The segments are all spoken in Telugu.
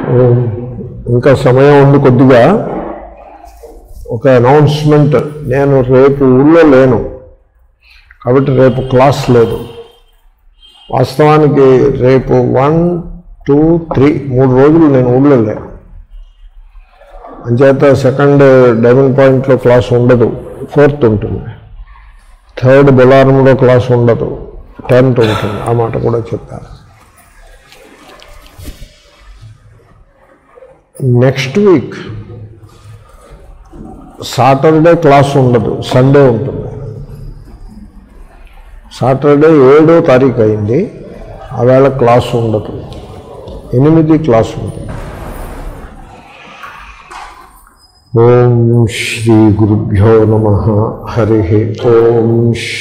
ఇంకా సమయం ఉంది కొద్దిగా ఒక అనౌన్స్మెంట్ నేను రేపు ఊళ్ళో లేను కాబట్టి రేపు క్లాస్ లేదు వాస్తవానికి రేపు వన్ టూ త్రీ మూడు రోజులు నేను ఊళ్ళో లేను అంచేత సెకండ్ డైమండ్ పాయింట్లో క్లాస్ ఉండదు ఫోర్త్ ఉంటుంది థర్డ్ బొలారంలో క్లాస్ ఉండదు టెన్త్ ఉంటుంది ఆ మాట కూడా చెప్పాను నెక్స్ట్ వీక్ సాటర్డే క్లాస్ ఉండదు సండే ఉంటుంది సాటర్డే ఏడో తారీఖు అయింది ఆవేళ క్లాస్ ఉండదు ఎనిమిది క్లాస్ ఉంటుంది ఓం శ్రీ గురుభ్యో నమ హరి ఓం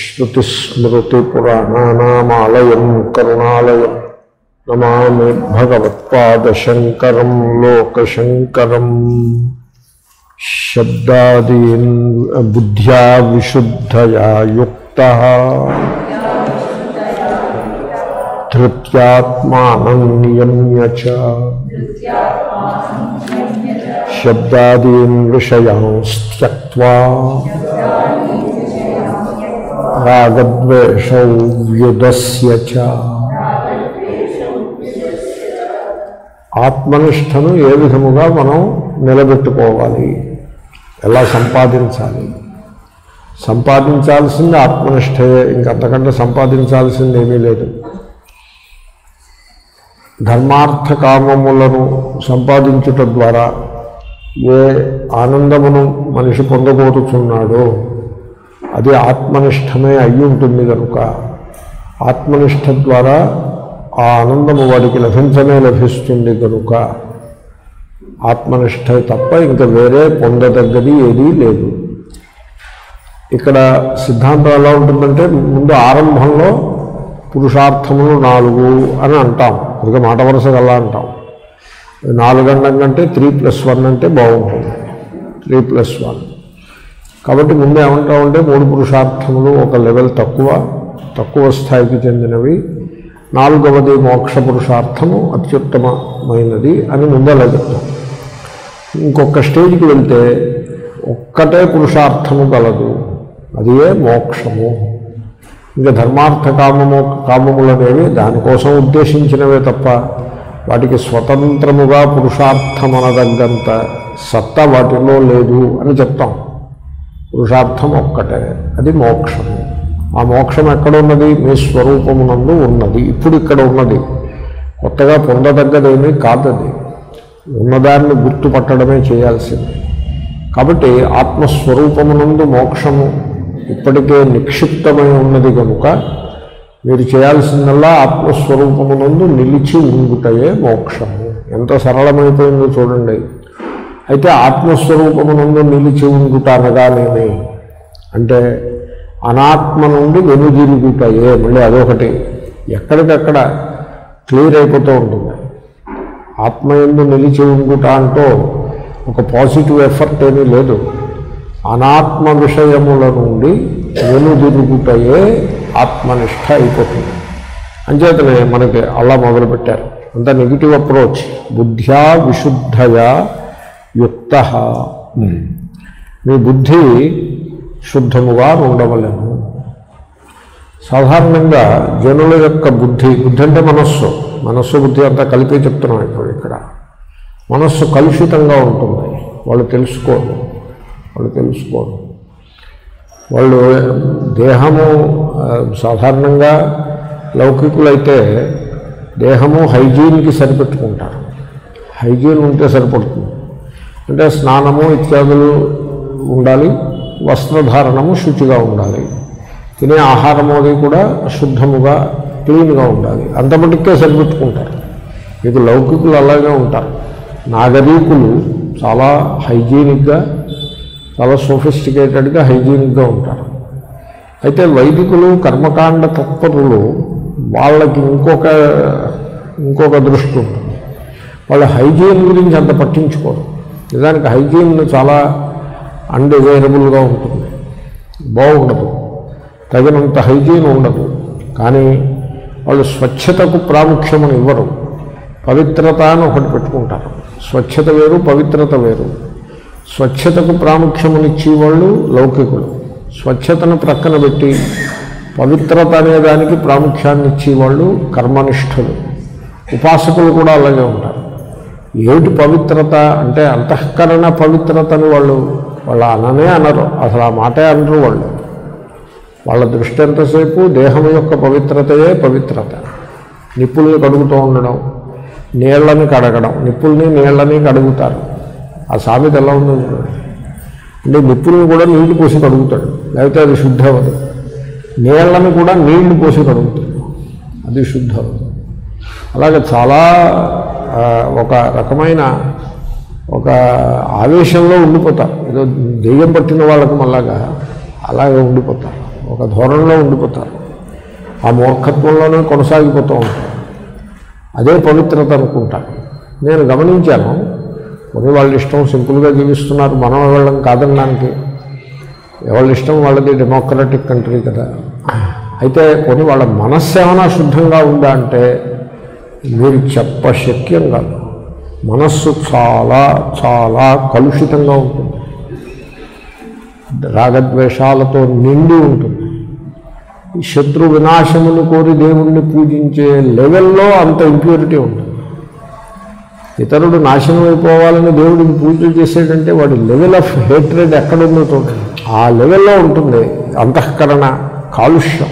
శ్రుతిస్మృతిపురాణానామాలయం కరుణాలయం నమామి భగవత్పాదశంకరం లోకశంకరం శబ్దాదీన్ బుద్ధ్యా విశుద్ధయా యుక్త ధృత్యాత్మానం నియమ్య చ శబ్దాదీన్ విషయాంస్త్యక్వా రాగద్వేషౌ వ్యుదస్య చ ఆత్మనిష్టను ఏ విధముగా మనం నిలబెట్టుకోవాలి ఎలా సంపాదించాలి సంపాదించాల్సింది ఆత్మనిష్టయే ఇంకంతకంటే సంపాదించాల్సింది ఏమీ లేదు ధర్మార్థ కామములను సంపాదించుట ద్వారా ఏ ఆనందమును మనిషి పొందబోతున్నాడో అది ఆత్మనిష్టమే అయి ఉంటుంది కనుక ఆత్మనిష్ట ద్వారా ఆ ఆనందము వాడికి లభించనే లభిస్తుంది కనుక ఆత్మనిష్ట తప్ప ఇంకా వేరే పొందదగ్గది ఏదీ లేదు ఇక్కడ సిద్ధాంతం ఎలా ఉంటుందంటే ముందు ఆరంభంలో పురుషార్థములు నాలుగు అని అంటాం ఇక మాట వరుసగా అలా అంటాం నాలుగు అండం కంటే త్రీ ప్లస్ వన్ అంటే బాగుంటుంది త్రీ ప్లస్ వన్ కాబట్టి ముందు ఏమంటామంటే మూడు పురుషార్థములు ఒక లెవెల్ తక్కువ తక్కువ స్థాయికి చెందినవి నాలుగవది మోక్ష పురుషార్థము అత్యుత్తమమైనది అని ముందు అలా చెప్తాం ఇంకొక స్టేజ్కి వెళ్తే ఒక్కటే పురుషార్థము గలదు అదియే మోక్షము ఇంకా ధర్మార్థ కామము కామములనేవి దానికోసం ఉద్దేశించినవే తప్ప వాటికి స్వతంత్రముగా పురుషార్థమనదగ్గంత సత్తా వాటిలో లేదు అని చెప్తాం పురుషార్థం ఒక్కటే అది మోక్షము ఆ మోక్షం ఎక్కడ ఉన్నది మీ స్వరూపమునందు ఉన్నది ఇప్పుడు ఇక్కడ ఉన్నది కొత్తగా పొందదగ్గదేమీ కాదది ఉన్నదాన్ని గుర్తుపట్టడమే చేయాల్సింది కాబట్టి ఆత్మస్వరూపమునందు మోక్షము ఇప్పటికే నిక్షిప్తమై ఉన్నది కనుక మీరు చేయాల్సిందల్లా ఆత్మస్వరూపమునందు నిలిచి ఉండుటయే మోక్షము ఎంత సరళమైపోయిందో చూడండి అయితే ఆత్మస్వరూపమునందు నిలిచి ఉండుట అనగానేమి అంటే అనాత్మ నుండి వెనుదిరుగుటయే మళ్ళీ అదొకటి ఎక్కడికక్కడ క్లియర్ అయిపోతూ ఉంటుంది ఆత్మ ఎందు నిలిచి ఉండుట అంటూ ఒక పాజిటివ్ ఎఫర్ట్ ఏమీ లేదు అనాత్మ విషయముల నుండి వెనుదిరుగుటయే ఆత్మనిష్ట అయిపోతుంది అంచేతనే మనకి అలా మొదలుపెట్టారు అంత నెగిటివ్ అప్రోచ్ బుద్ధ్యా విశుద్ధయా యుక్త మీ బుద్ధి శుద్ధముగా ఉండవలేము సాధారణంగా జనుల యొక్క బుద్ధి బుద్ధి అంటే మనస్సు మనస్సు బుద్ధి అంతా కలిపి చెప్తున్నాం ఇప్పుడు ఇక్కడ మనస్సు కలుషితంగా ఉంటుంది వాళ్ళు తెలుసుకోరు వాళ్ళు తెలుసుకోరు వాళ్ళు దేహము ఆ, సాధారణంగా లౌకికులైతే దేహము హైజీన్కి సరిపెట్టుకుంటారు హైజీన్ ఉంటే సరిపడుతుంది అంటే స్నానము ఇత్యాదులు ఉండాలి వస్త్రధారణము శుచిగా ఉండాలి తినే ఆహారం అది కూడా శుద్ధముగా క్లీన్గా ఉండాలి అంత మటుకే సరిపెట్టుకుంటారు మీకు లౌకికులు అలాగే ఉంటారు నాగరీకులు చాలా హైజీనిక్గా చాలా సోఫిస్టికేటెడ్గా హైజీనిక్గా ఉంటారు అయితే వైదికులు కర్మకాండ తత్పరులు వాళ్ళకి ఇంకొక ఇంకొక దృష్టి ఉంటుంది వాళ్ళు హైజీన్ గురించి అంత పట్టించుకోరు నిజానికి హైజీన్ చాలా అన్డిజైరబుల్గా ఉంటుంది బాగుండదు తగినంత హైజీన్ ఉండదు కానీ వాళ్ళు స్వచ్ఛతకు ప్రాముఖ్యమని ఇవ్వరు పవిత్రత అని ఒకటి పెట్టుకుంటారు స్వచ్ఛత వేరు పవిత్రత వేరు స్వచ్ఛతకు ప్రాముఖ్యమునిచ్చే వాళ్ళు లౌకికులు స్వచ్ఛతను ప్రక్కన పెట్టి పవిత్రత అనే దానికి ప్రాముఖ్యాన్ని ఇచ్చేవాళ్ళు కర్మనిష్ఠులు ఉపాసకులు కూడా అలాగే ఉంటారు ఏమిటి పవిత్రత అంటే అంతఃకరణ పవిత్రతని వాళ్ళు వాళ్ళు అననే అనరు అసలు ఆ మాటే అనరు వాళ్ళు వాళ్ళ దృష్టి ఎంతసేపు దేహం యొక్క పవిత్రతయే పవిత్రత నిప్పుల్ని కడుగుతూ ఉండడం నీళ్ళని కడగడం నిప్పుల్ని నీళ్ళని కడుగుతారు ఆ సామెత ఎలా ఉందో చూడండి. అంటే నిప్పుల్ని కూడా నీళ్లు పోసి కడుగుతాడు లేకపోతే అది శుద్ధ అవ్వదు నీళ్ళని కూడా నీళ్లు పోసి కడుగుతాడు అది శుద్ధ అవ్వదు అలాగే చాలా ఆ, ఒక రకమైన ఒక ఆవేశంలో ఉండిపోతారు ఏదో దెయ్యం పట్టిన వాళ్ళకు మళ్ళాగా అలాగే ఉండిపోతారు ఒక ధోరణిలో ఉండిపోతారు ఆ మూర్ఖత్వంలోనే కొనసాగిపోతూ ఉంటారు అదే పవిత్రత అనుకుంటారు నేను గమనించాను కొన్ని వాళ్ళ ఇష్టం సింపుల్గా జీవిస్తున్నారు మనం వాళ్ళం కాదనడానికి ఎవరి ఇష్టం వాళ్ళది డెమోక్రటిక్ కంట్రీ కదా అయితే కొన్ని వాళ్ళ మనస్సు ఏమైనా శుద్ధంగా ఉందా అంటే మీరు చెప్పశక్యం కాదు మనస్సు చాలా చాలా కలుషితంగా ఉంటుంది రాగద్వేషాలతో నిండి ఉంటుంది ఈ శత్రు వినాశమును కోరి దేవుణ్ణి పూజించే లెవెల్లో అంత ఇంప్యూరిటీ ఉంటుంది ఇతరుడు నాశనం అయిపోవాలని దేవుడికి పూజలు చేసేటంటే వాడి లెవెల్ ఆఫ్ హేట్రెడ్ ఎక్కడుందో చూడండి ఆ లెవెల్లో ఉంటుంది అంతఃకరణ కాలుష్యం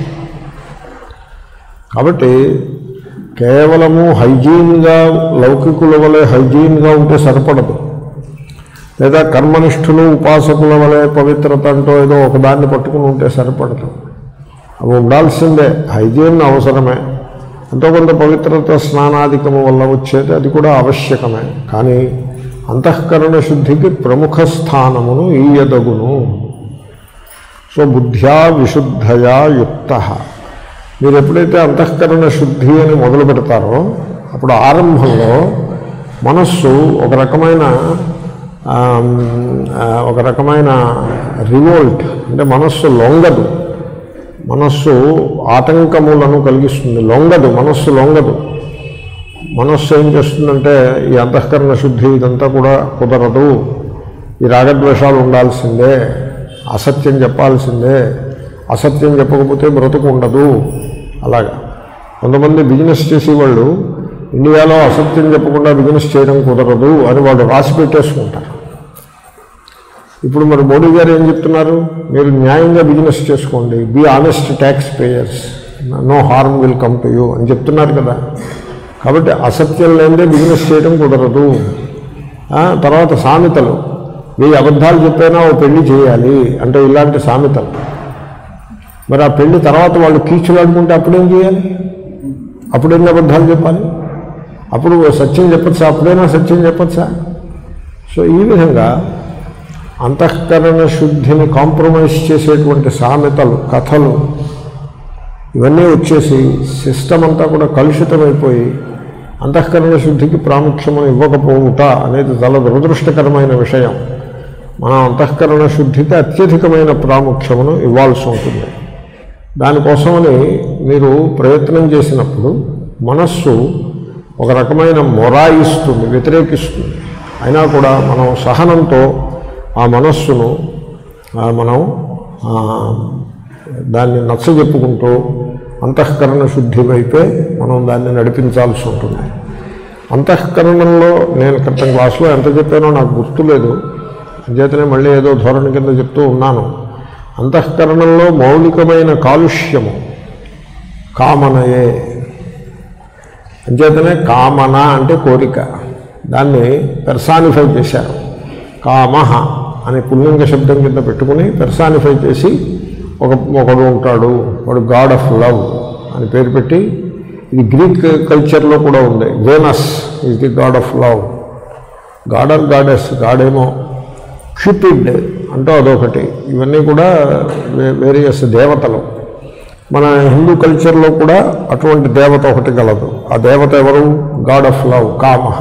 కాబట్టి కేవలము హైజీన్గా లౌకికుల వలె హైజీన్గా ఉంటే సరిపడదు లేదా కర్మనిష్ఠులు ఉపాసకుల వలె పవిత్రత అంటూ ఏదో ఒకదాన్ని పట్టుకుని ఉంటే సరిపడదు అవి ఉండాల్సిందే హైజీన్ అవసరమే ఎంతో కొంత పవిత్రత స్నానాధికము వల్ల వచ్చేది అది కూడా ఆవశ్యకమే కానీ అంతఃకరణ శుద్ధికి ప్రముఖ స్థానమును ఈయదగును సో బుద్ధ్యా విశుద్ధయా యుక్త మీరు ఎప్పుడైతే అంతఃకరణ శుద్ధి అని మొదలు పెడతారో అప్పుడు ఆరంభంలో మనస్సు ఒక రకమైన ఆమ్, ఆ, ఒక రకమైన రివోల్ట్ అంటే మనస్సు లొంగదు మనస్సు ఆటంకములను కలిగిస్తుంది లొంగదు మనస్సు లొంగదు మనస్సు ఏం చేస్తుందంటే ఈ అంతఃకరణ శుద్ధి ఇదంతా కూడా కుదరదు ఈ రాగద్వేషాలు ఉండాల్సిందే అసత్యం చెప్పాల్సిందే అసత్యం చెప్పకపోతే బ్రతుకు ఉండదు అలాగా కొంతమంది బిజినెస్ చేసేవాళ్ళు ఇండియాలో అసత్యం చెప్పకుండా బిజినెస్ చేయడం కుదరదు అని వాళ్ళు రాసి పెట్టేసుకుంటారు ఇప్పుడు మరి మోడీ గారు ఏం చెప్తున్నారు మీరు న్యాయంగా బిజినెస్ చేసుకోండి be honest tax payers no harm will come to you అని చెప్తున్నారు కదా కాబట్టి అసత్యం లేనిదే బిజినెస్ చేయడం కుదరదు ఆ, తర్వాత సామెతలు వెయ్యి అబద్ధాలు చెప్పైనా ఓ పెళ్లి చేయాలి అంటే ఇలాంటి సామెతలు మరి ఆ పెళ్లి తర్వాత వాళ్ళు కీచులాడుకుంటే అప్పుడేం చేయాలి అప్పుడు ఎన్ని అబద్ధాలు చెప్పాలి అప్పుడు సత్యం చెప్పచ్చా అప్పుడైనా సత్యం చెప్పచ్చా సో ఈ విధంగా అంతఃకరణ శుద్ధిని కాంప్రమైజ్ చేసేటువంటి సామెతలు కథలు ఇవన్నీ వచ్చేసి సిస్టమ్ అంతా కూడా కలుషితమైపోయి అంతఃకరణ శుద్ధికి ప్రాముఖ్యము ఇవ్వకపోవుట అనేది చాలా దురదృష్టకరమైన విషయం మనం అంతఃకరణ శుద్ధికి అత్యధికమైన ప్రాముఖ్యమును ఇవ్వాల్సి ఉంటుంది దానికోసమని మీరు ప్రయత్నం చేసినప్పుడు మనస్సు ఒక రకమైన మొరాయిస్తుంది వ్యతిరేకిస్తుంది అయినా కూడా మనం సహనంతో ఆ మనస్సును ఆ, మనం ఆ, దాన్ని నచ్చజెప్పుకుంటూ అంతఃకరణ శుద్ధి వైపే మనం దాన్ని నడిపించాల్సి ఉంటుంది అంతఃకరణంలో నేను క్రితం క్లాసులో ఎంత చెప్పానో నాకు గుర్తులేదు అంచేతనే మళ్ళీ ఏదో ధోరణి కింద చెప్తూ ఉన్నాను అంతఃకరణంలో మౌలికమైన కాలుష్యము కామనయే అంచేతనే కామన అంటే కోరిక దాన్ని పెర్సానిఫై చేశారు కామహ అనే పుల్లింగ శబ్దం కింద పెట్టుకుని పెర్సానిఫై చేసి ఒక ఒకడు ఉంటాడు వాడు గాడ్ ఆఫ్ లవ్ అని పేరు పెట్టి ఇది గ్రీక్ కల్చర్లో కూడా ఉంది Venus is the god of love god or goddess గాడేమో క్యూపిడ్ అంటూ అదొకటి ఇవన్నీ కూడా వేరియస్ దేవతలు మన హిందూ కల్చర్లో కూడా అటువంటి దేవత ఒకటి గలదు ఆ దేవత ఎవరు గాడ్ ఆఫ్ లవ్ కామహ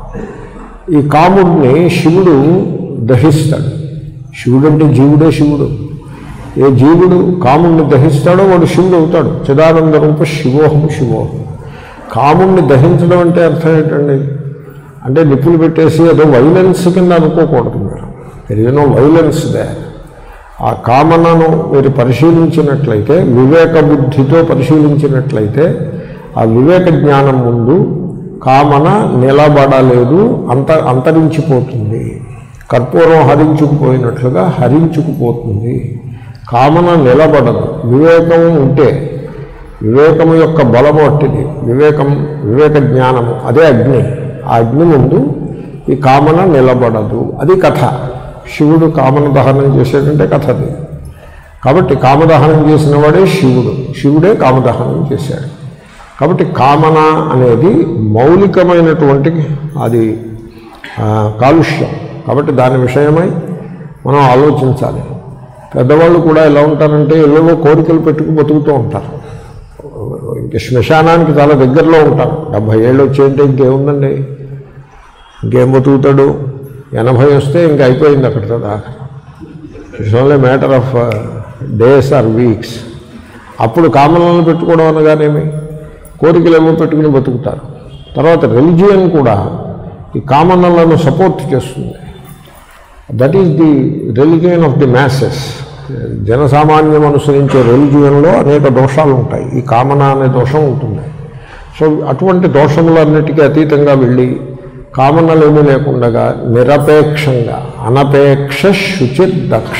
ఈ కాముడిని శివుడు దహిస్తాడు శివుడు అంటే జీవుడే శివుడు ఏ జీవుడు కాముడిని దహిస్తాడో వాడు శివుడు అవుతాడు చిదానంద రూప శివోహం శివోహం కాముణ్ణి దహించడం అంటే అర్థం ఏంటండి అంటే నిప్పులు పెట్టేసి ఏదో వైలెన్స్ కింద అనుకోకూడదు మీరు మీరు ఏదో వైలెన్స్ దే ఆ కామనను మీరు పరిశీలించినట్లయితే వివేక బుద్ధితో పరిశీలించినట్లయితే ఆ వివేక జ్ఞానం ముందు కామన నిలబడలేదు అంత అంతరించిపోతుంది కర్పూరం హరించుకుపోయినట్లుగా హరించుకుపోతుంది కామన నిలబడదు వివేకం ఉంటే వివేకము యొక్క బలము అట్టిది వివేకం వివేక జ్ఞానము అదే అగ్ని ఆ అగ్ని ముందు ఈ కామన నిలబడదు అది కథ శివుడు కామన దహనం చేసేటంటే కథ అది కాబట్టి కామదహనం చేసిన వాడే శివుడు శివుడే కామదహనం చేశాడు కాబట్టి కామన అనేది మౌలికమైనటువంటి అది ఆ, కాలుష్యం కాబట్టి దాని విషయమై మనం ఆలోచించాలి పెద్దవాళ్ళు కూడా ఎలా ఉంటారంటే ఇళ్ళలో కోరికలు పెట్టుకు బతుకుతూ ఉంటారు ఇంక శ్మశానానికి చాలా దగ్గరలో ఉంటారు డెబ్భై ఏళ్ళు వచ్చేయంటే ఇంకేముందండి ఇంకేం బతుకుతాడు ఎనభై వస్తే ఇంక అయిపోయింది అక్కడితో దాకా it's only matter of days or weeks అప్పుడు కామనలను పెట్టుకోవడం అనగానేమి కోరికలు ఏమో పెట్టుకుని బతుకుతారు తర్వాత రిలిజియన్ కూడా ఈ కామనలను సపోర్ట్ చేస్తుంది that is the religion of the masses జనసామాన్యం అనుసరించే రిలిజియన్లో అనేక దోషాలు ఉంటాయి ఈ కామన అనే దోషం ఉంటుంది సో అటువంటి దోషములన్నిటికీ అతీతంగా వెళ్ళి కామనలు ఏమీ లేకుండా నిరపేక్షంగా అనపేక్ష శుచిర్ దక్ష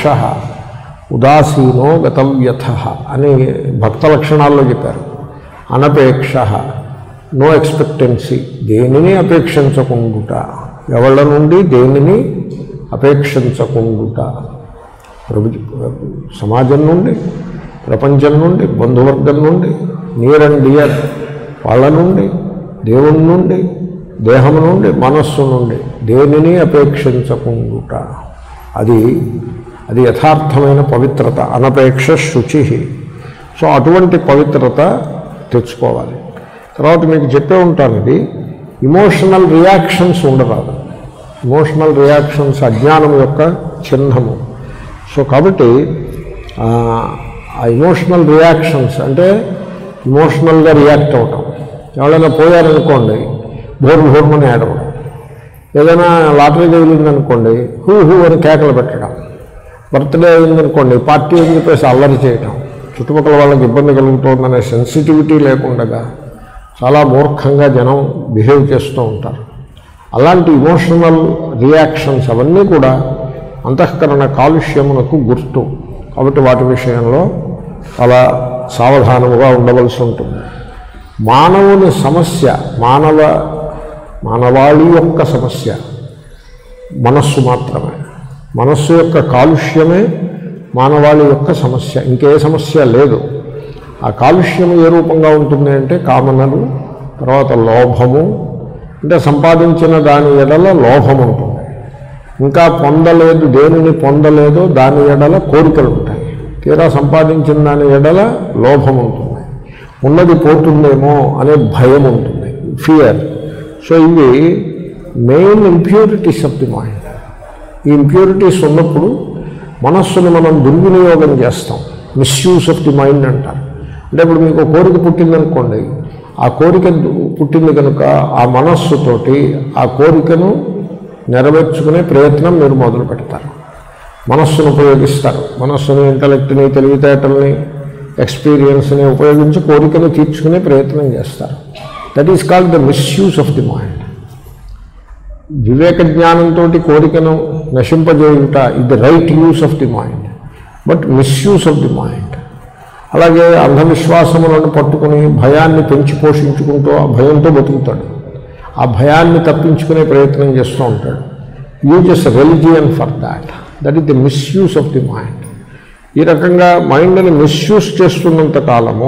ఉదాసీనో గతవ్యథ అని భక్త లక్షణాల్లో చెప్పారు అనపేక్ష నో ఎక్స్పెక్టెన్సీ దేనిని అపేక్షించకుండుట ఎవళ్ళ నుండి దేనిని అపేక్షించకుండుట ప్రభు సమాజం నుండి ప్రపంచం నుండి బంధువర్గం నుండి నియర్ అండ్ డియర్ వాళ్ళ నుండి దేవుని నుండి దేహం నుండి మనస్సు నుండి దేనిని అపేక్షించకుండుట అది అది యథార్థమైన పవిత్రత అనపేక్ష శుచి సో అటువంటి పవిత్రత తెచ్చుకోవాలి తర్వాత మీకు చెప్పే ఉంటాను ఇది ఇమోషనల్ రియాక్షన్స్ ఉండరాదు ఇమోషనల్ రియాక్షన్స్ అజ్ఞానం యొక్క చిహ్నము సో కాబట్టి ఆ ఆ ఇమోషనల్ రియాక్షన్స్ అంటే ఇమోషనల్గా రియాక్ట్ అవటం ఎవరైనా పోయారనుకోండి బోర్ బోర్మని ఏడవడం ఏదైనా లాటరీ తగిలిందనుకోండి హూ హూ అని కేకలు పెట్టడం బర్త్డే అయిందనుకోండి పార్టీ అని చెప్పేసి అల్లరి చేయటం చుట్టుపక్కల వాళ్ళకి ఇబ్బంది కలుగుతోందనే సెన్సిటివిటీ లేకుండా చాలా మూర్ఖంగా జనం బిహేవ్ చేస్తూ ఉంటారు అలాంటి ఇమోషనల్ రియాక్షన్స్ అవన్నీ కూడా అంతఃకరణ కాలుష్యమునకు గుర్తు కాబట్టి వాటి విషయంలో చాలా సావధానముగా ఉండవలసి ఉంటుంది మానవుని సమస్య మానవ మానవాళి యొక్క సమస్య మనస్సు మాత్రమే మనస్సు యొక్క కాలుష్యమే మానవాళి యొక్క సమస్య ఇంకే సమస్య లేదు ఆ కాలుష్యం ఏ రూపంగా ఉంటుంది అంటే కామనలు తర్వాత లోభము అంటే సంపాదించిన దాని ఎడల లోభం ఉంటుంది ఇంకా పొందలేదు దేనిని పొందలేదో దాని ఎడల కోరికలు ఉంటాయి తీరా సంపాదించిన దాని ఎడల లోభం ఉంటుంది ఉన్నది పోతుందేమో అనే భయం ఉంటుంది ఫియర్ సో ఇవి main impurities of the mind ఈ ఇంప్యూరిటీస్ ఉన్నప్పుడు మనస్సును మనం దుర్వినియోగం చేస్తాం మిస్యూస్ ఆఫ్ ది మైండ్ అంటారు అంటే ఇప్పుడు మీకు ఒక కోరిక పుట్టిందనుకోండి ఆ కోరిక పుట్టింది కనుక ఆ మనస్సుతోటి ఆ కోరికను నెరవేర్చుకునే ప్రయత్నం మీరు మొదలు పెడతారు మనస్సును ఉపయోగిస్తారు మనస్సుని ఇంటలెక్ట్ని తెలివితేటల్ని ఎక్స్పీరియన్స్ని ఉపయోగించి కోరికను తీర్చుకునే ప్రయత్నం చేస్తారు that is called the misuse of the mind వివేక జ్ఞానంతో కోరికను నశింపజేయుట ఇది right use of the mind but misuse of the mind అలాగే అంధవిశ్వాసములను పట్టుకుని భయాన్ని పెంచి పోషించుకుంటూ ఆ భయంతో బతుకుతాడు ఆ భయాన్ని తప్పించుకునే ప్రయత్నం చేస్తూ ఉంటాడు uses religion for that that is the misuse of the mind ఈ రకంగా మైండ్ని మిస్యూస్ చేస్తున్నంత కాలము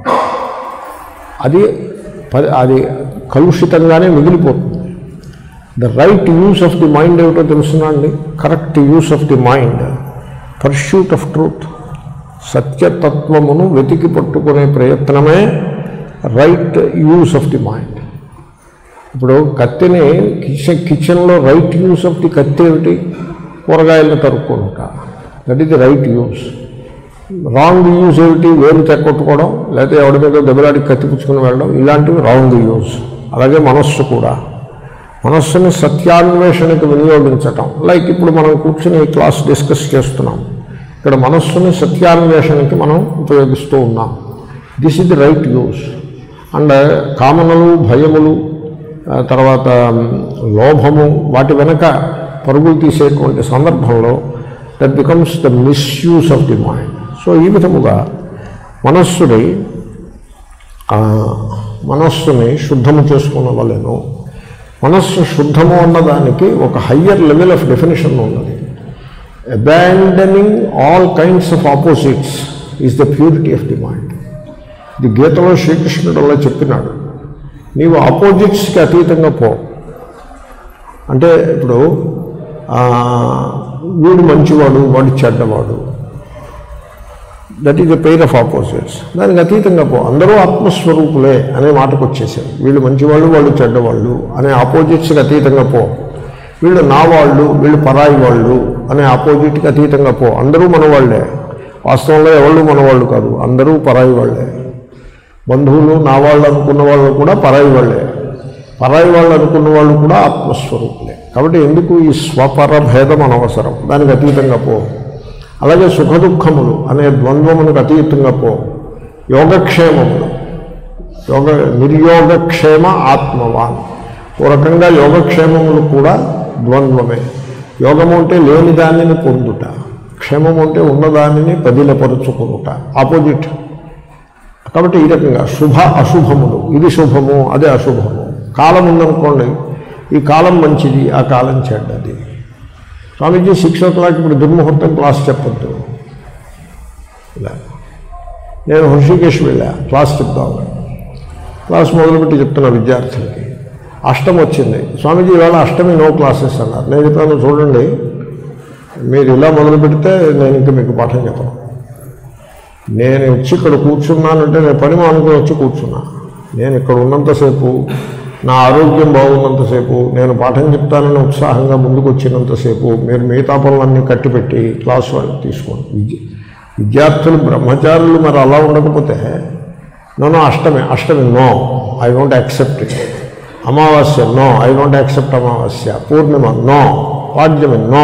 అది పరి అది కలుషితంగానే మిగిలిపోతుంది the right use of the mind ఏమిటో తెలుసునా అండి correct use of the mind pursuit of truth సత్యతత్వమును వెతికి పట్టుకునే ప్రయత్నమే right use of the mind ఇప్పుడు కత్తిని కిచెన్ కిచెన్లో రైట్ యూస్ ఆఫ్ ది కత్తి ఏమిటి కూరగాయలను తరుక్కుంటా that is the right use wrong use ఏమిటి వేలు తెక్కొట్టుకోవడం లేకపోతే ఎవడి మీద దెబ్బలాడి కత్తిపుచ్చుకుని వెళ్ళడం ఇలాంటివి రాంగ్ యూజ్ అలాగే మనస్సు కూడా మనస్సుని సత్యాన్వేషణకి వినియోగించటం లైక్ ఇప్పుడు మనం కూర్చుని ఈ క్లాస్ డిస్కస్ చేస్తున్నాం ఇక్కడ మనస్సుని సత్యాన్వేషణకి మనం ఉపయోగిస్తూ ఉన్నాం this is the right use and కామనలు భయములు ఆ తర్వాత మ్, లోభము వాటి వెనక పరుగులు తీసేటువంటి సందర్భంలో that becomes the misuse of the mind so ఈ విధముగా మనస్సుని ఆ, మనస్సుని శుద్ధము చేసుకున్నవలేను మనస్సు శుద్ధము అన్నదానికి ఒక హయ్యర్ లెవెల్ ఆఫ్ డెఫినేషన్ ఉన్నది abandoning all kinds of opposites is the purity of the mind ఇది గీతలో శ్రీకృష్ణుడు అలా చెప్పినాడు నీవు ఆపోజిట్స్కి అతీతంగా పో అంటే ఇప్పుడు ఆ, వీడు మంచివాడు వాడు చెడ్డవాడు that is the pair of opposites దానికి అతీతంగా పో అందరూ ఆత్మస్వరూపులే అనే మాటకు వచ్చేసాయి వీళ్ళు మంచివాళ్ళు వాళ్ళు చెడ్డవాళ్ళు అనే ఆపోజిట్స్కి అతీతంగా పో వీళ్ళు నా వాళ్ళు వీళ్ళు పరాయి వాళ్ళు అనే ఆపోజిట్కి అతీతంగా పో అందరూ మనవాళ్లే వాస్తవంలో ఎవళ్ళు మనవాళ్ళు కాదు అందరూ పరాయి వాళ్ళే బంధువులు నా వాళ్ళు అనుకున్న వాళ్ళు కూడా పరాయి వాళ్ళే పరాయి వాళ్ళు అనుకున్న వాళ్ళు కూడా ఆత్మస్వరూపులే కాబట్టి ఎందుకు ఈ స్వపర భేదం అనవసరం దానికి అతీతంగా పో అలాగే సుఖ దుఃఖములు అనే ద్వంద్వములకు అతీతంగా పో యోగక్షేమములు యోగ నిర్యోగక్షేమ ఆత్మవాన్ ఓ రకంగా యోగక్షేమములు కూడా ద్వంద్వమే యోగము అంటే లేని దానిని పొందుట క్షేమము అంటే ఉన్నదానిని పదిలపరుచుకునుట ఆపోజిట్ కాబట్టి ఈ రకంగా శుభ అశుభములు ఇది శుభము అదే అశుభము కాలం ఉందనుకోండి ఈ కాలం మంచిది ఆ కాలం చెడ్డది స్వామీజీ సిక్స్ ఓ క్లాక్ ఇప్పుడు దుర్ముహూర్తం క్లాస్ చెప్పొద్దు ఇలా నేను హృషికేశ్ వెళ్ళా క్లాస్ చెప్తాను క్లాస్ మొదలుపెట్టి చెప్తున్నా విద్యార్థులకి అష్టమి వచ్చింది స్వామీజీ ఇవాళ అష్టమి నో క్లాసెస్ అన్నారు నేను చెప్పాను చూడండి మీరు ఇలా మొదలు పెడితే నేను ఇంకా మీకు పాఠం చెప్పను నేను వచ్చి ఇక్కడ కూర్చున్నానంటే నేను పని మానుకొని వచ్చి కూర్చున్నా నేను ఇక్కడ ఉన్నంతసేపు నా ఆరోగ్యం బాగున్నంతసేపు నేను పాఠం చెప్తానని ఉత్సాహంగా ముందుకు వచ్చినంతసేపు మీరు మిగతా పనులన్నీ కట్టిపెట్టి క్లాస్ వాళ్ళు తీసుకోండి విద్య విద్యార్థులు బ్రహ్మచారులు మరి అలా ఉండకపోతే నో అష్టమి అష్టమి no I don't accept it అమావాస్య నో ఐ డోంట్ యాక్సెప్ట్ అమావాస్య పూర్ణిమ నో పాడ్యమి నో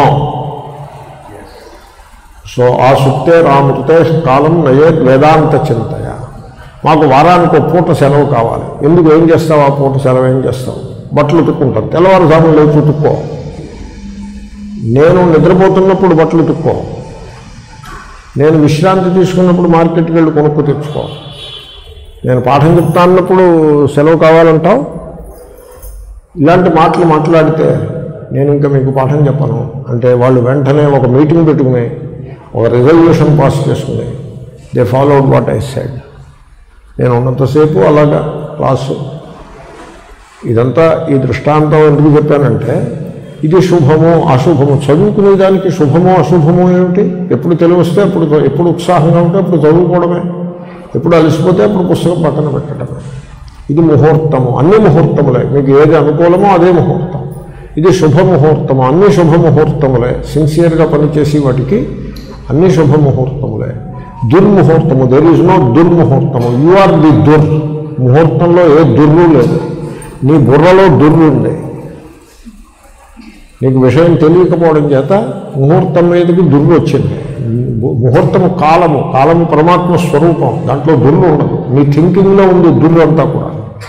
సో ఆ సుప్తే రామృతే కాలం నయేద్ వేదాంత చింతయ మాకు వారానికి ఒక పూట సెలవు కావాలి ఎందుకు ఏం చేస్తావు ఆ పూట సెలవు ఏం చేస్తావు బట్టలు ఉతుక్కుంటాం తెల్లవారుజామున లేచి ఉతుక్కో నేను నిద్రపోతున్నప్పుడు బట్టలు ఉతుక్కో నేను విశ్రాంతి తీసుకున్నప్పుడు మార్కెట్కి వెళ్ళి కొనుక్కు తెచ్చుకో నేను పాఠం చెప్తా అన్నప్పుడు సెలవు కావాలంటావు ఇలాంటి మాటలు మాట్లాడితే నేను ఇంకా మీకు పాఠం చెప్పను అంటే వాళ్ళు వెంటనే ఒక మీటింగ్ పెట్టుకుని ఒక రిజల్యూషన్ పాస్ చేసుకుని they followed what I said నేను ఉన్నంతసేపు అలాగా క్లాసు ఇదంతా ఈ దృష్టాంతం ఎందుకు చెప్పానంటే ఇది శుభము అశుభము చదువుకునే దానికి శుభము అశుభము ఏమిటి ఎప్పుడు తెలివస్తే అప్పుడు ఎప్పుడు ఉత్సాహంగా ఉంటే అప్పుడు చదువుకోవడమే ఎప్పుడు అలసిపోతే అప్పుడు పుస్తకం పక్కన పెట్టడమే ఇది ముహూర్తము అన్ని ముహూర్తములే మీకు ఏది అనుకూలమో అదే ముహూర్తం ఇది శుభముహూర్తము అన్ని శుభముహూర్తములే సిన్సియర్గా పనిచేసి వాటికి అన్ని శుభముహూర్తములే దుర్ముహూర్తము దెర్ ఈజ్ నో దుర్ముహూర్తము యు ఆర్ ది దుర్ ముహూర్తంలో ఏ దుర్రు లేదు నీ బుర్రలో దుర్రు ఉంది నీకు విషయం తెలియకపోవడం చేత ముహూర్తం మీదకి దుర్రు వచ్చింది ము- ముహూర్తము కాలము కాలము పరమాత్మ స్వరూపం దాంట్లో దుర్రు ఉండదు నీ థింకింగ్లో ఉంది దుర్రు అంతా కూడా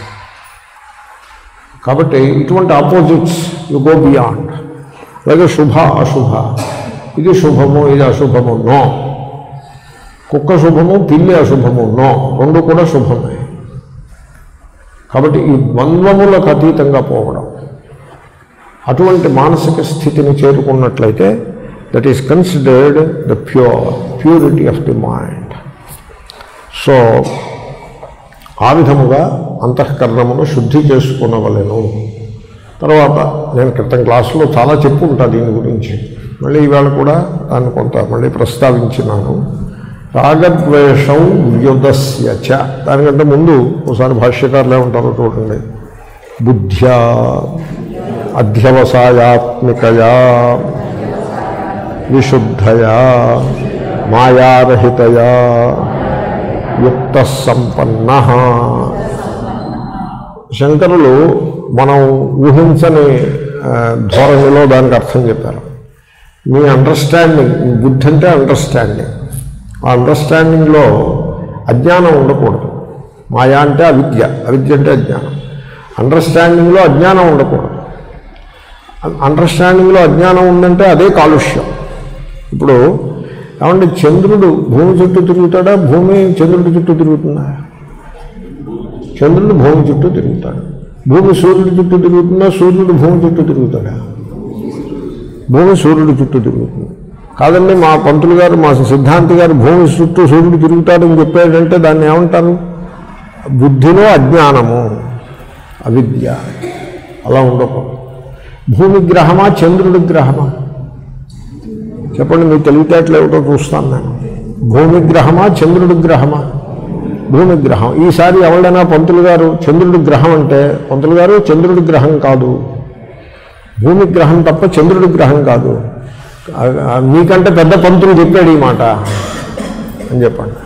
కాబట్టి ఇటువంటి ఆపోజిట్స్ యు గో బియాండ్ అలాగే శుభ అశుభ ఇది శుభము ఇది అశుభము నో కుక్క శుభము పిల్లి అశుభము నో రెండు కూడా శుభమే కాబట్టి ఈ ద్వంద్వములకు అతీతంగా పోవడం అటువంటి మానసిక స్థితిని చేరుకున్నట్లయితే that is considered the pure purity of the mind so ఆ విధముగా అంతఃకరణమును శుద్ధి చేసుకునవలెను తర్వాత నేను క్రితం క్లాసులో చాలా చెప్పుంటా దీని గురించి మళ్ళీ ఈవేళ కూడా దాన్ని కొంత మళ్ళీ ప్రస్తావించినాను రాగద్వేషం వ్యుదస్య చ దానికంటే ముందు ఒకసారి భాష్యకారులే ఉంటారో చూడండి బుద్ధ్యా అధ్యవసాయాత్మికయా విశుద్ధయా మాయారహితయా యుక్త సంపన్న శంకరులు మనం ఊహించని ఆ, ధోరణిలో దానికి అర్థం చెప్పారు మీ అండర్స్టాండింగ్ బుద్ధి అంటే అండర్స్టాండింగ్ ఆ అండర్స్టాండింగ్లో అజ్ఞానం ఉండకూడదు మాయా అంటే అవిద్య అవిద్య అంటే అజ్ఞానం అండర్స్టాండింగ్లో అజ్ఞానం ఉండకూడదు అండర్స్టాండింగ్లో అజ్ఞానం ఉందంటే అదే కాలుష్యం ఇప్పుడు ఏమంటే చంద్రుడు భూమి చుట్టూ తిరుగుతాడా భూమి చంద్రుడి చుట్టూ తిరుగుతుందా చంద్రుడు భూమి చుట్టూ తిరుగుతాడు భూమి సూర్యుడి చుట్టూ తిరుగుతుందా సూర్యుడు భూమి చుట్టూ తిరుగుతాడా భూమి సూర్యుడి చుట్టూ తిరుగుతుంది కాదండి మా పంతులు గారు మా సిద్ధాంతి గారు భూమి చుట్టూ సూర్యుడు తిరుగుతాడని చెప్పాడంటే దాన్ని ఏమంటారు బుద్ధిలో అజ్ఞానము అవిద్య అలా ఉండకూడదు భూమి గ్రహమా చంద్రుడి గ్రహమా చెప్పండి మీ తెలివితేటలు ఏమిటో చూస్తాను నేను భూమి గ్రహమా చంద్రుడి గ్రహమా భూమి గ్రహం ఈసారి ఎవరైనా పంతులు గారు చంద్రుడి గ్రహం అంటే పంతులు గారు చంద్రుడి గ్రహం కాదు భూమి గ్రహం తప్ప చంద్రుడి గ్రహం కాదు ఆ- ఆ మీకంటే పెద్ద పంతులు చెప్పాడు ఈ మాట అని చెప్పండి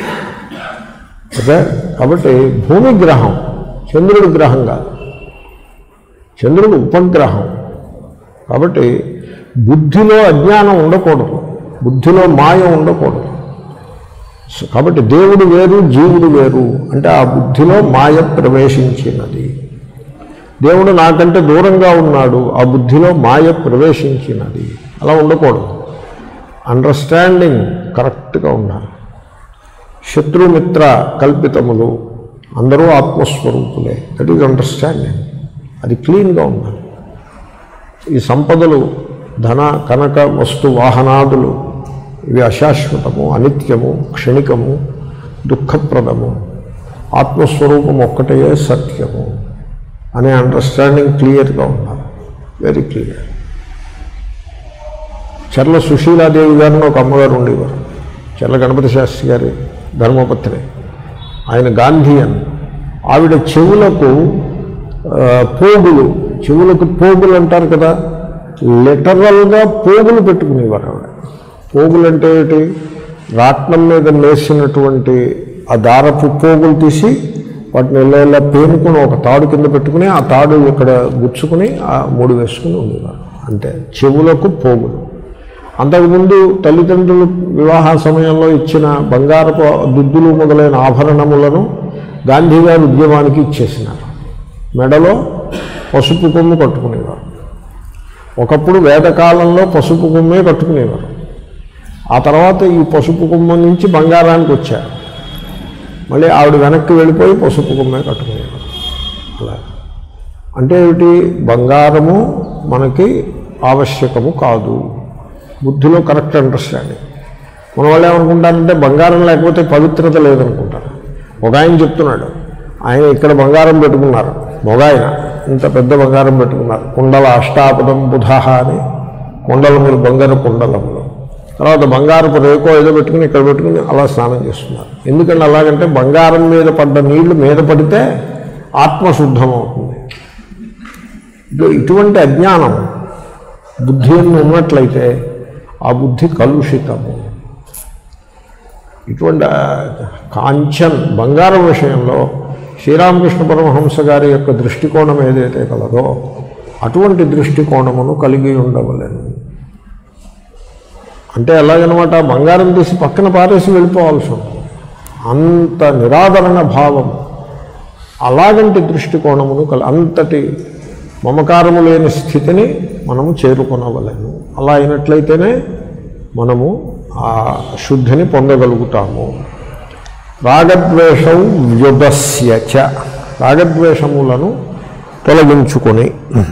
ఓకే కాబట్టి భూమి గ్రహం చంద్రుడి గ్రహం కాదు చంద్రుడు ఉపగ్రహం కాబట్టి బుద్ధిలో అజ్ఞానం ఉండకూడదు బుద్ధిలో మాయ ఉండకూడదు సో కాబట్టి దేవుడు వేరు జీవుడు వేరు అంటే ఆ బుద్ధిలో మాయ ప్రవేశించినది దేవుడు నాకంటే దూరంగా ఉన్నాడు ఆ బుద్ధిలో మాయ ప్రవేశించినది అలా ఉండకూడదు అండర్స్టాండింగ్ కరెక్ట్గా ఉండాలి శత్రుమిత్ర కల్పితములు అందరూ ఆత్మస్వరూపులే దట్ ఈజ్ అండర్స్టాండింగ్ అది క్లీన్గా ఉండాలి ఈ సంపదలు ధన కనక వస్తు వాహనాదులు ఇవి అశాశ్వతము అనిత్యము క్షణికము దుఃఖప్రదము ఆత్మస్వరూపం ఒక్కటే సత్యము అనే అండర్స్టాండింగ్ క్లియర్గా ఉండాలి వెరీ క్లియర్ చర్ల సుశీలాదేవి గారిని ఒక అమ్మగారు ఉండేవారు చర్ల గణపతి శాస్త్రి గారి ధర్మపత్ని ఆయన గాంధీయన్ ఆవిడ చెవులకు ఆ, పోగులు చెవులకు పోగులు అంటారు కదా లిటరల్గా పోగులు పెట్టుకునేవారు ఆవిడ పోగులు అంటే ఏంటి రాట్నం మీద నేసినటువంటి ఆ దారపు పోగులు తీసి వాటిని ఇలా ఇలా పేనుకుని ఒక తాడు కింద పెట్టుకుని ఆ తాడు ఇక్కడ గుచ్చుకుని ఆ మూడు వేసుకుని ఉండేవారు అంతే చెవులకు పోగులు అంతకుముందు తల్లిదండ్రులు వివాహ సమయంలో ఇచ్చిన బంగారపు దుద్దులు మొదలైన ఆభరణములను గాంధీ గారు ఉద్యమానికి ఇచ్చేసినారు మెడలో పసుపు కొమ్ము కట్టుకునేవారు ఒకప్పుడు వేదకాలంలో పసుపు కొమ్మే కట్టుకునేవారు ఆ తర్వాత ఈ పసుపు కొమ్మ నుంచి బంగారానికి వచ్చారు మళ్ళీ ఆవిడ వెనక్కి వెళ్ళిపోయి పసుపు కొమ్మే కట్టుకునేవారు అలా అంటే ఏమిటి బంగారము మనకి ఆవశ్యకము కాదు బుద్ధిలో కరెక్ట్ అండర్స్టాండింగ్ మన వాళ్ళు ఏమనుకుంటారంటే బంగారం లేకపోతే పవిత్రత లేదనుకుంటారు ఒక ఆయన చెప్తున్నాడు ఆయన ఇక్కడ బంగారం పెట్టుకున్నారు ఒక ఆయన ఇంత పెద్ద బంగారం పెట్టుకున్నారు కుండల అష్టాపదం బుధ అని కుండలములు బంగారు కుండలములు తర్వాత బంగారపు రేకో ఏదో పెట్టుకుని ఇక్కడ పెట్టుకుని అలా స్నానం చేస్తున్నారు ఎందుకంటే అలాగంటే బంగారం మీద పడ్డ నీళ్లు మీద పడితే ఆత్మశుద్ధం అవుతుంది ఇటు- ఇటువంటి అజ్ఞానం బుద్ధి అని ఉన్నట్లయితే ఆ బుద్ధి కలుషితము ఇటువంటి ఆ, కాంచన్ బంగారం విషయంలో శ్రీరామకృష్ణ పరమహంస గారి యొక్క దృష్టికోణం ఏదైతే కలదో అటువంటి దృష్టికోణమును కలిగి ఉండవలేను అంటే ఎలాగనమాట బంగారం తీసి పక్కన పారేసి వెళ్ళిపోవాల్సి ఉంటుంది అంత నిరాదరణ భావం అలాగంటి దృష్టికోణమును కల అంతటి మమకారము లేని స్థితిని మనము చేరుకొనవలేము అలా అయినట్లయితేనే మనము ఆ శుద్ధిని పొందగలుగుతాము రాగద్వేషం వ్యుదస్య చ రాగద్వేషములను తొలగించుకొని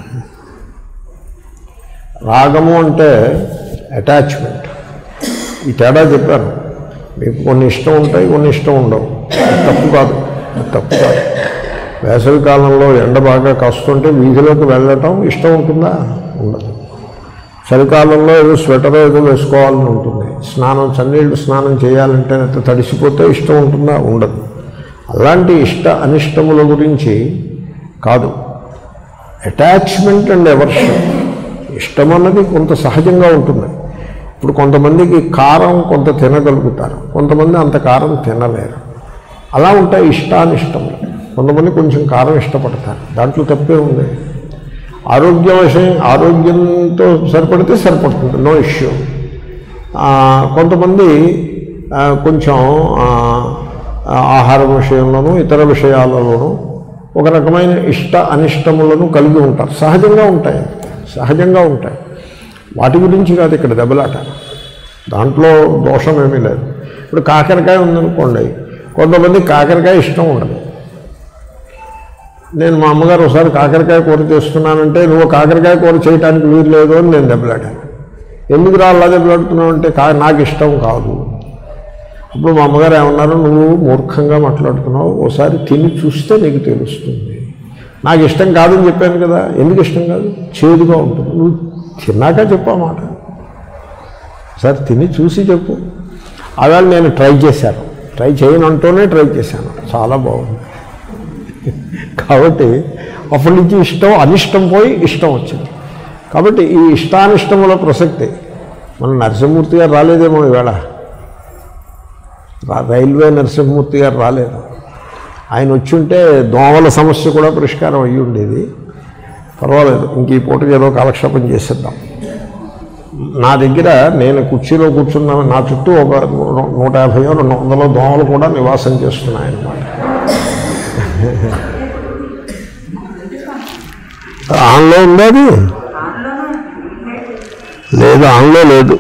రాగము అంటే అటాచ్మెంట్ ఈ తేడా చెప్పాను మీకు కొన్ని ఇష్టం ఉంటాయి కొన్ని ఇష్టం ఉండవు అది తప్పు కాదు అది తప్పు కాదు వేసవి కాలంలో ఎండ బాగా కాస్తుంటే వీధిలోకి వెళ్ళటం ఇష్టం ఉంటుందా ఉండదు చలికాలంలో ఏదో స్వెటర్ ఏదో వేసుకోవాలని ఉంటుంది స్నానం చన్నీళ్ళు స్నానం చేయాలంటే అంత తడిసిపోతే ఇష్టం ఉంటుందా ఉండదు అలాంటి ఇష్ట అనిష్టముల గురించి కాదు అటాచ్మెంట్ అండ్ ఎవర్షన్ ఇష్టం అన్నది కొంత సహజంగా ఉంటుంది ఇప్పుడు కొంతమందికి కారం కొంత తినగలుగుతారు కొంతమంది అంత కారం తినలేరు అలా ఉంటాయి ఇష్టానిష్టములు కొంతమంది కొంచెం కారం ఇష్టపడతారు దాంట్లో తప్పే ఉంది ఆరోగ్య విషయం ఆరోగ్యంతో సరిపడితే సరిపడుతుంది నో ఇష్యూ ఆ, కొంతమంది ఆ, కొంచెం ఆ, ఆహారం విషయంలోనూ ఇతర విషయాలలోనూ ఒక రకమైన ఇష్ట అనిష్టములను కలిగి ఉంటారు సహజంగా ఉంటాయి సహజంగా ఉంటాయి వాటి గురించి కాదు ఇక్కడ దెబ్బలాట దాంట్లో దోషం ఏమీ లేదు ఇప్పుడు కాకరకాయ ఉందనుకోండి కొంతమంది కాకరకాయ ఇష్టం ఉండదు నేను మా అమ్మగారు ఒకసారి కాకరకాయ కూర చేస్తున్నానంటే నువ్వు కాకరకాయ కూర చేయడానికి వీలు లేదు అని నేను దెబ్బలాడాను ఎందుకు రా అలా దెబ్బలాడుతున్నావు అంటే కా నాకు ఇష్టం కాదు అప్పుడు మా అమ్మగారు ఏమన్నారు నువ్వు మూర్ఖంగా మాట్లాడుతున్నావు ఓసారి తిని చూస్తే నీకు తెలుస్తుంది నాకు ఇష్టం కాదని చెప్పాను కదా ఎందుకు ఇష్టం కాదు చేదుగా ఉంటుంది నువ్వు తిన్నాక చెప్పు ఆ మాట ఒకసారి తిని చూసి చెప్పు అవేళ నేను ట్రై చేశాను ట్రై చేయనంటూనే ట్రై చేశాను చాలా బాగుంది కాబట్టి అప్పటి నుంచి ఇష్టం అనిష్టం పోయి ఇష్టం వచ్చింది కాబట్టి ఈ ఇష్టానిష్టముల ప్రసక్తి మన నరసింహమూర్తి గారు రాలేదేమో ఈవేళ రా- రైల్వే నరసింహమూర్తి గారు రాలేదు ఆయన వచ్చి ఉంటే దోమల సమస్య కూడా పరిష్కారం అయ్యి ఉండేది పర్వాలేదు ఇంక ఈ పూటకి ఏదో కాలక్షేపం చేసేద్దాం నా దగ్గర నేను కుర్చీలో కూర్చున్న నా చుట్టూ ఒక నూ- నూట యాభైయో రెండు వందల దోమలు కూడా నివాసం చేస్తున్నాయి అన్నమాట ఆన్లో ఉందా అది లేదు ఆన్లో లేదు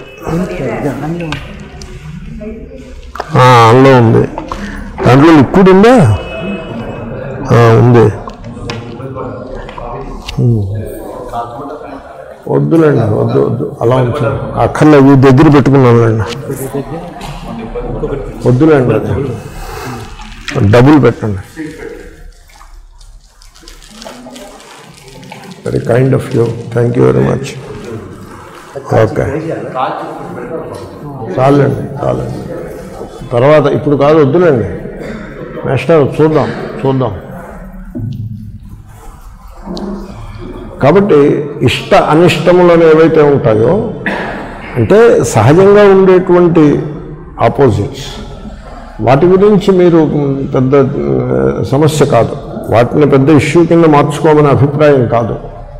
ఆ, ఆన్లో ఉంది దాంట్లో లిక్విడ్ ఉందా ఆ, ఉంది ఉమ్. వద్దులేండి వద్దు వద్దు అలా ఉంచాను అక్కర్లేదు ఈ దగ్గర పెట్టుకున్నానులేండి వద్దులేండి అది డబుల్ పెట్టండి very kind of you thank you very much okay చాలండి చాలండి తర్వాత ఇప్పుడు కాదు వద్దులేండి నెక్స్ట్ చూద్దాం చూద్దాం కాబట్టి ఇష్ట అనిష్టములను ఏవైతే ఉంటాయో అంటే సహజంగా ఉండేటువంటి ఆపోజిట్స్ వాటి గురించి మీరు మ్, పెద్ద మ్, సమస్య కాదు వాటిని పెద్ద ఇష్యూ కింద మార్చుకోమనే అభిప్రాయం కాదు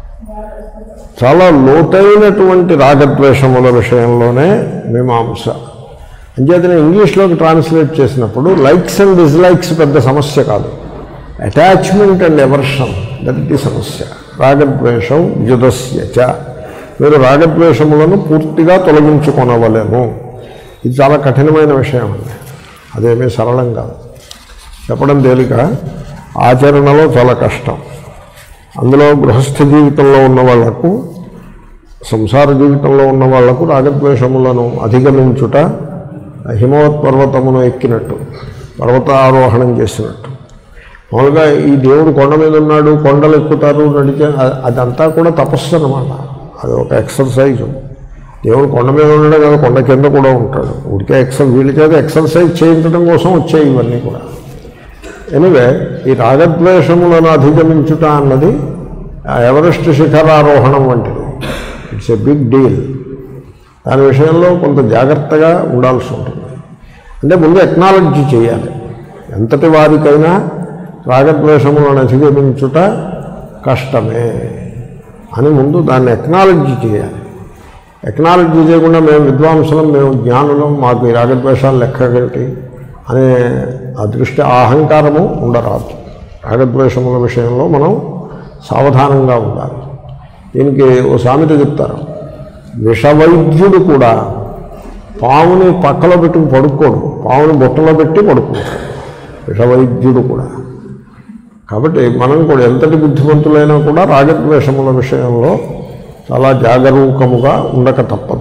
చాలా లోతైనటువంటి రాగద్వేషముల విషయంలోనే మీమాంస అంచేతనే ఇంగ్లీష్లోకి ట్రాన్స్లేట్ చేసినప్పుడు లైక్స్ అండ్ డిస్లైక్స్ పెద్ద సమస్య కాదు అటాచ్మెంట్ అండ్ ఎవర్షన్ దట్ సమస్య రాగద్వేషం యుధస్య చ మీరు రాగద్వేషములను పూర్తిగా తొలగించుకొనవలేము ఇది చాలా కఠినమైన విషయం అండి అదేమీ సరళం కాదు చెప్పడం తేలిక ఆచరణలో చాలా కష్టం అందులో గృహస్థ జీవితంలో ఉన్న వాళ్లకు సంసార జీవితంలో ఉన్న వాళ్లకు రాగద్వేషములను అధిగమించుట హిమవత్ పర్వతమును ఎక్కినట్టు పర్వతారోహణం చేసినట్టు మామూలుగా ఈ దేవుడు కొండ మీద ఉన్నాడు కొండలు ఎక్కుతారు నడిచే అ- అదంతా కూడా తపస్సు అనమాట అది ఒక ఎక్సర్సైజు దేవుడు కొండ మీద ఉండడం కదా కొండ కింద కూడా ఉంటాడు ఉడికే ఎక్సర్ వీళ్ళ చేత ఎక్సర్సైజ్ చేయించడం కోసం వచ్చాయి ఇవన్నీ కూడా ఎనివే ఈ రాగద్వేషములను అధిగమించుట అన్నది ఆ ఎవరెస్ట్ శిఖరారోహణం వంటిది ఇట్స్ ఎ బిగ్ డీల్ దాని విషయంలో కొంత జాగ్రత్తగా ఉండాల్సి ఉంటుంది అంటే ముందు ఎక్నాలజీ చేయాలి ఎంతటి వారికైనా రాగద్వేషములను అధిగమించుట కష్టమే అని ముందు దాన్ని ఎక్నాలజీ చేయాలి ఎక్నాలజీ చేయకుండా మేము విద్వాంసులం మేము జ్ఞానులం మాకు ఈ రాగద్వేషాలు లెక్కగట్టి అనే ఆ దృష్టి ఆ అహంకారము ఉండరాదు రాగద్వేషముల విషయంలో మనం సావధానంగా ఉండాలి దీనికి ఓ సామెత చెప్తారు విషవైద్యుడు కూడా పావుని పక్కలో పెట్టుకుని పడుకోడు పావుని బుట్టలో పెట్టి పడుకుంటాడు విషవైద్యుడు కూడా కాబట్టి మనం కూడా ఎంతటి బుద్ధిమంతులైనా కూడా రాగద్వేషముల విషయంలో చాలా జాగరూకముగా ఉండక తప్పదు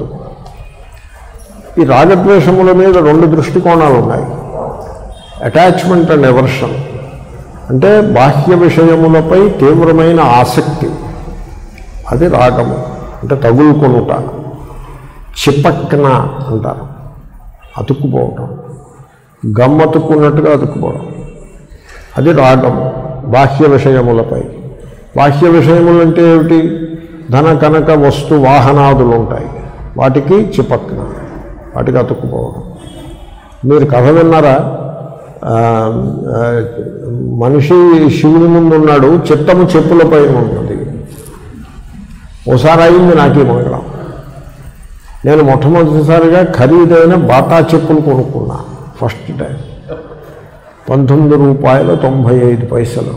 ఈ రాగద్వేషముల మీద రెండు దృష్టికోణాలు ఉన్నాయి అటాచ్మెంట్ అండ్ ఎవర్షన్ అంటే బాహ్య విషయములపై తీవ్రమైన ఆసక్తి అది రాగము అంటే తగులుకొనుట చిపక్కన అంటారు అతుక్కుపోవటం గమ్మతుక్కున్నట్టుగా అతుక్కుపోవడం అది రాగము బాహ్య విషయములపై బాహ్య విషయములు అంటే ఏమిటి ధన కనక వస్తు వాహనాదులు ఉంటాయి వాటికి చిపక్కన వాటికి అతుక్కుపోవడం మీరు కథ విన్నారా ఆ, ఆ, మనిషి శివుని ముందు ఉన్నాడు చిత్తము చెప్పులపై ఉన్నది ఓసారి అయింది నాకు ఈ మంగళం నేను మొట్టమొదటిసారిగా ఖరీదైన బాటా చెప్పులు కొనుక్కున్నా ఫస్ట్ టైం పంతొమ్మిది రూపాయల తొంభై ఐదు పైసలు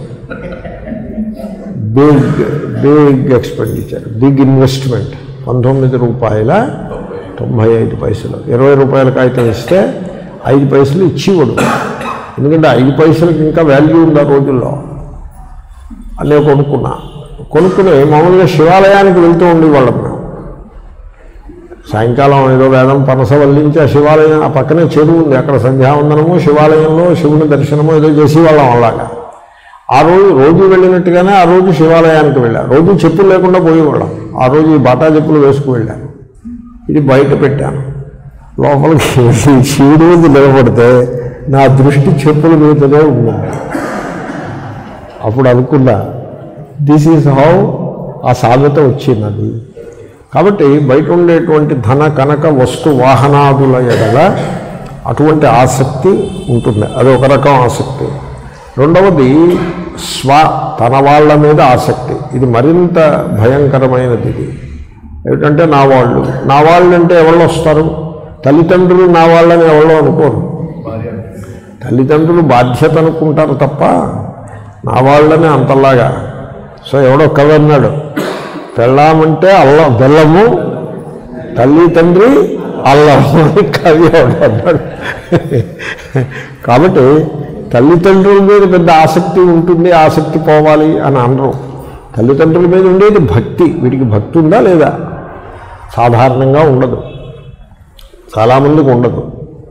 big big expenditure big investment పంతొమ్మిది రూపాయల తొంభై ఐదు పైసలు ఇరవై రూపాయల కాగితం ఇస్తే ఐదు పైసలు ఇచ్చేవాడు ఎందుకంటే ఐదు పైసలకి ఇంకా వాల్యూ ఉంది ఆ రోజుల్లో అన్నీ కొనుక్కున్నా కొనుక్కుని మామూలుగా శివాలయానికి వెళ్తూ ఉండేవాళ్ళం మేము సాయంకాలం ఏదో వేదం పనస వల్లించి ఆ శివాలయం ఆ పక్కనే చెరువు ఉంది అక్కడ సంధ్యావందనము శివాలయంలో శివుని దర్శనము ఏదో చేసేవాళ్ళం అలాగా ఆ రోజు రోజు వెళ్ళినట్టుగానే ఆ రోజు శివాలయానికి వెళ్ళా రోజు చెప్పులు లేకుండా పోయేవాళ్ళం ఆ రోజు ఈ బాటా చెప్పులు వేసుకు వెళ్ళాను ఇది బయట పెట్టాను లోపలికి వెళ్ళి శివుడి మీద నిలబడితే నా దృష్టి చెప్పుల మీదనే ఉంది అప్పుడు అనుకున్నా దిస్ ఈజ్ హౌ ఆ సామెత వచ్చినది కాబట్టి బయట ఉండేటువంటి ధన కనక వస్తు వాహనాదుల ఎడల అటువంటి ఆసక్తి ఉంటుంది అది ఒక రకం ఆసక్తి రెండవది స్వ తన వాళ్ళ మీద ఆసక్తి ఇది మరింత భయంకరమైనది ఇది ఏమిటంటే నా వాళ్ళు నా వాళ్ళు అంటే ఎవరు వస్తారు తల్లిదండ్రులు నా వాళ్ళని ఎవరో అనుకోరు తల్లిదండ్రులు బాధ్యత అనుకుంటారు తప్ప నా వాళ్ళని అంతలాగా సో ఎవడో కవి అన్నాడు పెళ్ళామంటే అల్లం బెల్లము తల్లి తండ్రి అల్లము అని కవి ఎవడో అన్నాడు కాబట్టి తల్లిదండ్రుల మీద పెద్ద ఆసక్తి ఉంటుంది ఆసక్తి పోవాలి అని అనరు తల్లిదండ్రుల మీద ఉండేది భక్తి వీడికి భక్తి ఉందా లేదా సాధారణంగా ఉండదు చాలామందికి ఉండదు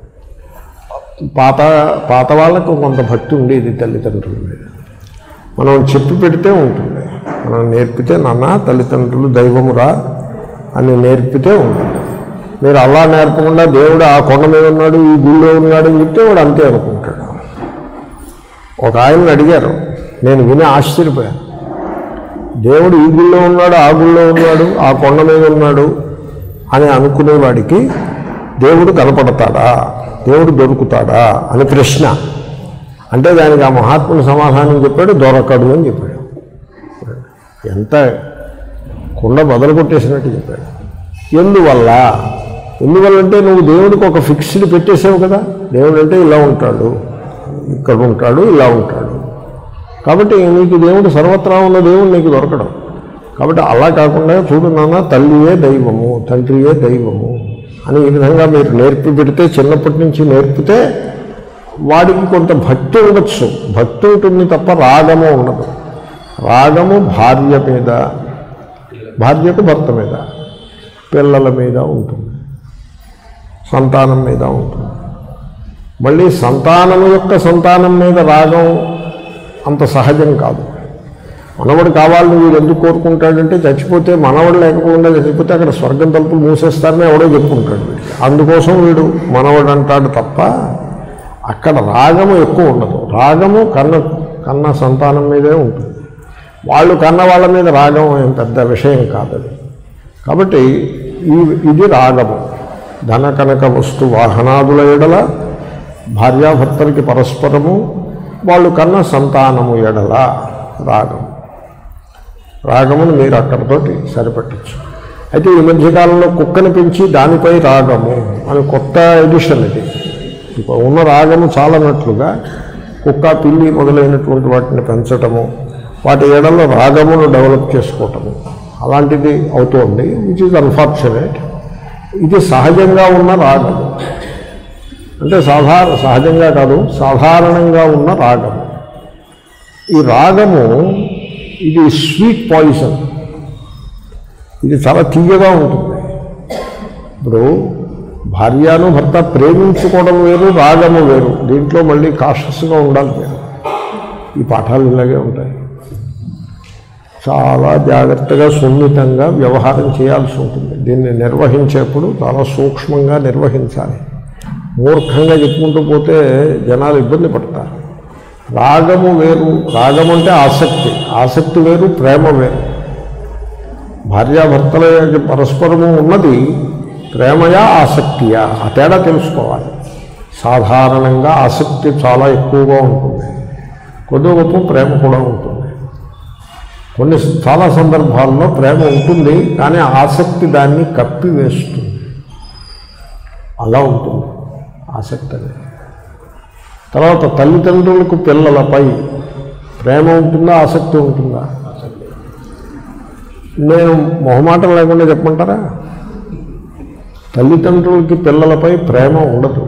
పాత పాత వాళ్ళకు కొంత భక్తి ఉండేది తల్లిదండ్రుల మీద మనం చెప్పి పెడితే ఉంటుంది మనం నేర్పితే నాన్న తల్లిదండ్రులు దైవమురా అని నేర్పితే ఉంటుంది మీరు అలా నేర్పకుండా దేవుడు ఆ కొండ మీద ఉన్నాడు ఈ గుళ్ళో ఉన్నాడు అని చెప్తే వాడు అంతే అనుకుంటాడు ఒక ఆయన్ని అడిగారు నేను విని ఆశ్చర్యపోయాను దేవుడు ఈ గుళ్ళో ఉన్నాడు ఆ గుళ్ళో ఉన్నాడు ఆ కొండ మీద ఉన్నాడు అని అనుకునేవాడికి దేవుడు కనపడతాడా దేవుడు దొరుకుతాడా అని ప్రశ్న అంటే దానికి ఆ మహాత్ముడు సమాధానం చెప్పాడు దొరకడు అని చెప్పాడు ఎంత కుండ మొదలు కొట్టేసినట్టు చెప్పాడు ఎందువల్ల ఎందువల్ల అంటే నువ్వు దేవుడికి ఒక ఫిక్స్డ్ పెట్టేసావు కదా దేవుడు అంటే ఇలా ఉంటాడు ఇక్కడ ఉంటాడు ఇలా ఉంటాడు కాబట్టి నీకు దేవుడు సర్వత్రా ఉన్న దేవుడు నీకు దొరకడం కాబట్టి అలా కాకుండా చూడు నాన్న తల్లియే దైవము తండ్రియే దైవము అని ఈ విధంగా మీరు నేర్పి పెడితే చిన్నప్పటి నుంచి నేర్పితే వాడికి కొంత భక్తి ఉండొచ్చు భక్తి ఉంటుంది తప్ప రాగము ఉండదు రాగము భార్య మీద భార్యకు భర్త మీద పిల్లల మీద ఉంటుంది సంతానం మీద ఉంటుంది మళ్ళీ సంతానం యొక్క సంతానం మీద రాగం అంత సహజం కాదు మనవడు కావాలని వీడు ఎందుకు కోరుకుంటాడంటే చచ్చిపోతే మనవడు లేకపోకుండా చచ్చిపోతే అక్కడ స్వర్గం తలుపులు మూసేస్తారని ఎవడో చెప్పుకుంటాడు వీడికి అందుకోసం వీడు మనవడు అంటాడు తప్ప అక్కడ రాగము ఎక్కువ ఉండదు రాగము కన్న కన్న సంతానం మీదే ఉంటుంది వాళ్ళు కన్న వాళ్ళ మీద రాగం ఏం పెద్ద విషయం కాదు అది కాబట్టి ఈ ఇది రాగము ధన కనక వస్తు వాహనాదుల ఎడల భార్యాభర్తలకి పరస్పరము వాళ్ళు కన్న సంతానము ఎడల రాగం రాగమును మీరు అక్కడితోటి సరిపెట్టచ్చు అయితే ఈ మధ్యకాలంలో కుక్కని పెంచి దానిపై రాగము అని కొత్త ఎడిషన్ ఇది ఇప్పుడు ఉన్న రాగము చాలనట్లుగా కుక్క పిల్లి మొదలైనటువంటి వాటిని పెంచటము వాటి ఏడల్లో రాగమును డెవలప్ చేసుకోవటము అలాంటిది అవుతోంది విచ్ ఈజ్ అన్ఫార్చునేట్ ఇది సహజంగా ఉన్న రాగము అంటే సాధార సహజంగా కాదు సాధారణంగా ఉన్న రాగము ఈ రాగము ఇది స్వీట్ పాయిజన్ ఇది చాలా తీయగా ఉంటుంది ఇప్పుడు భార్యను భర్త ప్రేమించుకోవడం వేరు రాగము వేరు దీంట్లో మళ్ళీ కాషస్గా ఉండాలి మీరు ఈ పాఠాలు ఇలాగే ఉంటాయి చాలా జాగ్రత్తగా సున్నితంగా వ్యవహారం చేయాల్సి ఉంటుంది దీన్ని నిర్వహించేప్పుడు చాలా సూక్ష్మంగా నిర్వహించాలి మూర్ఖంగా చెప్పుకుంటూ పోతే జనాలు ఇబ్బంది పడతారు రాగము వేరు రాగం అంటే ఆసక్తి ఆసక్తి వేరు ప్రేమ వేరు భార్యాభర్తల యొక్క పరస్పరము ఉన్నది ప్రేమయా ఆసక్తియా ఆ తేడా తెలుసుకోవాలి సాధారణంగా ఆసక్తి చాలా ఎక్కువగా ఉంటుంది కొద్ది గొప్ప ప్రేమ కూడా ఉంటుంది కొన్ని చాలా సందర్భాల్లో ప్రేమ ఉంటుంది కానీ ఆసక్తి దాన్ని కప్పివేస్తుంది అలా ఉంటుంది ఆసక్తి అనేది తర్వాత తల్లిదండ్రులకు పిల్లలపై ప్రేమ ఉంటుందా ఆసక్తి ఉంటుందా నేను మొహమాటం లేకుండా చెప్పమంటారా తల్లిదండ్రులకి పిల్లలపై ప్రేమ ఉండదు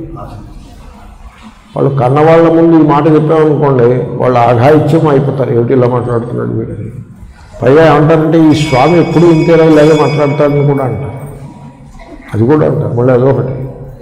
వాళ్ళు కన్నవాళ్ళ ముందు ఈ మాట చెప్పామనుకోండి వాళ్ళు ఆఘాయిత్యం అయిపోతారు ఏమిటి ఇలా మాట్లాడుతున్నాడు వీడని పైగా ఏమంటారంటే ఈ స్వామి ఎప్పుడు ఇంతేనా ఇలాగే మాట్లాడతారని కూడా అంటారు అది కూడా అంటారు మళ్ళీ అదొకటి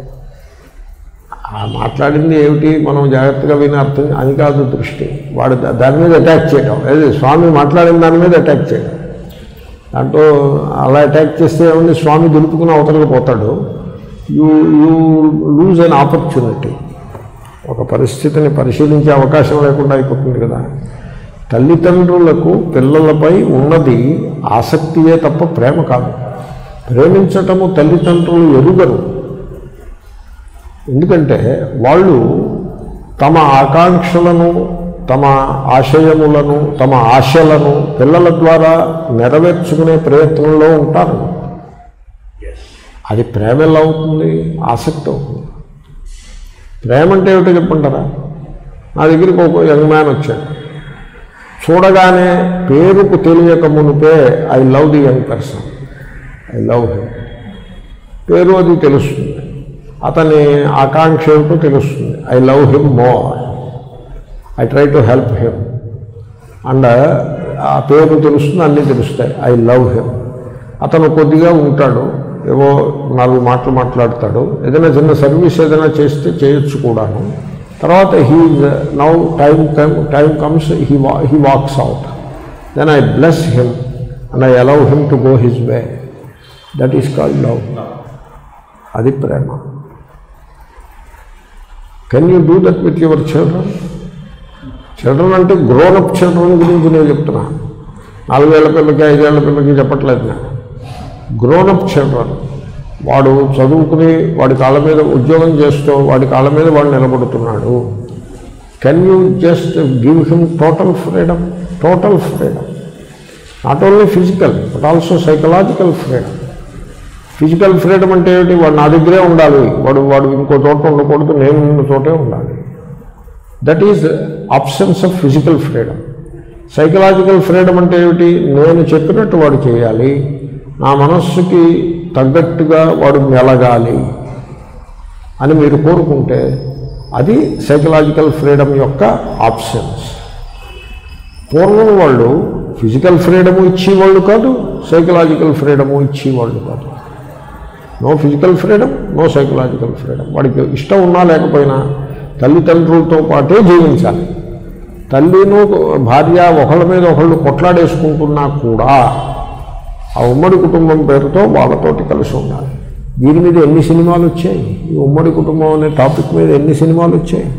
ఆ మాట్లాడింది ఏమిటి మనం జాగ్రత్తగా విని అర్థం అని కాదు దృష్టి వాడు దా- దాని మీద అటాక్ చేయడం అదే స్వామి మాట్లాడిన దాని మీద అటాక్ చేయడం దాంట్లో అలా అటాక్ చేస్తే ఏముంది స్వామి దులుపుకుని అవతలకి పోతాడు you you lose an opportunity ఒక పరిస్థితిని పరిశీలించే అవకాశం లేకుండా అయిపోతుంది కదా తల్లిదండ్రులకు పిల్లలపై ఉన్నది ఆసక్తియే తప్ప ప్రేమ కాదు ప్రేమించటము తల్లిదండ్రులు ఎరుగరు ఎందుకంటే వాళ్ళు తమ ఆకాంక్షలను తమ ఆశయములను తమ ఆశలను పిల్లల ద్వారా నెరవేర్చుకునే ప్రయత్నంలో ఉంటారు అది ప్రేమ ఎలా అవుతుంది ఆసక్తి అవుతుంది ప్రేమ అంటే ఏమిటో చెప్పంటారా నా దగ్గరికి ఒక యంగ్ మ్యాన్ వచ్చాడు చూడగానే పేరుకు తెలియక మునిపే I love the young person I love him పేరు అది తెలుస్తుంది అతని ఆకాంక్ష ఏమిటో తెలుస్తుంది I love him more I try to help him and ఆ పేరు తెలుస్తుంది అన్నీ తెలుస్తాయి ఐ లవ్ హిమ్ అతను కొద్దిగా ఉంటాడు ఏవో నాలుగు మాటలు మాట్లాడతాడు ఏదైనా చిన్న సర్వీస్ ఏదైనా చేస్తే చేయొచ్చు కూడాను తర్వాత he now time come time comes he wa he walks out then I bless him and I allow him to go his way that is called love అది ప్రేమ can you do that with your children children అంటే గ్రోనప్ చిల్డ్రన్ గురించి నేను చెప్తున్నా నాలుగేళ్ల పిల్లకి ఐదేళ్ల పిల్లకి చెప్పట్లేదు నేను గ్రోనప్ చిల్డ్రన్ వాడు చదువుకుని వాడి కాళ్ళ మీద ఉద్యోగం చేస్తూ వాడి కాళ్ళ మీద వాడు నిలబడుతున్నాడు can you just give him total freedom total freedom not only physical but also psychological freedom physical freedom అంటే ఏమిటి వాడు నా దగ్గరే ఉండాలి వాడు వాడు ఇంకో చోట ఉండకూడదు నేను ఉన్న చోటే ఉండాలి that is options of physical freedom psychological freedom అంటే ఏమిటి నేను చెప్పినట్టు వాడు చేయాలి నా మనస్సుకి తగ్గట్టుగా వాడు మెలగాలి అని మీరు కోరుకుంటే అది సైకలాజికల్ ఫ్రీడమ్ యొక్క ఆప్షన్స్ పూర్వం వాళ్ళు ఫిజికల్ ఫ్రీడము ఇచ్చేవాళ్ళు కాదు సైకలాజికల్ ఫ్రీడము ఇచ్చేవాళ్ళు కాదు no physical freedom no psychological freedom వాడికి ఇష్టం ఉన్నా లేకపోయినా తల్లిదండ్రులతో పాటే జీవించాలి తల్లిను భార్య ఒకళ్ళ మీద ఒకళ్ళు కొట్లాడేసుకుంటున్నా కూడా ఆ ఉమ్మడి కుటుంబం పేరుతో వాళ్ళతోటి కలిసి ఉండాలి దీని మీద ఎన్ని సినిమాలు వచ్చాయి ఈ ఉమ్మడి కుటుంబం అనే టాపిక్ మీద ఎన్ని సినిమాలు వచ్చాయి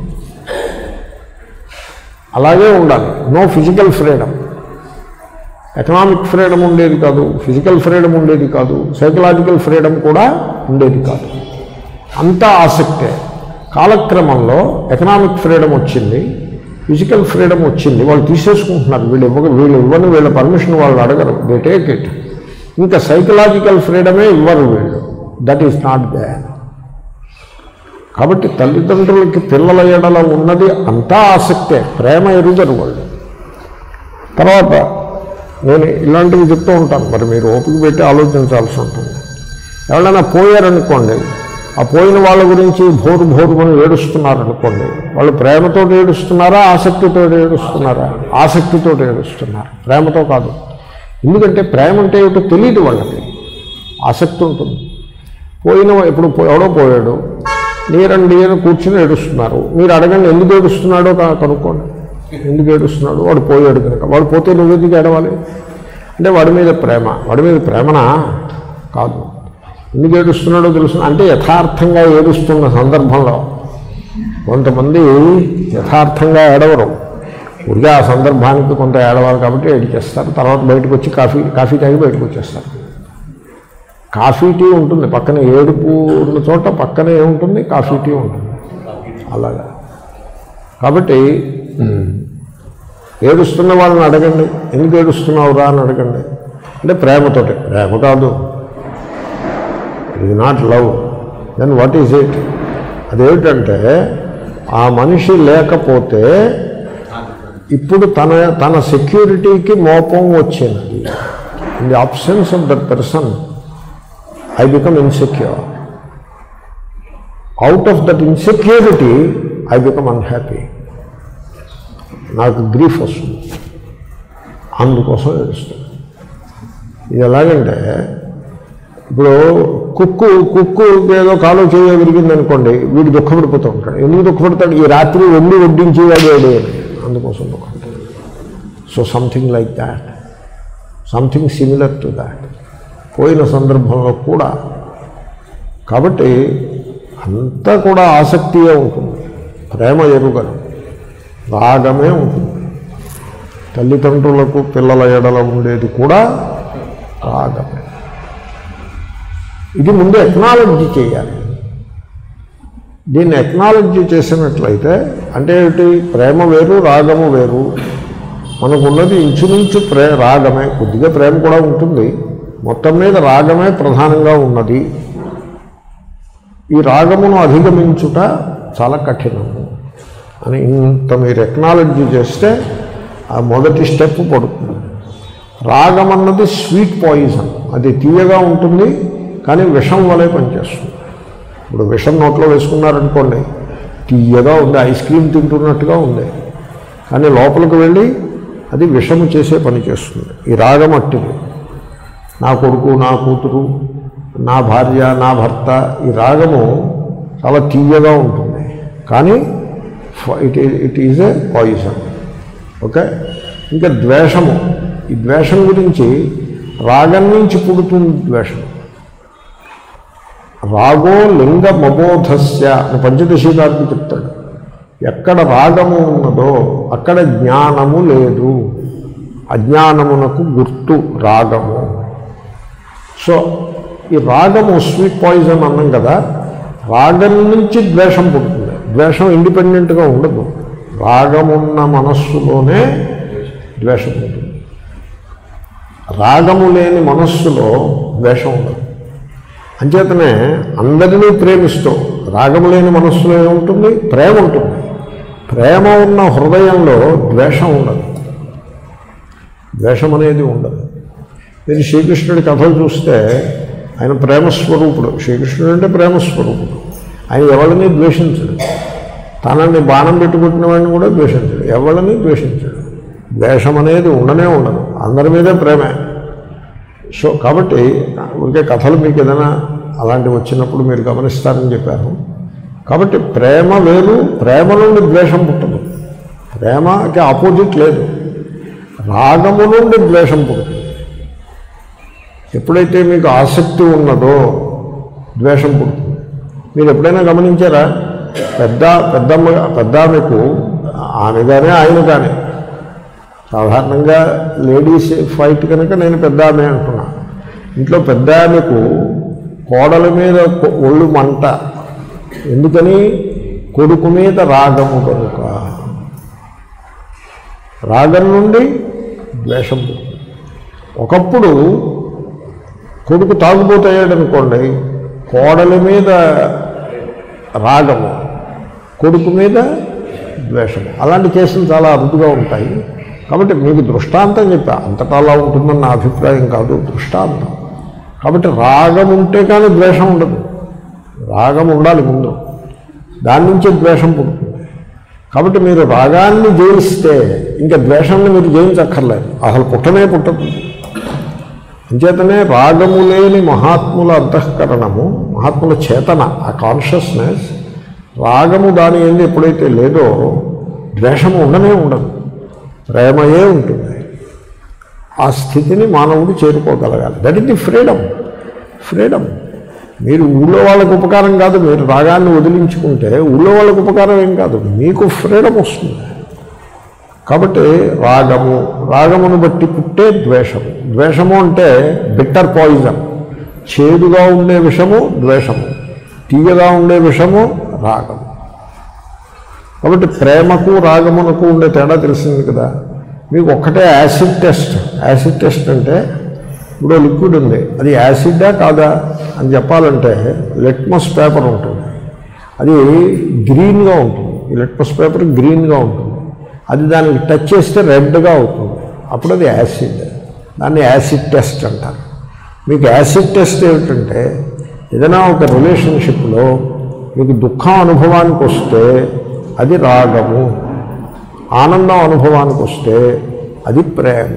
అలాగే ఉండాలి no physical freedom economic freedom ఉండేది కాదు ఫిజికల్ ఫ్రీడమ్ ఉండేది కాదు సైకలాజికల్ ఫ్రీడమ్ కూడా ఉండేది కాదు అంతా ఆసక్తే కాలక్రమంలో ఎకనామిక్ ఫ్రీడమ్ వచ్చింది ఫిజికల్ ఫ్రీడమ్ వచ్చింది వాళ్ళు తీసేసుకుంటున్నారు వీళ్ళు ఇవ్వక వీళ్ళు ఇవ్వని వీళ్ళ పర్మిషన్ వాళ్ళు అడగరు దే టేక్ ఇట్ ఇంకా సైకలాజికల్ ఫ్రీడమే ఇవ్వరు వీళ్ళు దట్ ఈస్ నాట్ దే కాబట్టి తల్లిదండ్రులకి పిల్లల ఎడల ఉన్నది అంతా ఆసక్తే ప్రేమ ఎరుగరు వాళ్ళు తర్వాత నేను ఇలాంటివి చెప్తూ ఉంటాను మరి మీరు ఓపిక పెట్టి ఆలోచించాల్సి ఉంటుంది ఎవరైనా పోయారనుకోండి ఆ పోయిన వాళ్ళ గురించి భోరు భోరు అని ఏడుస్తున్నారనుకోండి వాళ్ళు ప్రేమతో ఏడుస్తున్నారా ఆసక్తితో ఏడుస్తున్నారా ఆసక్తితో ఏడుస్తున్నారు ప్రేమతో కాదు ఎందుకంటే ప్రేమ అంటే ఏమిటో తెలియదు వాళ్ళకి ఆసక్తి ఉంటుంది పోయిన వా- ఇప్పుడు పో- ఎవడో పోయాడు నీరండి అని కూర్చుని ఏడుస్తున్నారు మీరు అడగండి ఎందుకు ఏడుస్తున్నాడో కా- కనుక్కోండి ఎందుకు ఏడుస్తున్నాడు వాడు పోయాడు కనుక వాడు పోతే నువ్వెందుకు ఏడవాలి అంటే వాడి మీద ప్రేమ వాడి మీద ప్రేమనా కాదు ఎందుకు ఏడుస్తున్నాడో తెలుసు అంటే యథార్థంగా ఏడుస్తున్న సందర్భంలో కొంతమంది యథార్థంగా ఏడవరు ఊరికే ఆ సందర్భానికి కొంత ఏడవాలి కాబట్టి ఏడిచేస్తారు తర్వాత బయటకు వచ్చి కాఫీ కాఫీ తాగి బయటకు వచ్చేస్తారు కాఫీ టీ ఉంటుంది పక్కన ఏడుపు ఉన్న చోట పక్కనే ఏముంటుంది కాఫీ టీ ఉంటుంది అలాగా కాబట్టి ఉమ్, ఏడుస్తున్న వాళ్ళని అడగండి ఎందుకు ఏడుస్తున్నావురా అని అడగండి అంటే ప్రేమతోటి ప్రేమ కాదు ఇది not love then what is it అదేమిటంటే ఆ మనిషి లేకపోతే ఇప్పుడు తన తన సెక్యూరిటీకి మోపం వచ్చినది in the absence of that person I become insecure out of that insecurity I become unhappy నాకు గ్రీఫ్ వస్తుంది అందుకోసం ఏడుస్తుంది ఇది ఎలాగంటే ఇప్పుడు కుక్కు కుక్కు ఏదో కాలో చేయ విరిగింది అనుకోండి వీడు దుఃఖపడిపోతూ ఉంటాడు ఎందుకు దుఃఖపడతాడు ఈ రాత్రి వెళ్ళి వడ్డించేవాడు ఏడు అని అందుకోసం దుఃఖపడతాడు so something like that something similar to that పోయిన సందర్భంలో కూడా కాబట్టి అంతా కూడా ఆసక్తియే ఉంటుంది ప్రేమ ఎరుగను రాగమే ఉంటుంది తల్లిదండ్రులకు పిల్లల ఎడల ఉండేది కూడా రాగమే ఇది ముందు ఎక్నాలజీ చేయాలి దీన్ని ఎక్నాలజీ చేసినట్లయితే అంటే ఏమిటి ప్రేమ వేరు రాగము వేరు మనకున్నది ఇంచుమించు ప్రే రాగమే కొద్దిగా ప్రేమ కూడా ఉంటుంది మొత్తం మీద రాగమే ప్రధానంగా ఉన్నది ఈ రాగమును అధిగమించుట చాలా కఠినము అని ఇంత మీరు ఎక్నాలజీ చేస్తే ఆ మొదటి స్టెప్ పడుతుంది రాగం అన్నది స్వీట్ పాయిజన్ అది తీయగా ఉంటుంది కానీ విషం వలె పనిచేస్తుంది ఇప్పుడు విషం నోట్లో వేసుకున్నారనుకోండి తీయగా ఉంది ఐస్ క్రీమ్ తింటున్నట్టుగా ఉంది కానీ లోపలికి వెళ్ళి అది విషము చేసే పని చేస్తుంది ఈ రాగం అట్టిది నా కొడుకు నా కూతురు నా భార్య నా భర్త ఈ రాగము చాలా తీయగా ఉంటుంది కానీ it it is a poison okay ఇంకా ద్వేషము ఈ ద్వేషం గురించి రాగం నుంచి పుడుతుంది ద్వేషం రాగో లింగ మబోధస్య అని పంచదశీకారికి చెప్తాడు ఎక్కడ రాగము ఉన్నదో అక్కడ జ్ఞానము లేదు అజ్ఞానమునకు గుర్తు రాగము సో ఈ రాగము స్వీట్ పాయిజన్ అన్నాం కదా రాగం నుంచి ద్వేషం పుడుతుంది ద్వేషం ఇండిపెండెంట్గా ఉండదు రాగమున్న మనస్సులోనే ద్వేషం ఉంటుంది రాగము లేని మనస్సులో ద్వేషం ఉండదు అంచేతనే అందరినీ ప్రేమిస్తూ రాగము లేని మనస్సులో ఏముంటుంది ప్రేమ ఉంటుంది ప్రేమ ఉన్న హృదయంలో ద్వేషం ఉండదు ద్వేషం అనేది ఉండదు మీరు శ్రీకృష్ణుడి కథలు చూస్తే ఆయన ప్రేమస్వరూపుడు శ్రీకృష్ణుడు అంటే ప్రేమస్వరూపుడు ఆయన ఎవరిని ద్వేషించడు తనని బాణం పెట్టుకుంటున్న వాడిని కూడా ద్వేషించడు ఎవరిని ద్వేషించడు ద్వేషం అనేది ఉండనే ఉండదు అందరి మీదే ప్రేమే సో కాబట్టి ఇంకే కథలు మీకు ఏదైనా అలాంటివి వచ్చినప్పుడు మీరు గమనిస్తారని చెప్పాను కాబట్టి ప్రేమ వేరు ప్రేమ నుండి ద్వేషం పుట్టదు ప్రేమకి ఆపోజిట్ లేదు రాగము నుండి ద్వేషం పుడుతుంది ఎప్పుడైతే మీకు ఆసక్తి ఉన్నదో ద్వేషం పుడుతుంది మీరు ఎప్పుడైనా గమనించారా పెద్ద పెద్దమ్మ పెద్ద ఆమెకు ఆమె కానీ ఆయన కానీ సాధారణంగా లేడీస్ ఫైట్ కనుక నేను పెద్ద ఆమె అంటున్నా ఇంట్లో పెద్ద ఆమెకు కోడల మీద కొ- ఒళ్ళు మంట ఎందుకని కొడుకు మీద రాగము కనుక రాగం నుండి ద్వేషం పుడుతుంది. ఒకప్పుడు కొడుకు తాగుబోతయ్యాడు అనుకోండి కోడల మీద రాగము కొడుకు మీద ద్వేషము అలాంటి కేసులు చాలా అరుదుగా ఉంటాయి కాబట్టి మీకు దృష్టాంతం చెప్పా అంతటా అలా ఉంటుందని నా అభిప్రాయం కాదు దృష్టాంతం కాబట్టి రాగం ఉంటే కానీ ద్వేషం ఉండదు రాగం ఉండాలి ముందు దాని నుంచే ద్వేషం పుడుతుంది కాబట్టి మీరు రాగాన్ని జయిస్తే ఇంకా ద్వేషాన్ని మీరు జయించక్కర్లేదు అసలు పుట్టనే పుట్టదు అంచేతనే రాగము లేని మహాత్ముల అంతఃకరణము మహాత్ముల చేతన ఆ కాన్షియస్నెస్ రాగము దాని ఏంది ఎప్పుడైతే లేదో ద్వేషము ఉండనే ఉండదు ప్రేమయే ఉంటుంది ఆ స్థితిని మానవుడు చేరుకోగలగాలి that is the freedom freedom మీరు ఊళ్ళో వాళ్ళకు ఉపకారం కాదు మీరు రాగాన్ని వదిలించుకుంటే ఊళ్ళో వాళ్ళకు ఉపకారం ఏం కాదు మీకు ఫ్రీడమ్ వస్తుంది కాబట్టి రాగము రాగమును బట్టి పుట్టే ద్వేషము ద్వేషము అంటే బిట్టర్ పాయిజన్ చేదుగా ఉండే విషము ద్వేషము తీయగా ఉండే విషము రాగము కాబట్టి ప్రేమకు రాగమునకు ఉండే తేడా తెలిసింది కదా మీకు ఒక్కటే యాసిడ్ టెస్ట్ యాసిడ్ టెస్ట్ అంటే ఇప్పుడు లిక్విడ్ ఉంది అది యాసిడ్డా కాదా అని చెప్పాలంటే లిట్మస్ పేపర్ ఉంటుంది అది గ్రీన్గా ఉంటుంది ఈ లిట్మస్ పేపర్ గ్రీన్గా ఉంటుంది అది దానికి టచ్ చేస్తే రెడ్గా అవుతుంది అప్పుడు అది యాసిడ్ దాన్ని యాసిడ్ టెస్ట్ అంటారు మీకు యాసిడ్ టెస్ట్ ఏమిటంటే ఏదైనా ఒక రిలేషన్షిప్లో మీకు దుఃఖం అనుభవానికి వస్తే అది రాగము ఆనందం అనుభవానికి వస్తే అది ప్రేమ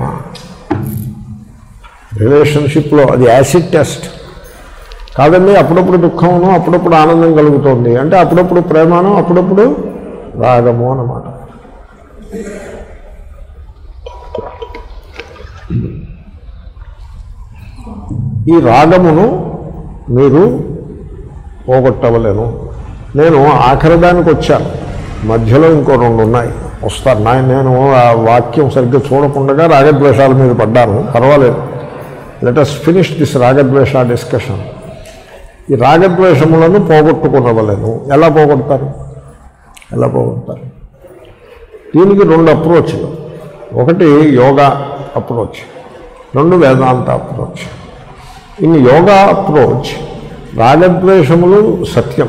రిలేషన్షిప్లో అది యాసిడ్ టెస్ట్ కాదండి అప్పుడప్పుడు దుఃఖమును అప్పుడప్పుడు ఆనందం కలుగుతోంది అంటే అప్పుడప్పుడు ప్రేమను అప్పుడప్పుడు రాగము అన్నమాట ఈ రాగమును మీరు పోగొట్టవలేను నేను ఆఖరి దానికి వచ్చాను మధ్యలో ఇంకో రెండు ఉన్నాయి వస్తారు నా నేను ఆ వాక్యం సరిగ్గా చూడకుండా రాగద్వేషాల మీద పడ్డాను పర్వాలేదు లెట్ అస్ ఫినిష్ దిస్ రాగద్వేష డిస్కషన్ ఈ రాగద్వేషములను పోగొట్టుకునవలేను ఎలా పోగొడతారు ఎలా పోగొడతారు దీనికి రెండు అప్రోచ్లు ఒకటి యోగా అప్రోచ్ రెండు Vedanta approach in yoga approach రాగద్వేషములు సత్యం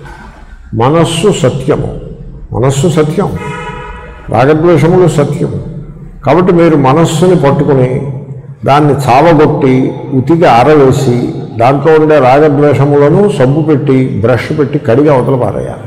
మనస్సు సత్యము మనస్సు సత్యం రాగద్వేషములు సత్యం కాబట్టి మీరు మనస్సుని పట్టుకుని దాన్ని చావగొట్టి ఉతికి ఆరవేసి దాంట్లో ఉండే రాగద్వేషములను సబ్బు పెట్టి బ్రష్ పెట్టి కడిగి అవతల పారేయాలి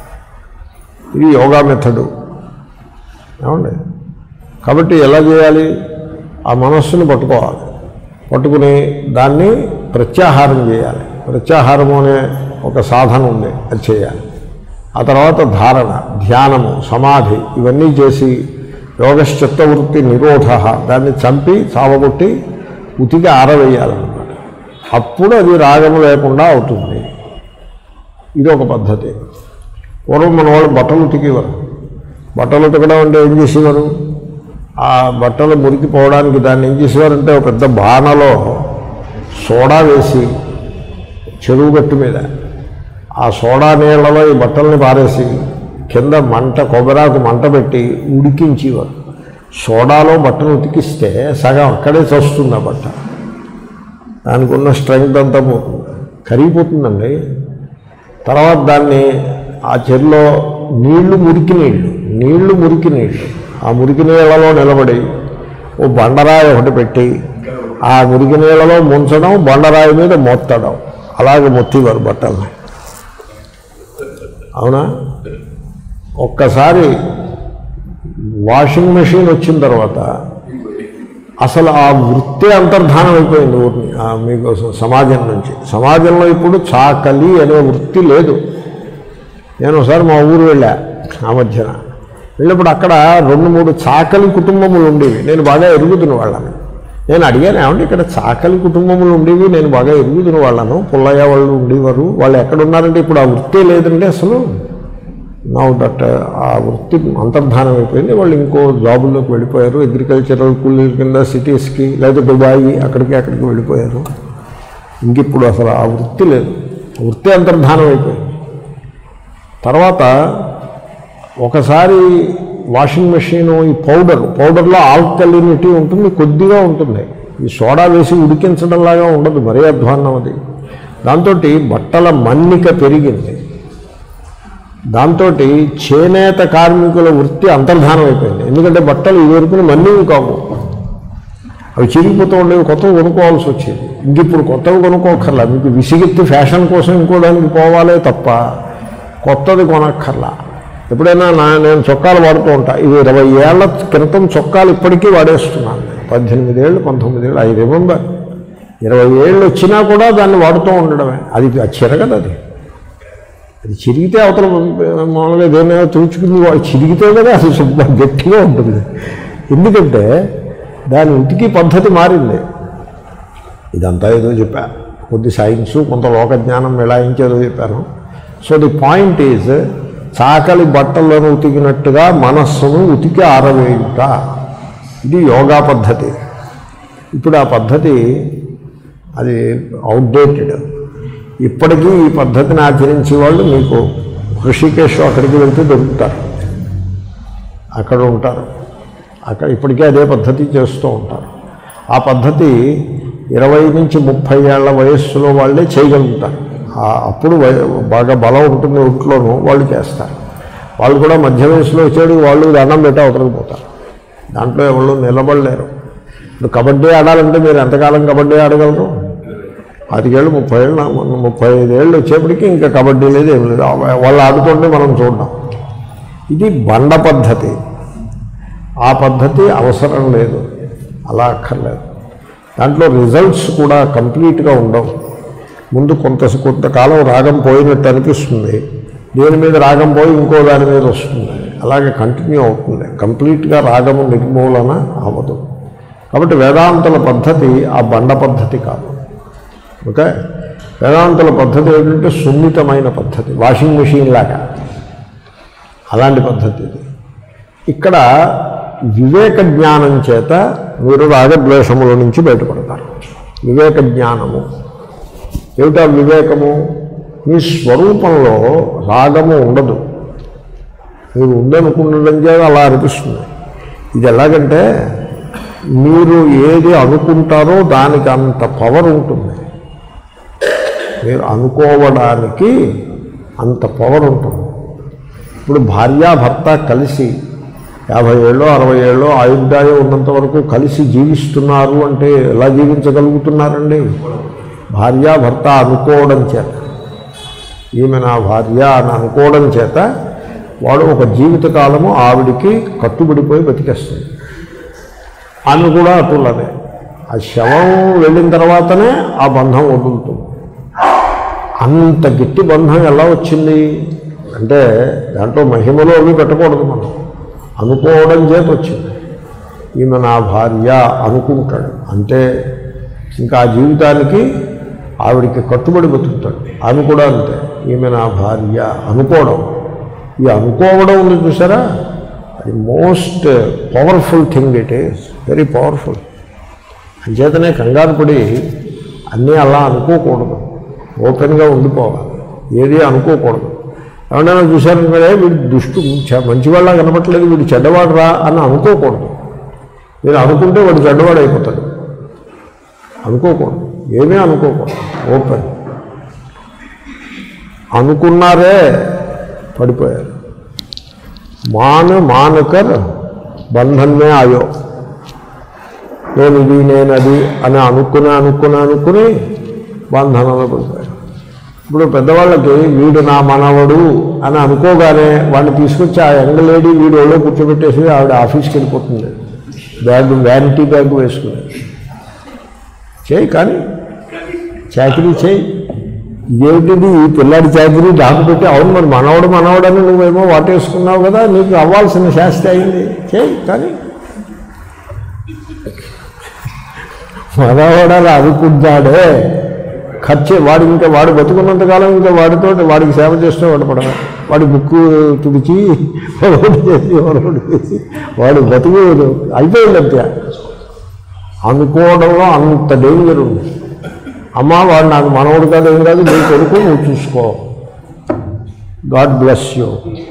ఇది యోగా మెథడు ఏమండి కాబట్టి ఎలా చేయాలి ఆ మనస్సుని పట్టుకోవాలి పట్టుకుని దాన్ని ప్రత్యాహారం చేయాలి ప్రత్యాహారము అనే ఒక సాధన ఉంది అది చేయాలి ఆ తర్వాత ధారణ ధ్యానము సమాధి ఇవన్నీ చేసి యోగశ్చిత్తవృత్తి నిరోధ దాన్ని చంపి చావగొట్టి ఉతికి ఆరవేయాలన్నమాట అప్పుడు అది రాగము లేకుండా అవుతుంది ఇది ఒక పద్ధతి పూర్వం మన వాళ్ళు బట్టలు ఉతికేవారు బట్టలు ఉతకడం అంటే ఏం చేసేవారు ఆ బట్టలు మురికిపోవడానికి దాన్ని ఏం చేసేవారంటే ఒక పెద్ద బాణలో సోడా వేసి చెరువు గట్టు మీద ఆ సోడా నీళ్లలో ఈ బట్టల్ని పారేసి కింద మంట కొబ్బరాకు మంట పెట్టి ఉడికించేవారు సోడాలో బట్టలు ఉతికిస్తే సగం అక్కడే చస్తుంది ఆ బట్ట దానికి ఉన్న స్ట్రెంగ్త్ అంతా పోతుంది కరిగిపోతుందండి తర్వాత దాన్ని ఆ చెరులో నీళ్లు మురికి నీళ్లు నీళ్లు మురికి నీళ్లు ఆ మురికి నీళ్లలో నిలబడి ఓ బండరాయి ఒకటి పెట్టి ఆ మురికి నీళ్లలో ముంచడం బండరాయి మీద మొత్తడం అలాగే మొత్తేవారు బట్టల్ని అవునా ఒక్కసారి వాషింగ్ మెషిన్ వచ్చిన తర్వాత అసలు ఆ వృత్తి అంతర్ధానం అయిపోయింది ఊరిని ఆ మీకు సమాజం నుంచి సమాజంలో ఇప్పుడు చాకలి అనే వృత్తి లేదు నేను ఒకసారి మా ఊరు వెళ్ళా ఆ మధ్యన వెళ్ళినప్పుడు అక్కడ రెండు మూడు చాకలి కుటుంబములు ఉండేవి నేను బాగా ఎరుగుతున్న వాళ్ళని నేను అడిగాను ఏమంటే ఇక్కడ చాకలి కుటుంబములు ఉండేవి నేను బాగా ఎరుగుతున్న వాళ్ళను పుల్లయ్య వాళ్ళు ఉండేవారు వాళ్ళు ఎక్కడ ఉన్నారంటే ఇప్పుడు ఆ వృత్తే లేదండి అసలు నౌ దట్ ఆ వృత్తి అంతర్ధానం అయిపోయింది వాళ్ళు ఇంకో జాబుల్లోకి వెళ్ళిపోయారు అగ్రికల్చరల్ కూలీల కింద సిటీస్కి లేదా దుబాయ్ అక్కడికి అక్కడికి వెళ్ళిపోయారు ఇంకిప్పుడు అసలు ఆ వృత్తి లేదు వృత్తి అంతర్ధానం అయిపోయింది తర్వాత ఒకసారి వాషింగ్ మెషిన్ ఈ పౌడర్ పౌడర్లో ఆల్కలినిటీ ఉంటుంది కొద్దిగా ఉంటుంది ఈ సోడా వేసి ఉడికించడంలాగా ఉండదు మరీ అధ్వాన్నం అది దాంతో బట్టల మన్నిక పెరిగింది దాంతో చేనేత కార్మికుల వృత్తి అంతర్ధానం అయిపోయింది ఎందుకంటే బట్టలు ఈ వరకు మన్నివి కావు అవి చిరిగిపోతూ ఉండేవి కొత్తవి కొనుక్కోవాల్సి వచ్చేది ఇంక ఇప్పుడు కొత్తవి కొనుక్కోకర్లా మీకు విసిగెత్తి ఫ్యాషన్ కోసం ఇంకో దానికి పోవాలే తప్ప కొత్తది కొనక్కర్లా ఎప్పుడైనా నా నేను చొక్కాలు వాడుతూ ఉంటా ఇది ఇరవై ఏళ్ల క్రితం చొక్కాలు ఇప్పటికీ వాడేస్తున్నాను పద్దెనిమిది ఏళ్ళు పంతొమ్మిది ఏళ్ళు ఐ రిమెంబర్ ఇరవై ఏళ్ళు వచ్చినా కూడా దాన్ని వాడుతూ ఉండడమే అది అది చిరగదు అది అది చిరిగితే అవతల మామూలుగా దేనైనా తుడుచుకుని వాడు చిరిగితే కదా అసలు శుభ్రం గట్టిగా ఉంటుంది ఎందుకంటే దాని ఉతికి పద్ధతి మారింది ఇదంతా ఏదో చెప్పా కొద్ది సైన్సు కొంత లోక జ్ఞానం మిళాయించేదో చెప్పాను సో ది పాయింట్ ఈజ్ చాకలి బట్టలను ఉతికినట్టుగా మనస్సును ఉతికి ఆరవేయుట ఇది యోగా పద్ధతి ఇప్పుడు ఆ పద్ధతి అది అవుట్డేటెడ్ ఇప్పటికీ ఈ పద్ధతిని ఆచరించే వాళ్ళు మీకు ఋషికేశ్ అక్కడికి వెళ్తే దొరుకుతారు అక్కడ ఉంటారు అక్కడ ఇప్పటికే అదే పద్ధతి చేస్తూ ఉంటారు ఆ పద్ధతి ఇరవై నుంచి ముప్పై ఏళ్ల వయస్సులో వాళ్ళే చేయగలుగుతారు ఆ- అప్పుడు వయ- బాగా బలం ఉంటుంది ఒంట్లోనూ వాళ్ళు చేస్తారు వాళ్ళు కూడా మధ్య వయసులో వచ్చేది వాళ్ళు దండం పెట్టి అవతలకు పోతారు దాంట్లో ఎవరు నిలబడలేరు ఇప్పుడు కబడ్డీ ఆడాలంటే మీరు ఎంతకాలం కబడ్డీ ఆడగలరు పాతికేళ్ళు ముప్పై ఏళ్ళు ముప్పై ఐదు ఏళ్ళు వచ్చేప్పటికి ఇంకా కబడ్డీ లేదు ఏం లేదు ఆ- వాళ్ళు ఆడుతుంటే మనం చూడడం ఇది బండ పద్ధతి ఆ పద్ధతి అవసరం లేదు అలా అక్కర్లేదు దాంట్లో రిజల్ట్స్ కూడా కంప్లీట్గా ఉండవు ముందు కొంత కొంతకాలం రాగం పోయినట్టు అనిపిస్తుంది దేని మీద రాగం పోయి ఇంకో దాని మీద వస్తుంది అలాగే కంటిన్యూ అవుతుంది కంప్లీట్గా రాగము నిర్మూలన అవ్వదు కాబట్టి వేదాంతుల పద్ధతి ఆ బండ పద్ధతి కాదు ఓకే వేదాంతుల పద్ధతి ఏంటంటే సున్నితమైన పద్ధతి వాషింగ్ మెషిన్ లాగా అలాంటి పద్ధతి ఇది ఇక్కడ వివేక జ్ఞానం చేత మీరు రాగద్వేషముల నుంచి బయటపడతారు వివేక జ్ఞానము ఏమిటా వివేకము మీ స్వరూపంలో రాగము ఉండదు మీరు ఉందనుకుండడం చేత అలా అనిపిస్తుంది ఇది ఎలాగంటే మీరు ఏది అనుకుంటారో దానికి అంత పవర్ ఉంటుంది మీరు అనుకోవడానికి అంత పవర్ ఉంటుంది ఇప్పుడు భార్యాభర్త కలిసి యాభై ఏళ్ళు అరవై ఏళ్ళు ఆయుర్దాయం ఉన్నంత వరకు కలిసి జీవిస్తున్నారు అంటే ఎలా జీవించగలుగుతున్నారండి భార్యాభర్త అనుకోవడం చేత ఈమె నా భార్య అని అనుకోవడం చేత వాడు ఒక జీవితకాలము ఆవిడికి కట్టుబడిపోయి బతికేస్తుంది ఆమె కూడా అటులనే ఆ శవం వెళ్ళిన తర్వాతనే ఆ బంధం వదులుతుంది అంత గట్టి బంధం ఎలా వచ్చింది అంటే దాంట్లో మహిమలో అవి పెట్టకూడదు మనం అనుకోవడం చేత వచ్చింది ఈమె నా భార్య అనుకుంటాడు అంటే ఇంకా ఆ జీవితానికి ఆవిడికి కట్టుబడి బతుకుతాడు ఆమె కూడా అంతే ఈమె నా భార్య అనుకోవడం ఈ అనుకోవడం ఉంది చూసారా అది most powerful thing it is very powerful అంచేతనే కంగారు పడి అన్నీ అలా అనుకోకూడదు ఓపెన్గా ఉండిపోవాలి ఏది అనుకోకూడదు ఎవరైనా చూశారనుకునే వీడు దుష్టు చ- మంచివాళ్ళ కనపట్లేదు వీడు చెడ్డవాడు రా అని అనుకోకూడదు మీరు అనుకుంటే వాడు చెడ్డవాడు అయిపోతాడు అనుకోకూడదు ఏమీ అనుకోకూడదు ఓపెన్ అనుకున్నారే పడిపోయారు మాన్ మానకర్ బంధన్మే ఆయో నేను ఇది నేను అది అని అనుకుని అనుకుని అనుకుని బంధనంలో పడిపోయారు ఇప్పుడు పెద్దవాళ్ళకి వీడు నా మనవడు అని అనుకోగానే వాడిని తీసుకొచ్చి ఆ యంగ్ లేడీ వీడు ఒళ్ళో కూర్చోబెట్టేసి ఆవిడ ఆఫీస్కి వెళ్ళిపోతుంది బ్యాగ్ వ్యానిటీ బ్యాగ్ వేసుకుని చేయి కానీ చాకరీ చేయి ఏమిటిది ఈ పిల్లాడి చాకరీ దాకా పెట్టి అవును మరి మనవడు మనవడని నువ్వేమో వాటేసుకున్నావు కదా నీకు అవ్వాల్సిన శాస్తి అయింది చేయి కానీ మనవడాలు అనుకుంటాడే ఖర్చు వాడు ఇంకా వాడు బతుకున్నంతకాలం ఇంకా వాడితో వాడికి సేవ చేస్తూ వాడు పడవ వాడి ముక్కు తుడిచి ఒకటి చేసి ఒకటి చేసి వాడు బతుకు అయిపోయింది అంతే అనుకోవడంలో అంత డేంజర్ ఉంది అమ్మ వాడు నాకు మనవడు కాదు ఏం కాదు నీ కొడుకు నువ్వు చూసుకో గాడ్ బ్లెస్ యూ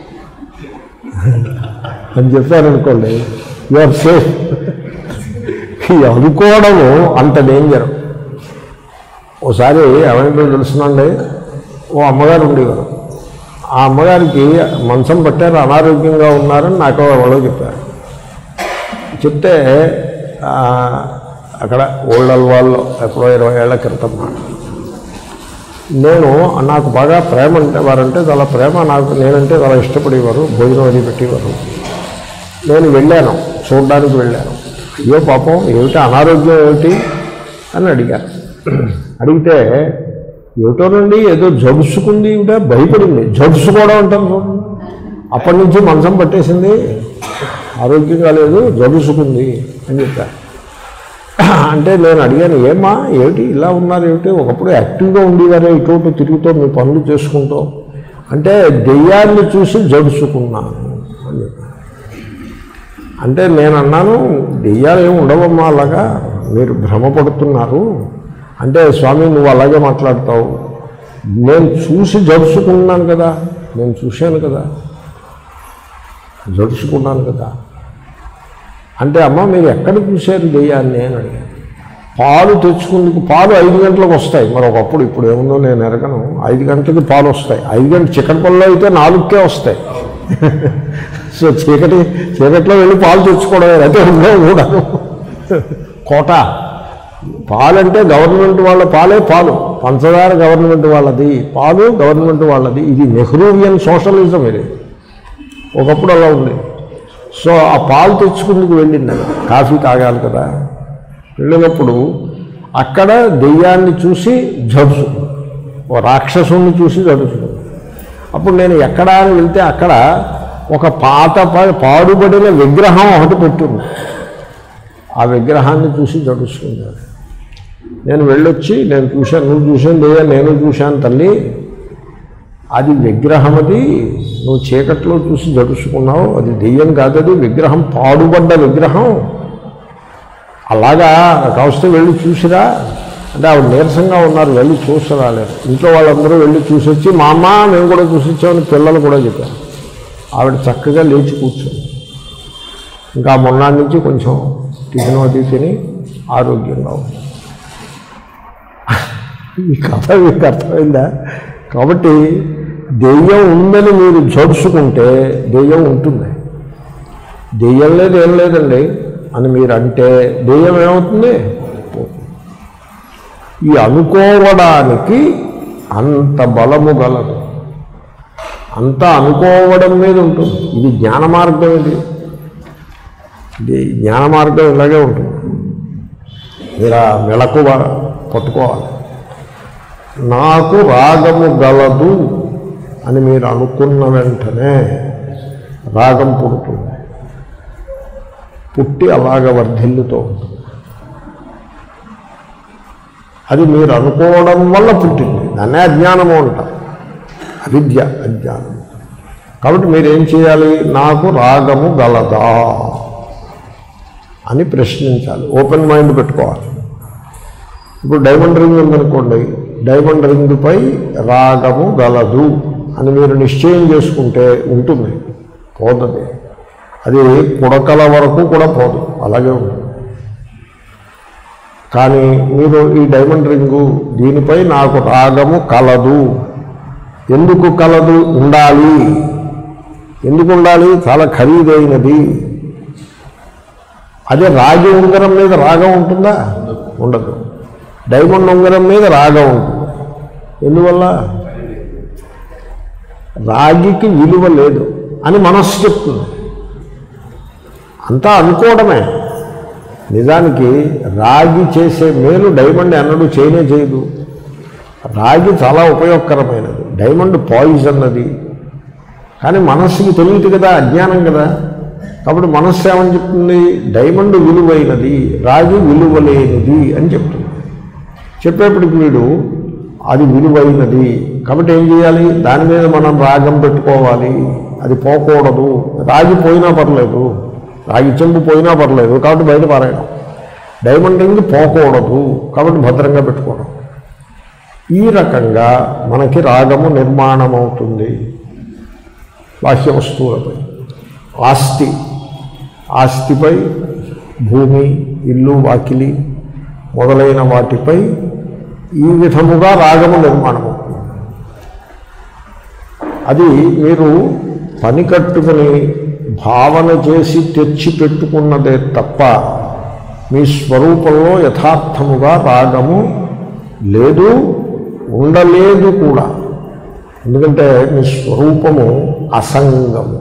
అని చెప్పారనుకోండి యు ఆర్ సేఫ్ ఈ అనుకోవడము అంత డేంజర్ ఓసారి ఏమైందో తెలుసునండి ఓ అమ్మగారు ఉండేవారు ఆ అమ్మగారికి మంచం పట్టారు అనారోగ్యంగా ఉన్నారని నాకు ఎవరో చెప్పారు చెప్తే ఆ, అక్కడ ఓల్డ్ వాళ్ళు ఎప్పుడో ఇరవై ఏళ్ల క్రితం నేను నాకు బాగా ప్రేమ అంటే వారంటే చాలా ప్రేమ నాకు నేనంటే చాలా ఇష్టపడేవారు భోజనం అది పెట్టేవారు నేను వెళ్ళాను చూడడానికి వెళ్ళాను అయ్యో పాపం ఏమిటి అనారోగ్యం ఏమిటి అని అడిగాను అడిగితే ఏమిటోనండి ఏదో జడుసుకుంది ఇవిడ భయపడింది జడుసుకోవడం అంటాను చూడండి అప్పటి నుంచి మంచం పట్టేసింది ఆరోగ్యంగా లేదు జడుసుకుంది అని చెప్పారు అంటే నేను అడిగాను ఏమ్మా ఏమిటి ఇలా ఉన్నారు ఏమిటి ఒకప్పుడు యాక్టివ్గా ఉండేవారే ఇటు అటు తిరుగుతూ మీ పనులు చేసుకుంటూ అంటే దెయ్యాన్ని చూసి జడుచుకున్నాను అని చెప్పాను అంటే నేను అన్నాను దెయ్యాలు ఏమి ఉండవమ్మా అలాగా మీరు భ్రమపడుతున్నారు అంటే స్వామి నువ్వు అలాగే మాట్లాడతావు నేను చూసి జడుచుకున్నాను కదా నేను చూశాను కదా జడుచుకున్నాను కదా అంటే అమ్మ మీరు ఎక్కడ చూశారు దెయ్యాన్ని అని అడిగాను పాలు తెచ్చుకుందుకు పాలు ఐదు గంటలకు వస్తాయి మరి ఒకప్పుడు ఇప్పుడు ఏముందో నేను ఎరగను ఐదు గంటలకి పాలు వస్తాయి ఐదు గంటల చికెన్ పళ్ళు అయితే నాలుగుకే వస్తాయి సో చీకటి చీకట్లో వెళ్ళి పాలు తెచ్చుకోవడం అయితే ఉండవు కూడా కోట పాలంటే గవర్నమెంట్ వాళ్ళ పాలే పాలు పంచదార గవర్నమెంట్ వాళ్ళది పాలు గవర్నమెంట్ వాళ్ళది ఇది నెహ్రూవియన్ సోషలిజం ఇది ఒకప్పుడు అలా ఉంది సో ఆ పాలు తెచ్చుకుందుకు వెళ్ళింది ఆమె. కాఫీ తాగాలి కదా వెళ్ళినప్పుడు అక్కడ దెయ్యాన్ని చూసి జడుచుకుంది ఓ రాక్షసుని చూసి జడుచుకుంది అప్పుడు నేను ఎక్కడా అని వెళ్తే అక్కడ ఒక పాత పా- పాడుబడిన విగ్రహం ఒకటి పెట్టుంది ఆ విగ్రహాన్ని చూసి జడుచుకున్నాను నేను వెళ్ళొచ్చి నేను చూశాను నువ్వు చూసాను దెయ్యా నేను చూశాను తల్లి అది విగ్రహం అది నువ్వు చీకట్లో చూసి జడుచుకున్నావు అది దెయ్యం కాదు అది విగ్రహం పాడుబడ్డ విగ్రహం అలాగా కావస్తే వెళ్ళి చూసిరా అంటే ఆవిడ నీరసంగా ఉన్నారు వెళ్ళి చూసి రాలేరు ఇంట్లో వాళ్ళందరూ వెళ్ళి చూసి వచ్చి మా అమ్మ మేము కూడా చూసి వచ్చామని పిల్లలు కూడా చెప్పారు ఆవిడ చక్కగా లేచి కూర్చుంది ఇంకా మొన్నటి నుంచి కొంచెం టిఫిన్ అది తిని ఆరోగ్యంగా ఉంది ఈ కథ మీకు అర్థమైందా కాబట్టి దెయ్యం ఉందని మీరు జోడుచుకుంటే దెయ్యం ఉంటుంది దెయ్యం లేదు ఏం లేదండి అని మీరు అంటే దెయ్యం ఏమవుతుంది ఈ అనుకోవడానికి అంత బలము గలదు అంత అనుకోవడం మీద ఉంటుంది ఇది జ్ఞాన మార్గం ఇది ఇది జ్ఞాన మార్గం ఇలాగే ఉంటుంది మీరు ఆ మెళకువ పట్టుకోవాలి నాకు రాగము గలదు అని మీరు అనుకున్న వెంటనే రాగం పుడుతుంది పుట్టి అలాగ వర్ధిల్లుతూ ఉంటుంది అది మీరు అనుకోవడం వల్ల పుట్టింది దాన్నే అజ్ఞానము అంటారు అవిద్య అజ్ఞానం కాబట్టి మీరు ఏం చేయాలి నాకు రాగము గలదా అని ప్రశ్నించాలి ఓపెన్ మైండ్ పెట్టుకోవాలి ఇప్పుడు డైమండ్ రింగ్ ఉందనుకోండి డైమండ్ రింగ్పై రాగము గలదు అని మీరు నిశ్చయం చేసుకుంటే ఉంటుంది పోతుంది అది పుడకల వరకు కూడా పోదు అలాగే ఉంటుంది కానీ మీరు ఈ డైమండ్ రింగు దీనిపై నాకు రాగము కలదు ఎందుకు కలదు ఉండాలి ఎందుకు ఉండాలి చాలా ఖరీదైనది అదే రాగి ఉంగరం మీద రాగం ఉంటుందా ఉండదు డైమండ్ ఉంగరం మీద రాగం ఉంటుంది ఎందువల్ల రాగికి విలువ లేదు అని మనస్సు చెప్తుంది అంతా అనుకోవడమే నిజానికి రాగి చేసే మేలు డైమండ్ ఎన్నడూ చేయనే చేయదు రాగి చాలా ఉపయోగకరమైనది డైమండ్ పాయిజన్ అది కానీ మనస్సుకి తెలియదు కదా అజ్ఞానం కదా కాబట్టి మనస్సు ఏమని చెప్తుంది డైమండ్ విలువైనది రాగి విలువలేనిది అని చెప్తుంది చెప్పేప్పటికి వీడు అది విలువైనది కాబట్టి ఏం చేయాలి దాని మీద మనం రాగం పెట్టుకోవాలి అది పోకూడదు రాగి పోయినా పర్లేదు రాగి చెంబు పోయినా పర్లేదు కాబట్టి బయట పారాయడం డైమండ్ రింగ్ పోకూడదు కాబట్టి భద్రంగా పెట్టుకోవడం ఈ రకంగా మనకి రాగము నిర్మాణం అవుతుంది బాహ్య వస్తువులపై ఆస్తి ఆస్తిపై భూమి ఇల్లు వాకిలి మొదలైన వాటిపై ఈ విధముగా రాగము నిర్మాణం అవుతుంది అది మీరు పని కట్టుకుని భావన చేసి తెచ్చి పెట్టుకున్నదే తప్ప మీ స్వరూపంలో యథార్థముగా రాగము లేదు ఉండలేదు కూడా ఎందుకంటే మీ స్వరూపము అసంగము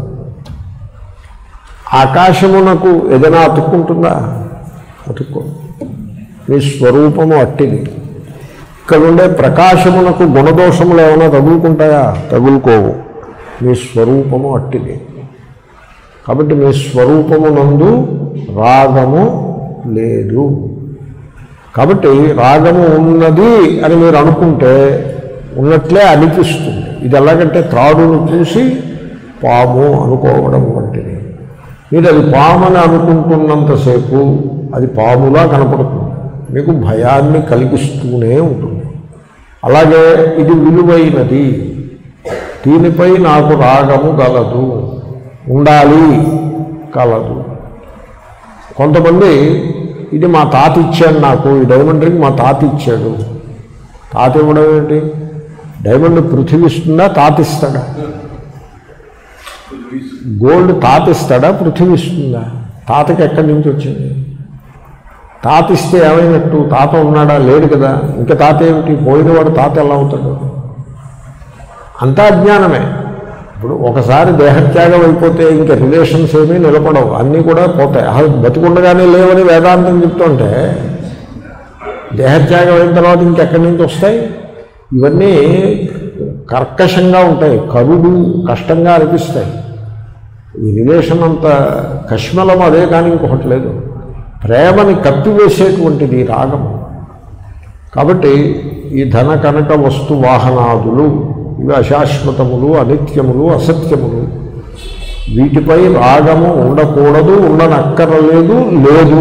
ఆకాశమునకు ఏదైనా అతుక్కుంటుందా అతుక్కో మీ స్వరూపము అట్టిది ఇక్కడ ఉండే ప్రకాశమునకు గుణదోషములు ఏమైనా తగులుకుంటాయా తగులుకోవు మీ స్వరూపము అట్టిది కాబట్టి మీ స్వరూపమునందు రాగము లేదు కాబట్టి రాగము ఉన్నది అని మీరు అనుకుంటే ఉన్నట్లే అనిపిస్తుంది ఇది ఎలాగంటే త్రాడును చూసి పాము అనుకోవడం వంటిది మీరు అది పాము అని అనుకుంటున్నంతసేపు అది పాములా కనపడుతుంది మీకు భయాన్ని కలిగిస్తూనే ఉంటుంది అలాగే ఇది విలువైనది దీనిపై నాకు రాగము గలదు ఉండాలి కలదు కొంతమంది ఇది మా తాత ఇచ్చాడు నాకు ఈ డైమండ్ రింగ్ మా తాత ఇచ్చాడు తాత ఇవ్వడం ఏంటి డైమండ్ పృథివీ ఇస్తుందా తాత ఇస్తాడా గోల్డ్ తాత ఇస్తాడా పృథివీ ఇస్తుందా తాతకి ఎక్కడి నుంచి వచ్చింది తాత ఇస్తే ఏమైనట్టు తాత ఉన్నాడా లేడు కదా ఇంకా తాత ఏమిటి పోయినవాడు తాత ఎలా అవుతాడు అంతా అజ్ఞానమే ఇప్పుడు ఒకసారి దేహత్యాగం అయిపోతే ఇంకా రిలేషన్స్ ఏమీ నిలబడవు అన్నీ కూడా పోతాయి అసలు బతికుండగానే లేవని వేదాంతం చెప్తుంటే దేహత్యాగం అయిన తర్వాత ఇంకెక్కడి నుంచి వస్తాయి ఇవన్నీ కర్కశంగా ఉంటాయి కరుడు కష్టంగా అనిపిస్తాయి ఈ రిలేషన్ అంత కష్మలం అదే కానీ ఇంకొకటి లేదు ప్రేమని కప్పివేసేటువంటిది ఈ రాగం కాబట్టి ఈ ధన కనక వస్తు వాహనాదులు ఇవి అశాశ్వతములు అనిత్యములు అసత్యములు వీటిపై రాగము ఉండకూడదు ఉండనక్కరలేదు లేదు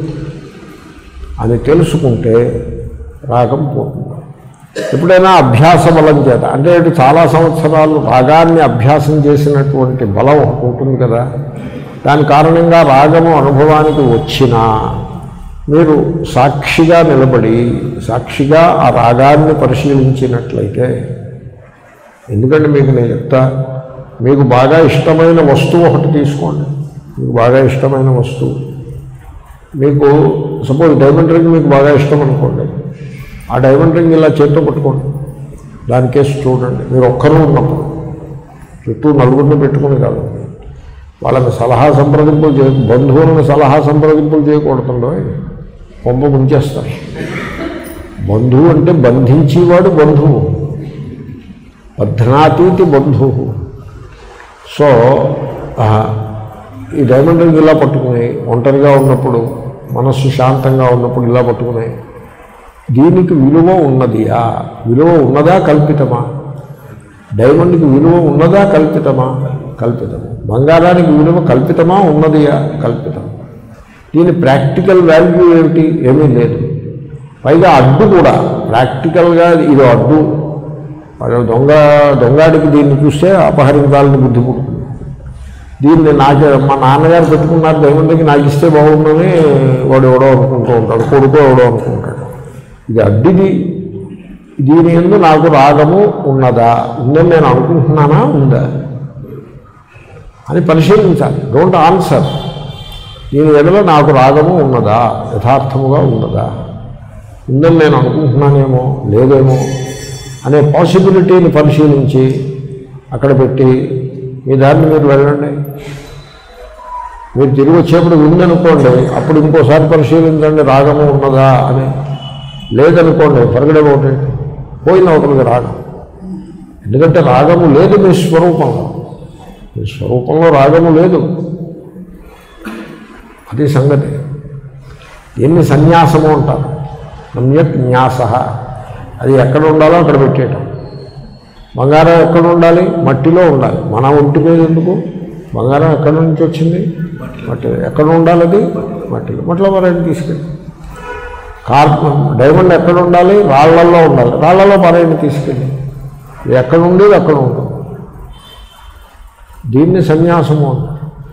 అని తెలుసుకుంటే రాగం పోతుంది ఎప్పుడైనా అభ్యాస బలం చేత అంటే ఇటు చాలా సంవత్సరాలు రాగాన్ని అభ్యాసం చేసినటువంటి బలం ఒకటి ఉంటుంది కదా దాని కారణంగా రాగము అనుభవానికి వచ్చినా మీరు సాక్షిగా నిలబడి సాక్షిగా ఆ రాగాన్ని పరిశీలించినట్లయితే ఎందుకంటే మీకు నేను చెప్తా మీకు బాగా ఇష్టమైన వస్తువు ఒకటి తీసుకోండి మీకు బాగా ఇష్టమైన వస్తువు మీకు సపోజ్ డైమండ్ రింగ్ మీకు బాగా ఇష్టం అనుకోండి ఆ డైమండ్ రింగ్ ఇలా చేత్తో పట్టుకోండి దానికేసి చూడండి మీరు ఒక్కరూ ఉన్నప్పుడు చుట్టూ నలుగురిని పెట్టుకుని కాదు వాళ్ళని సలహా సంప్రదింపులు చే బంధువులను సలహా సంప్రదింపులు చేయకూడదండో పంప ముంచేస్తారు బంధువు అంటే బంధించేవాడు బంధువు బధ్నాతీతి బంధువు సో ఆ, ఈ డైమండ్ రింగ్ ఇలా పట్టుకుని ఒంటరిగా ఉన్నప్పుడు మనస్సు శాంతంగా ఉన్నప్పుడు ఇలా పట్టుకుని దీనికి విలువ ఉన్నదియా విలువ ఉన్నదా కల్పితమా డైమండ్కి విలువ ఉన్నదా కల్పితమా కల్పితము బంగారానికి విలువ కల్పితమా ఉన్నదియా కల్పితం దీని ప్రాక్టికల్ వాల్యూ ఏమిటి ఏమీ లేదు పైగా అడ్డు కూడా ప్రాక్టికల్గా ఇది అడ్డు వాడు దొంగ దొంగాడికి దీన్ని చూస్తే అపహరించాలని బుద్ధి పుడుతుంది దీన్ని నాకు మా నాన్నగారు పెట్టుకున్నారు డైమండ్కి నాకు ఇస్తే బాగుందని వాడు ఎవడో అనుకుంటూ ఉంటాడు కొడుకో ఎవడో అనుకుంటాడు ఇది అడ్డిది దీని ఎందు నాకు రాగము ఉన్నదా ఉందని నేను అనుకుంటున్నానా ఉందా అని పరిశీలించాలి డోంట్ ఆన్సర్ దీని ఎడలో నాకు రాగము ఉన్నదా యథార్థముగా ఉన్నదా ఉందని నేను అనుకుంటున్నానేమో లేదేమో అనే పాసిబిలిటీని పరిశీలించి అక్కడ పెట్టి మీ దారిని మీరు వెళ్ళండి మీరు తిరిగి వచ్చేప్పుడు ఉందనుకోండి అప్పుడు ఇంకోసారి పరిశీలించండి రాగము ఉన్నదా అని లేదనుకోండి ఫరగడే ఒకటి పోయిన ఒకరికి రాగం ఎందుకంటే రాగము లేదు మీ స్వరూపంలో మీ స్వరూపంలో రాగము లేదు అది సంగతి ఎన్ని సన్యాసము అంటారు సమ్యక్ న్యాస అది ఎక్కడ ఉండాలో అక్కడ పెట్టేయటం బంగారం ఎక్కడ ఉండాలి మట్టిలో ఉండాలి మన ఒంటి మీద ఎందుకు బంగారం ఎక్కడి నుంచి వచ్చింది మట్టి ఎక్కడ ఉండాలి అది మట్టిలో మట్టిలో మరైనా తీసుకెళ్ళి కార్ డైమండ్ ఎక్కడ ఉండాలి రాళ్లల్లో ఉండాలి రాళ్లలో మరైనా తీసుకెళ్ళి ఇది ఎక్కడ ఉండేది అక్కడ ఉంటుంది దీన్ని సన్యాసము అంటారు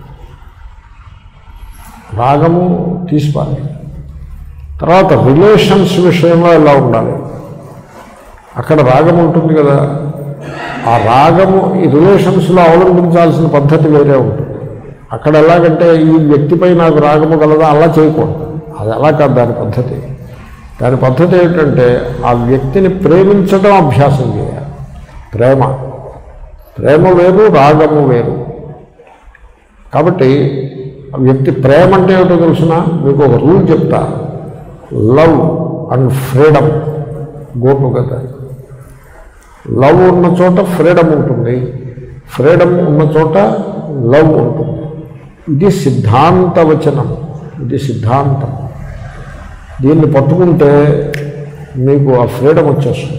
రాగము తీసిపాలి తర్వాత రిలేషన్స్ విషయంలో ఎలా ఉండాలి అక్కడ రాగం ఉంటుంది కదా ఆ రాగము ఈ రిలేషన్స్లో అవలంబించాల్సిన పద్ధతి వేరే ఉంటుంది అక్కడ ఎలాగంటే ఈ వ్యక్తిపై నాకు రాగము కలదా అలా చేయకూడదు అది అలా కాదు దాని పద్ధతి దాని పద్ధతి ఏంటంటే ఆ వ్యక్తిని ప్రేమించడం అభ్యాసం చేయాలి ప్రేమ ప్రేమ వేరు రాగము వేరు కాబట్టి ఆ వ్యక్తి ప్రేమ అంటే ఏమిటో తెలుసిన మీకు ఒక రూల్ చెప్తా love and freedom go together love ఉన్న చోట ఫ్రీడమ్ ఉంటుంది ఫ్రీడమ్ ఉన్న చోట లవ్ ఉంటుంది ఇది సిద్ధాంత వచనం ఇది సిద్ధాంతం దీన్ని పట్టుకుంటే మీకు ఆ ఫ్రీడమ్ వచ్చేస్తుంది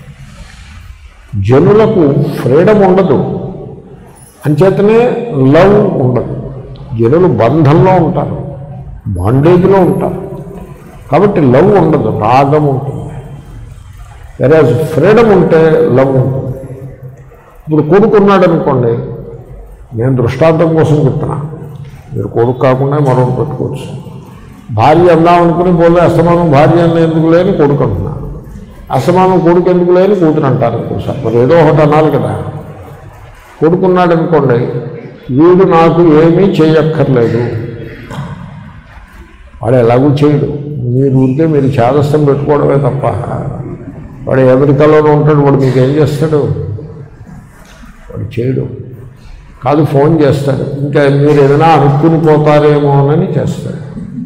జనులకు ఫ్రీడమ్ ఉండదు అంచేతనే లవ్ ఉండదు జనులు బంధంలో ఉంటారు బాండేజ్లో ఉంటారు కాబట్టి లవ్ ఉండదు రాగం ఉంటుంది వేరే ఫ్రీడమ్ ఉంటే లవ్ ఉంటుంది ఇప్పుడు కొడుకున్నాడు అనుకోండి నేను దృష్టాంతం కోసం చెప్తున్నా మీరు కొడుకు కాకుండా మరొకటి పెట్టుకోవచ్చు భార్య అందాం అనుకుని పోలే అస్తమానం భార్య అన్న ఎందుకు లేని కొడుకు అంటున్నా అస్తమానం కొడుకు ఎందుకు లేని కూతురు అంటారు ఇంకోసారి మరి ఏదో ఒకటి అనాలి కదా కొడుకున్నాడు అనుకోండి వీడు నాకు ఏమీ చేయక్కర్లేదు వాడు ఎలాగూ చేయడు మీరు ఉంటే మీరు చేదస్తం పెట్టుకోవడమే తప్ప వాడు అమెరికాలోనే ఉంటాడు వాడు మీకు ఏం చేస్తాడు వాడు చేయడు కాదు ఫోన్ చేస్తాడు ఇంకా మీరు ఏదైనా అనుకుని పోతారేమోనని చేస్తాడు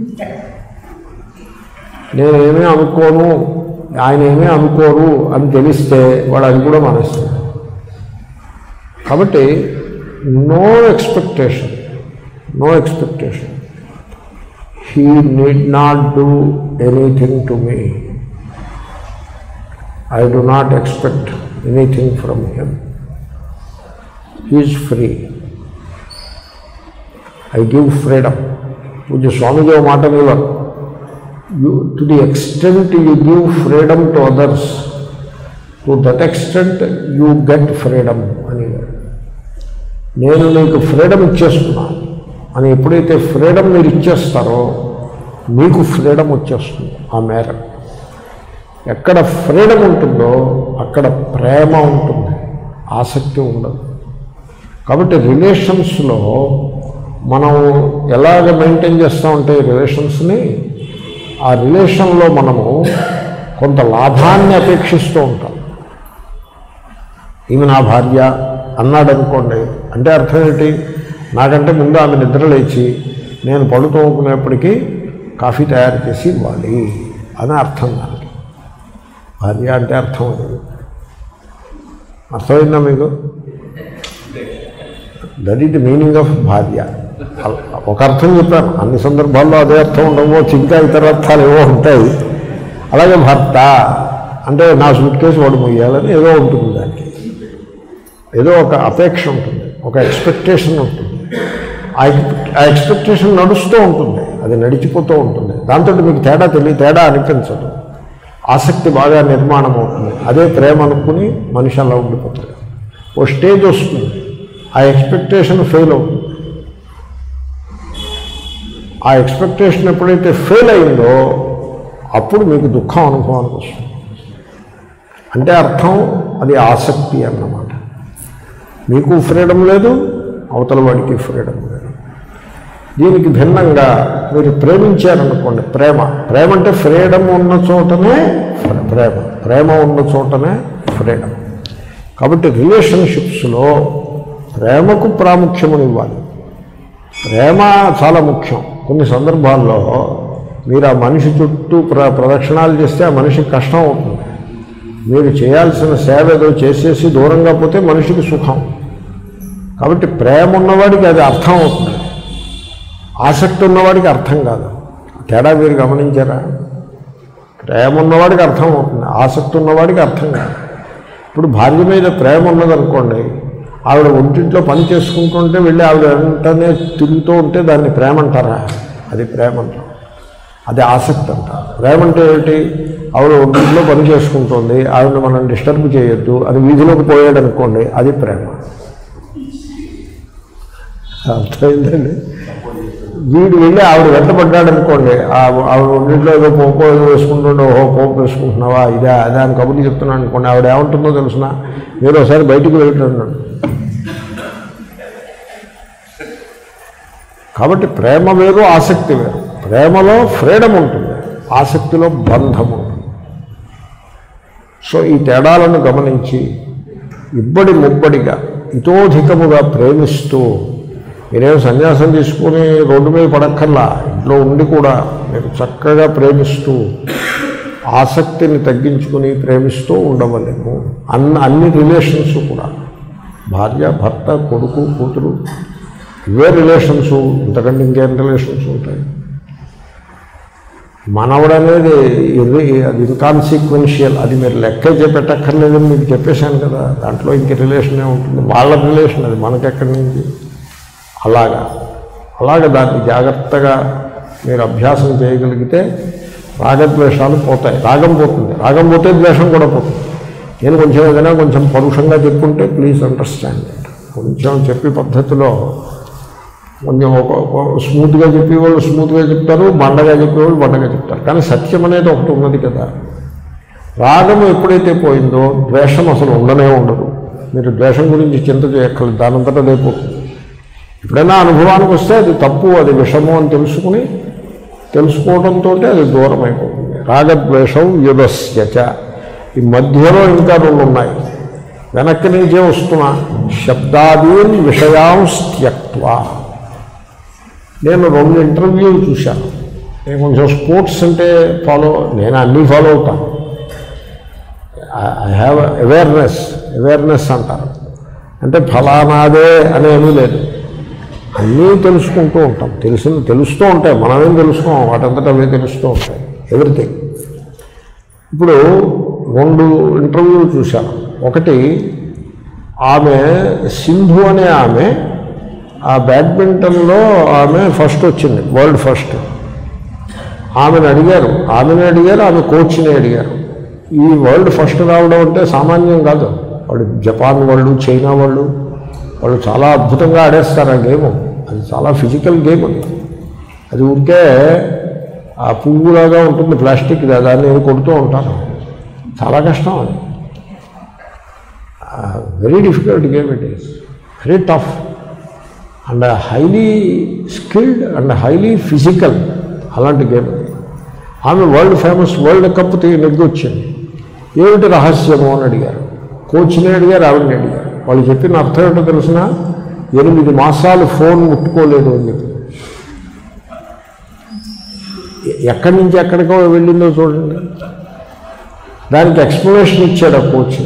నేనేమీ అనుకోను ఆయన ఏమీ అనుకోరు అని తెలిస్తే వాడు అది కూడా మానేస్తాడు కాబట్టి no expectation no expectation he need not do anything to me I do not expect anything from him he is free I give freedom Pujya Swamiji ఓ మాట అనేవారు you to the extent you give freedom to others to that extent you get freedom అనేవారు నేను నీకు ఫ్రీడమ్ ఇచ్చేస్తున్నాను అని ఎప్పుడైతే ఫ్రీడమ్ మీరు ఇచ్చేస్తారో మీకు ఫ్రీడమ్ వచ్చేస్తుంది ఆ మేర ఎక్కడ ఫ్రీడమ్ ఉంటుందో అక్కడ ప్రేమ ఉంటుంది ఆసక్తి ఉండదు కాబట్టి రిలేషన్స్లో మనం ఎలాగ మెయింటైన్ చేస్తామంటే రిలేషన్స్ని ఆ రిలేషన్లో మనము కొంత లాభాన్ని అపేక్షిస్తూ ఉంటాం ఈమె నా భార్య అన్నాడు అనుకోండి అంటే అర్థం ఏంటి నాకంటే ముందు ఆమె నిద్ర లేచి నేను పడుతోకునేప్పటికీ కాఫీ తయారు చేసి ఇవ్వాలి అని అర్థం దానికి భార్య అంటే అర్థం అది అర్థమైందా మీకు that is the meaning of భార్య ఒక అర్థం చెప్పాను అన్ని సందర్భాల్లో అదే అర్థం ఉండవచ్చు ఇంకా ఇతర అర్థాలు ఏవో ఉంటాయి అలాగే భర్త అంటే నా సూట్ కేసు వాడు మొయ్యాలని ఏదో ఉంటుంది దానికి ఏదో ఒక అపేక్ష ఉంటుంది ఒక ఎక్స్పెక్టేషన్ ఉంటుంది ఆ ఎక్స్పెక్ట్- ఆ ఎక్స్పెక్టేషన్ నడుస్తూ ఉంటుంది అది నడిచిపోతూ ఉంటుంది దాంతో మీకు తేడా తెలియ తేడా అనిపించదు ఆసక్తి బాగా నిర్మాణం అవుతుంది అదే ప్రేమ అనుకుని మనిషి అలా ఉండిపోతాడు ఓ స్టేజ్ వస్తుంది ఆ ఎక్స్పెక్టేషన్ ఫెయిల్ అవుతుంది ఆ ఎక్స్పెక్టేషన్ ఎప్పుడైతే ఫెయిల్ అయిందో అప్పుడు మీకు దుఃఖం అనుభవానికి వస్తుంది అంటే అర్థం అది ఆసక్తి అన్నమాట మీకు ఫ్రీడమ్ లేదు అవతల వాడికి ఫ్రీడమ్ లేదు దీనికి భిన్నంగా మీరు ప్రేమించారనుకోండి ప్రేమ ప్రేమ అంటే ఫ్రీడమ్ ఉన్న చోటనే ప్రేమ ప్రేమ ఉన్న చోటనే ఫ్రీడమ్ కాబట్టి రిలేషన్షిప్స్లో ప్రేమకు ప్రాముఖ్యమునివ్వాలి ప్రేమ చాలా ముఖ్యం కొన్ని సందర్భాల్లో మీరు ఆ మనిషి చుట్టూ ప్ర ప్రదక్షిణాలు చేస్తే ఆ మనిషికి కష్టం అవుతుంది మీరు చేయాల్సిన సేవ ఏదో చేసేసి దూరంగా పోతే మనిషికి సుఖం కాబట్టి ప్రేమ ఉన్నవాడికి అది అర్థం అవుతుంది ఆసక్తి ఉన్నవాడికి అర్థం కాదు తేడా మీరు గమనించారా ప్రేమ ఉన్నవాడికి అర్థం అవుతుంది ఆసక్తి ఉన్నవాడికి అర్థం కాదు ఇప్పుడు భార్య మీద ప్రేమ ఉన్నదనుకోండి ఆవిడ ఒంటింట్లో పని చేసుకుంటుంటే వెళ్ళి ఆవిడ వెంటనే తిరుగుతూ ఉంటే దాన్ని ప్రేమ అంటారా అది ప్రేమ అంటారు అది ఆసక్తి అంటారు ప్రేమ అంటే ఏంటి ఆవిడ ఒంటింట్లో పని చేసుకుంటుంది ఆవిడ మనం డిస్టర్బ్ చేయొద్దు అది వీధిలోకి పోయాడు అనుకోండి అది ప్రేమ అర్థమైందండి వీడు వెళ్ళి ఆవిడ వెంటబడ్డాడు అనుకోండి ఆ- ఆవిడ ఒంటింట్లో ఏదో పోపో ఏదో వేసుకుంటుండే ఓహో పోపు వేసుకుంటున్నావా ఇదా అదా అని కబుర్లు చెప్తున్నాను అనుకోండి ఆవిడ ఏమంటుందో తెలుసిన మీరు ఒకసారి బయటికి వెళ్ళిపోతున్నాడు కాబట్టి ప్రేమ వేరు ఆసక్తి వేరు ప్రేమలో ఫ్రీడమ్ ఉంటుంది ఆసక్తిలో బంధం ఉంటుంది సో ఈ తేడాలను గమనించి ఇబ్బడి ముబ్బడిగా ఇతోధికముగా ప్రేమిస్తూ మీరేం సన్యాసం తీసుకుని రోడ్డు మీద పడక్కర్లా ఇంట్లో ఉండి కూడా మీరు చక్కగా ప్రేమిస్తూ ఆసక్తిని తగ్గించుకుని ప్రేమిస్తూ ఉండవలేము అన్న అన్ని రిలేషన్స్ కూడా భార్య భర్త కొడుకు కూతురు ఇవే రిలేషన్స్ ఇంతకంటే ఇంకేం రిలేషన్స్ ఉంటాయి మనవడు అనేది ఇది అది ఇన్కాన్సీక్వెన్షియల్ అది మీరు లెక్క పెట్టక్కర్లేదని మీకు చెప్పేశాను కదా దాంట్లో ఇంక రిలేషనే ఉంటుంది వాళ్ళ రిలేషన్ అది మనకెక్కడి నుంచి అలాగా అలాగే దాన్ని జాగ్రత్తగా మీరు అభ్యాసం చేయగలిగితే రాగద్వేషాలు పోతాయి రాగం పోతుంది రాగం పోతే ద్వేషం కూడా పోతుంది నేను కొంచెం ఏదైనా కొంచెం పరుషంగా చెప్పుకుంటే ప్లీజ్ అండర్స్టాండ్ కొంచెం చెప్పే పద్ధతిలో కొంచెం ఒక ఒక స్మూత్గా చెప్పేవాళ్ళు స్మూత్గా చెప్తారు బండగా చెప్పేవాళ్ళు బండగా చెప్తారు కానీ సత్యం అనేది ఒకటి ఉన్నది కదా రాగం ఎప్పుడైతే పోయిందో ద్వేషం అసలు ఉండనే ఉండదు మీరు ద్వేషం గురించి చింత చేయక్కర్లేదు దానంతటా లేకపోతుంది ఎప్పుడైనా అనుభవానికి వస్తే అది తప్పు అది విషము అని తెలుసుకుని తెలుసుకోవడంతో అది దూరం అయిపోతుంది రాగద్వేషం యుధస్యచ ఈ మధ్యలో ఇంకా రెండు ఉన్నాయి వెనక్కి నుంచే వస్తున్నా శబ్దాదీన్ విషయాంస్ త్యక్వా నేను రెండు ఇంటర్వ్యూలు చూశాను నేను కొంచెం స్పోర్ట్స్ అంటే ఫాలో నేను అన్నీ ఫాలో అవుతాను ఐ హ్యావ్ అవేర్నెస్ అవేర్నెస్ అంటారు అంటే ఫలానాదే అనేమీ లేదు అన్నీ తెలుసుకుంటూ ఉంటాం తెలిసిన తెలుస్తూ ఉంటాయి మనమేం తెలుసుకోం వాటంతటా అవే తెలుస్తూ ఉంటాయి ఎవ్రీథింగ్ ఇప్పుడు రెండు ఇంటర్వ్యూలు చూశాను ఒకటి ఆమె సింధు అనే ఆమె ఆ బ్యాడ్మింటన్లో ఆమె ఫస్ట్ వచ్చింది వరల్డ్ ఫస్ట్ ఆమెను అడిగారు ఆమెను అడిగారు ఆమె కోచ్ని అడిగారు ఈ వరల్డ్ ఫస్ట్ రావడం అంటే సామాన్యం కాదు వాళ్ళు జపాన్ వాళ్ళు చైనా వాళ్ళు వాళ్ళు చాలా అద్భుతంగా ఆడేస్తారు ఆ గేమ్ అది చాలా ఫిజికల్ గేమ్ అది అది ఉంటే ఆ పువ్వులాగా ఉంటుంది ప్లాస్టిక్ దాన్ని నేను కొడుతూ ఉంటాను చాలా కష్టం అది very difficult game it is very tough and highly skilled and highly physical అలాంటి గేమ్ అది ఆమె వరల్డ్ ఫేమస్ వరల్డ్ కప్ నెగ్గి వచ్చింది ఏమిటి రహస్యము అని అడిగారు కోచ్ని అడిగారు ఆవిడని అడిగారు వాళ్ళు చెప్పిన అర్థం ఏంటో తెలిసిన ఎనిమిది మాసాలు ఫోన్ ముట్టుకోలేదు అని చెప్పి ఎ- ఎక్కడి నుంచి ఎక్కడికో వెళ్ళిందో చూడండి దానికి ఎక్స్ప్లెనేషన్ ఇచ్చాడు ఆ కోచ్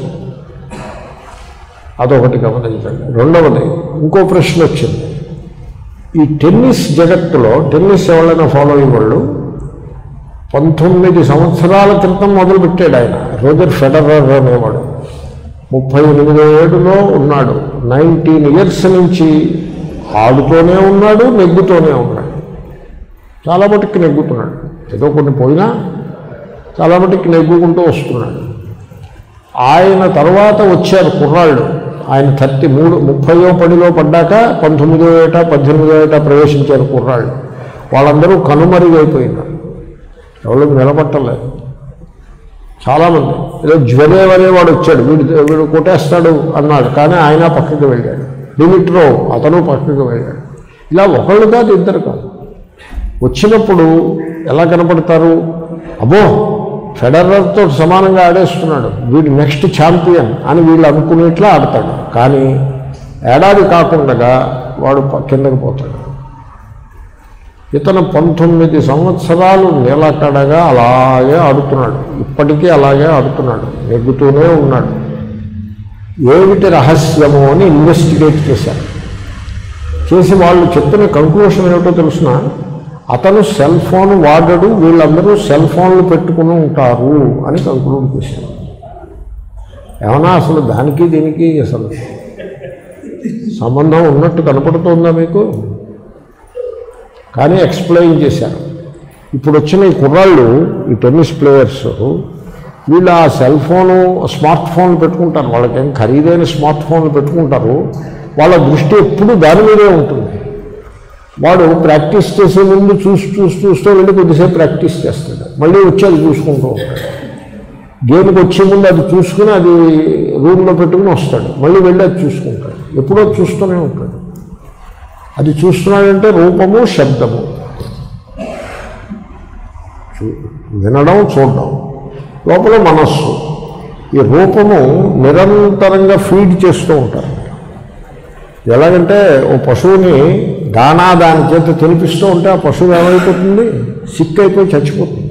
అదొకటి గమనించండి రెండవది ఇంకో ప్రశ్న వచ్చింది ఈ టెన్నిస్ జగత్తులో టెన్నిస్ ఎవరైనా ఫాలో అయ్యేవాళ్ళు పంతొమ్మిది సంవత్సరాల క్రితం మొదలుపెట్టాడు ఆయన రోజర్ ఫెడరర్ అనేవాడు ముప్పై ఎనిమిదో ఏడులో ఉన్నాడు నైన్టీన్ ఇయర్స్ నుంచి ఆడుతూనే ఉన్నాడు నెగ్గుతూనే ఉన్నాడు చాలా మటుకు నెగ్గుతున్నాడు ఏదో కొన్ని పోయినా చాలా మటుకు నెగ్గుకుంటూ వస్తున్నాడు ఆయన తర్వాత వచ్చారు కుర్రాళ్ళు ఆయన థర్టీ మూడు ముప్పయో పడిలో పడ్డాక పంతొమ్మిదో ఏట పద్దెనిమిదో ఏట ప్రవేశించారు కుర్రాళ్ళు వాళ్ళందరూ కనుమరుగైపోయినారు ఎవరు నిలబట్టలేదు చాలామంది ఏదో జ్వరేవ్ అనేవాడు వచ్చాడు వీడు వీడు కొట్టేస్తాడు అన్నాడు కానీ ఆయన పక్కకి వెళ్ళాడు డిమిట్రో అతను పక్కకి వెళ్ళాడు ఇలా ఒకళ్ళు కాదు ఇద్దరు కాదు వచ్చినప్పుడు ఎలా కనపడతారు అబ్బో ఫెడరర్తో సమానంగా ఆడేస్తున్నాడు వీడు నెక్స్ట్ ఛాంపియన్ అని వీళ్ళు అనుకునేట్లా ఆడతాడు కానీ ఏడాది కాకుండా వాడు ప- కిందకి పోతాడు ఇతను పంతొమ్మిది సంవత్సరాలు నిలకడగా అలాగే ఆడుతున్నాడు ఇప్పటికీ అలాగే ఆడుతున్నాడు నెగ్గుతూనే ఉన్నాడు ఏమిటి రహస్యము అని ఇన్వెస్టిగేట్ చేశారు చేసి వాళ్ళు చెప్పిన కంక్లూషన్ ఏమిటో తెలుసిన అతను సెల్ ఫోన్ వాడడు వీళ్ళందరూ సెల్ ఫోన్లు పెట్టుకుని ఉంటారు అని కంక్లూడ్ చేశారు ఏమన్నా అసలు దానికి దీనికి అసలు సంబంధం ఉన్నట్టు కనపడుతుందా మీకు కానీ ఎక్స్ప్లెయిన్ చేశారు ఇప్పుడు వచ్చిన ఈ కుర్రాళ్ళు ఈ టెన్నిస్ ప్లేయర్స్ వీళ్ళు ఆ సెల్ ఫోను స్మార్ట్ ఫోన్లు పెట్టుకుంటారు వాళ్ళకేం ఖరీదైన స్మార్ట్ ఫోన్లు పెట్టుకుంటారు వాళ్ళ దృష్టి ఎప్పుడు దాని మీదే ఉంటుంది వాడు ప్రాక్టీస్ చేసే ముందు చూసి చూసి చూస్తూ వెళ్ళి కొద్దిసేపు ప్రాక్టీస్ చేస్తాడు మళ్ళీ వచ్చి అది చూసుకుంటూ ఉంటాడు గేమ్కి వచ్చే ముందు అది చూసుకుని అది రూమ్లో పెట్టుకుని వస్తాడు మళ్ళీ వెళ్ళి అది చూసుకుంటాడు ఎప్పుడో చూస్తూనే ఉంటాడు అది చూస్తున్నాడంటే రూపము శబ్దము చూ- వినడం చూడడం లోపల మనస్సు ఈ రూపము నిరంతరంగా ఫీడ్ చేస్తూ ఉంటారు ఎలాగంటే ఓ పశువుని దానా దాని చేత తినిపిస్తూ ఉంటే ఆ పశువు ఏమైపోతుంది సిక్ అయిపోయి చచ్చిపోతుంది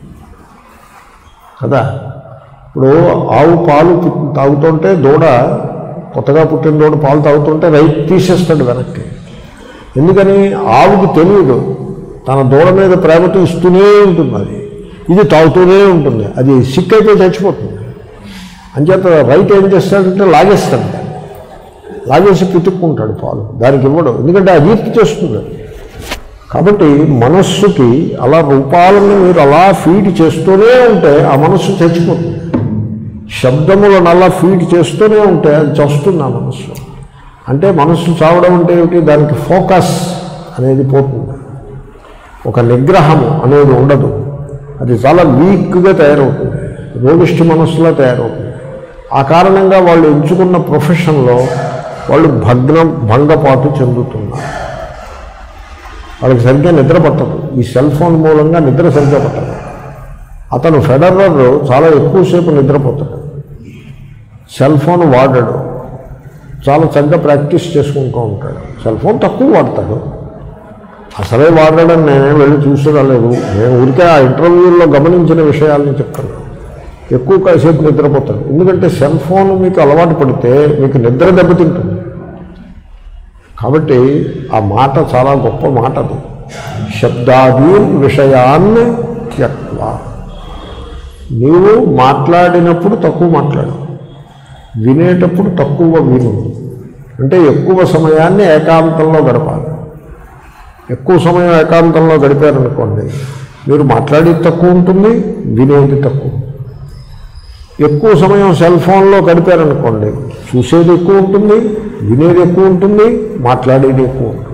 కదా ఇప్పుడు ఆవు పాలు పి- తాగుతుంటే దూడ కొత్తగా పుట్టిన దూడ పాలు తాగుతుంటే రైతు తీసేస్తాడు వెనక్కి ఎందుకని ఆవుకి తెలియదు తన దూడ మీద ప్రేమతో ఇస్తూనే ఉంటుంది అది ఇది తాగుతూనే ఉంటుంది అది సిక్ అయిపోయి చచ్చిపోతుంది అంచేత రైతు ఏం చేస్తాడంటే లాగేస్తాడు దాన్ని. లాగేసి పితుక్కుంటాడు పాలు దానికి ఇవ్వడు ఎందుకంటే అజీర్తి చేస్తుంది కాబట్టి మనస్సుకి అలా రూపాలను మీరు అలా ఫీడ్ చేస్తూనే ఉంటే ఆ మనస్సు చచ్చిపోతుంది శబ్దములను అలా ఫీడ్ చేస్తూనే ఉంటే అది చస్తుంది ఆ మనస్సు అంటే మనస్సు చావడం అంటే ఏమిటి దానికి ఫోకస్ అనేది పోతుంది ఒక నిగ్రహము అనేది ఉండదు అది చాలా వీక్గా తయారవుతుంది రోగిష్టి మనస్సులా తయారవుతుంది ఆ కారణంగా వాళ్ళు ఎంచుకున్న ప్రొఫెషన్లో వాళ్ళు భగ్నం భంగపాటు చెందుతున్నారు వాళ్ళకి సరిగ్గా నిద్ర పట్టదు ఈ సెల్ ఫోన్ మూలంగా నిద్ర సరిగ్గా పట్టదు అతను ఫెడరర్ చాలా ఎక్కువసేపు నిద్రపోతాడు సెల్ ఫోన్ వాడడు చాలా చక్కగా ప్రాక్టీస్ చేసుకుంటూ ఉంటాడు సెల్ ఫోన్ తక్కువ వాడతాడు అసలే వాడడం నేనేం వెళ్ళి చూసి రాలేదు నేను ఊరికే ఆ ఇంటర్వ్యూల్లో గమనించిన విషయాలని చెప్తాను ఎక్కువ కాసేపు నిద్రపోతాడు ఎందుకంటే సెల్ ఫోన్ మీకు అలవాటు పడితే మీకు నిద్ర దెబ్బతింటుంది కాబట్టి ఆ మాట చాలా గొప్ప మాట అది శబ్దాదీన్ విషయాన్ని త్యక్వా నీవు మాట్లాడినప్పుడు తక్కువ మాట్లాడు వినేటప్పుడు తక్కువ విను అంటే ఎక్కువ సమయాన్ని ఏకాంతంలో గడపాలి ఎక్కువ సమయం ఏకాంతంలో గడిపారనుకోండి మీరు మాట్లాడేది తక్కువ ఉంటుంది వినేది తక్కువ ఎక్కువ సమయం సెల్ ఫోన్లో గడిపారనుకోండి చూసేది ఎక్కువ ఉంటుంది వినేది ఎక్కువ ఉంటుంది మాట్లాడేది ఎక్కువ ఉంటుంది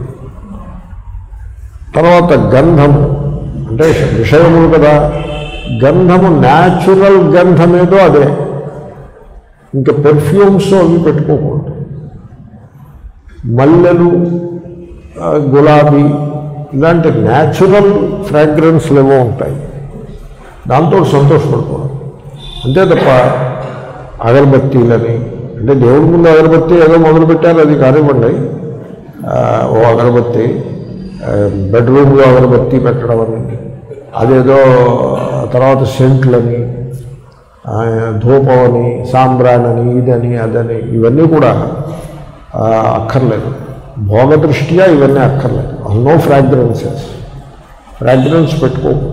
తర్వాత గంధము అంటే విషయములు కదా గంధము న్యాచురల్ గంధం ఏదో అదే ఇంకా పెర్ఫ్యూమ్స్ అవి పెట్టుకోకూడదు మల్లెలు ఆ, గులాబీ ఇలాంటి న్యాచురల్ ఫ్రాగ్రెన్స్లు ఏవో ఉంటాయి దాంతో సంతోషపడుకోవడం అంతే తప్ప అగరబత్తీలని అంటే దేవుడి ముందు అగరబత్తి ఏదో మొదలుపెట్టారు అది కానివ్వండి ఆ, ఓ అగరబత్తి ఆ, బెడ్రూమ్లో అగరబత్తి పెట్టడం అని అదేదో తర్వాత సెంట్లని ఆ, ధూపం అని సాంబ్రాణని ఇదని అదని ఇవన్నీ కూడా ఆ, అక్కర్లేదు భోగ దృష్ట్యా ఇవన్నీ అక్కర్లేదు నో ఫ్రాగ్రెన్సెస్ ఫ్రాగ్రెన్స్ పెట్టుకోకూడదు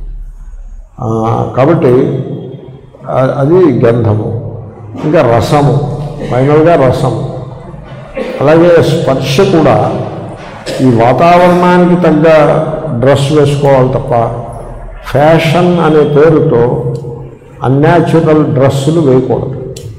ఆ, కాబట్టి ఆ- అది గంధము ఇంకా రసము ఫైనల్గా రసము అలాగే స్పర్శ కూడా ఈ వాతావరణానికి తగ్గ డ్రెస్ వేసుకోవాలి తప్ప ఫ్యాషన్ అనే పేరుతో అన్యాచురల్ డ్రెస్సులు వేయకూడదు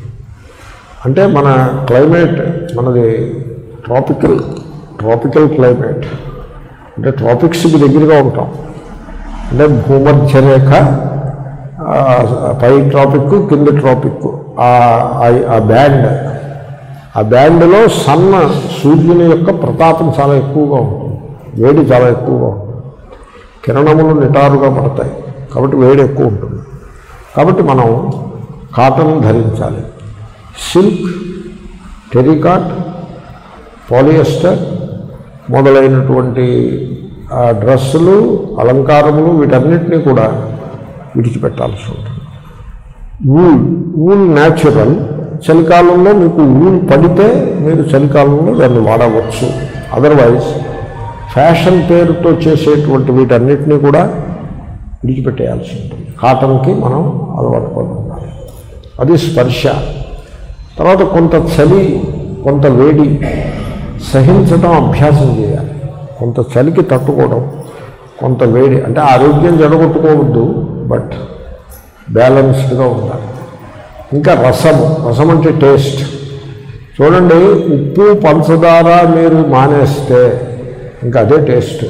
అంటే మన క్లైమేట్ మనది ట్రాపికల్ ట్రాపికల్ క్లైమేట్ అంటే ట్రాపిక్స్కి దగ్గరగా ఉంటాం అంటే భూమధ్య రేఖ ఆ, పై ట్రాపిక్ కింద ట్రాపిక్ ఆ- ఆ- ఆ బ్యాండ్ ఆ బ్యాండ్లో సన్న సూర్యుని యొక్క ప్రతాపం చాలా ఎక్కువగా ఉంటుంది వేడి చాలా ఎక్కువగా ఉంటుంది కిరణములు నిటారుగా పడతాయి కాబట్టి వేడి ఎక్కువ ఉంటుంది కాబట్టి మనం కాటన్ ధరించాలి సిల్క్ టెరికాట్ పాలియస్టర్ మొదలైనటువంటి ఆ డ్రెస్సులు అలంకారములు వీటన్నిటినీ కూడా విడిచిపెట్టాల్సి ఉంటుంది ఊల్ ఊల్ న్యాచురల్ చలికాలంలో మీకు ఊల్ పడితే మీరు చలికాలంలో దాన్ని వాడవచ్చు అదర్వైజ్ ఫ్యాషన్ పేరుతో చేసేటువంటి వీటన్నిటినీ కూడా విడిచిపెట్టేయాల్సి ఉంటుంది కాటన్కి మనం అలవాటు పడి ఉండాలి అది స్పర్శ తర్వాత కొంత చలి కొంత వేడి సహించడం అభ్యాసం చేయాలి కొంత చలికి తట్టుకోవడం కొంత వేడి అంటే ఆరోగ్యం జడగొట్టుకోవద్దు బట్ బ్యాలెన్స్డ్గా ఉండాలి ఇంకా రసము రసం అంటే టేస్ట్ చూడండి ఉప్పు పంచదార మీరు మానేస్తే ఇంకా అదే టేస్ట్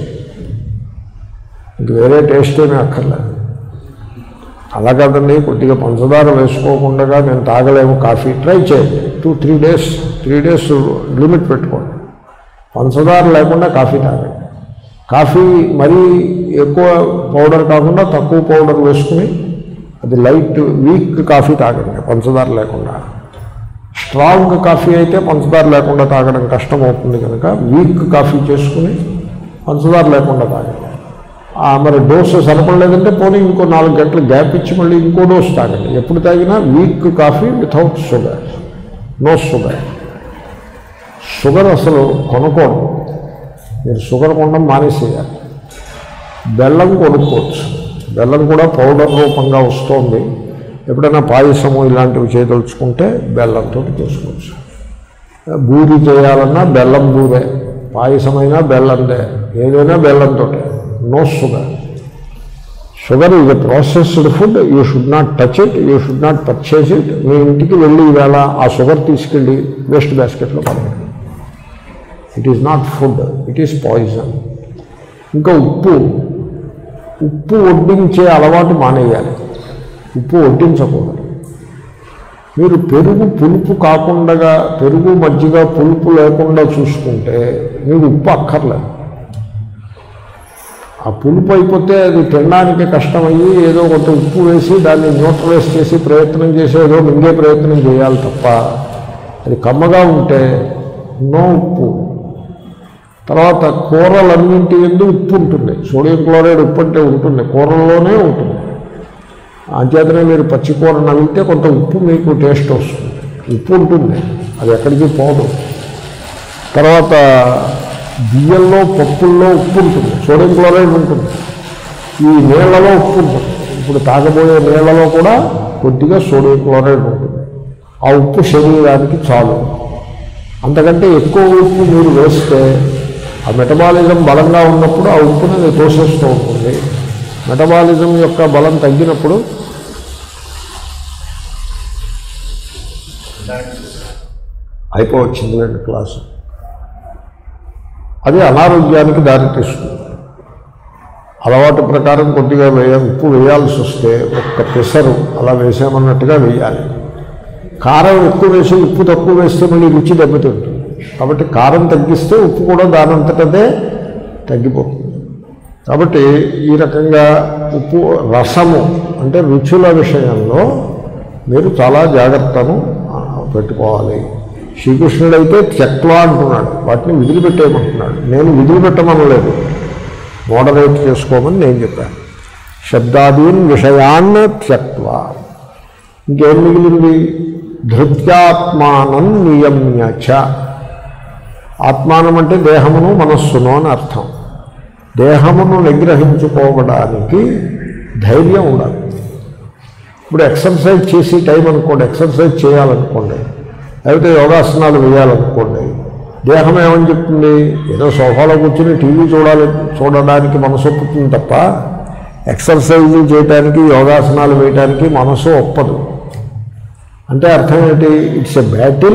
ఇంక వేరే టేస్ట్ ఏమీ అక్కర్లేదు అలా కాదండి కొద్దిగా పంచదార వేసుకోకుండా నేను తాగలేము కాఫీ ట్రై చేయండి two three days three days limit పెట్టుకోండి పంచదార లేకుండా కాఫీ తాగండి కాఫీ మరీ ఎక్కువ పౌడర్ కాకుండా తక్కువ పౌడర్ వేసుకుని అది లైట్ వీక్ కాఫీ తాగండి పంచదార లేకుండా స్ట్రాంగ్ కాఫీ అయితే పంచదార లేకుండా తాగడం కష్టం అవుతుంది కనుక వీక్ కాఫీ చేసుకుని పంచదార లేకుండా తాగండి ఆ, మరి డోసు సరిపడలేదంటే పోనీ ఇంకో నాలుగు గంటలు గ్యాప్ ఇచ్చి మళ్ళీ ఇంకో డోసు తాగండి ఎప్పుడు తాగినా weak coffee without sugar no sugar sugar అసలు కొనకూడదు మీరు షుగర్ కొనడం మానేసేయాలి బెల్లం కొనుక్కోవచ్చు బెల్లం కూడా పౌడర్ రూపంగా వస్తుంది ఎప్పుడైనా పాయసము ఇలాంటివి చేయదలుచుకుంటే బెల్లంతో చేసుకోవచ్చు బూరి చేయాలన్నా బెల్లం బూరే పాయసమైనా బెల్లందే ఏదైనా బెల్లంతో no sugar sugar is a processed food you should not touch it you should not purchase it మీ ఇంటికి వెళ్ళి ఈవేళ ఆ షుగర్ తీసుకెళ్ళి వేస్ట్ బాస్కెట్లో పడకండి it is not food it is poison ఇంకా ఉప్పు ఉప్పు వడ్డించే అలవాటు మానేయాలి ఉప్పు వడ్డించకూడదు మీరు పెరుగు పులుపు కాకుండా పెరుగు మజ్జిగ పులుపు లేకుండా చూసుకుంటే మీకు ఉప్పు అక్కర్లేదు ఆ పులుపు అయిపోతే అది తినడానికి కష్టమయ్యి ఏదో కొంత ఉప్పు వేసి దాన్ని న్యూట్రలైజ్ చేసి ప్రయత్నం చేసి ఏదో మింగే ప్రయత్నం చేయాలి తప్ప అది కమ్మగా ఉంటే నో ఉప్పు తర్వాత కూరలన్నింటి ఎందు ఉప్పు ఉంటుంది సోడియం క్లోరైడ్ ఉప్పు అంటే ఉంటుంది కూరల్లోనే ఉంటుంది అంచేతనే మీరు పచ్చి కూర నవ్వితే కొంత ఉప్పు మీకు టేస్ట్ వస్తుంది ఉప్పు ఉంటుంది అది ఎక్కడికి పోదు తర్వాత బియ్యంలో పప్పుల్లో ఉప్పు ఉంటుంది సోడియం క్లోరైడ్ ఉంటుంది ఈ నీళ్లలో ఉప్పు ఉంటుంది ఇప్పుడు తాగబోయే నీళ్లలో కూడా కొద్దిగా సోడియం క్లోరైడ్ ఉంటుంది ఆ ఉప్పు శరీరానికి చాలు అంతకంటే ఎక్కువ ఉప్పు మీరు వేస్తే ఆ మెటబాలిజం బలంగా ఉన్నప్పుడు ఆ ఉప్పుని అది తోసేస్తూ ఉంటుంది మెటబాలిజం యొక్క బలం తగ్గినప్పుడు అయిపోవచ్చిందిలేండి క్లాసు అది అనారోగ్యానికి దారితీస్తుంది అలవాటు ప్రకారం కొద్దిగా వేయ ఉప్పు వేయాల్సి వస్తే ఒక్క పెసరు అలా వేసామన్నట్టుగా వేయాలి కారం ఎక్కువ వేసి ఉప్పు తక్కువ వేస్తే మళ్ళీ రుచి దెబ్బతింటుంది కాబట్టి కారం తగ్గిస్తే ఉప్పు కూడా దానంతటదే తగ్గిపోతుంది కాబట్టి ఈ రకంగా ఉప్పు రసము అంటే రుచుల విషయంలో మీరు చాలా జాగ్రత్తను ఆ, పెట్టుకోవాలి శ్రీకృష్ణుడైతే త్యక్వా అంటున్నాడు వాటిని విదిలిపెట్టేయమంటున్నాడు నేను విదిలిపెట్టమనలేదు మోడరేట్ చేసుకోమని నేను చెప్పాను శబ్దాదీన్ విషయాన్ త్యక్వా ఇంకేం మిగిలింది ధృత్యాత్మానం నియమ్య చ ఆత్మానం అంటే దేహమును మనస్సును అని అర్థం దేహమును నిగ్రహించుకోవడానికి ధైర్యం ఉండాలి ఇప్పుడు ఎక్సర్సైజ్ చేసి టైం అనుకోండి ఎక్సర్సైజ్ చేయాలనుకోండి లేకపోతే యోగాసనాలు వేయాలనుకోండి దేహం ఏమని చెప్తుంది ఏదో సోఫాలో కూర్చుని టీవీ చూడాలి చూడడానికి మనసు ఒప్పుతుంది తప్ప ఎక్సర్సైజ్ చేయడానికి యోగాసనాలు వేయడానికి మనసు ఒప్పదు అంటే అర్థం ఏంటి ఇట్స్ ఎ బ్యాటిల్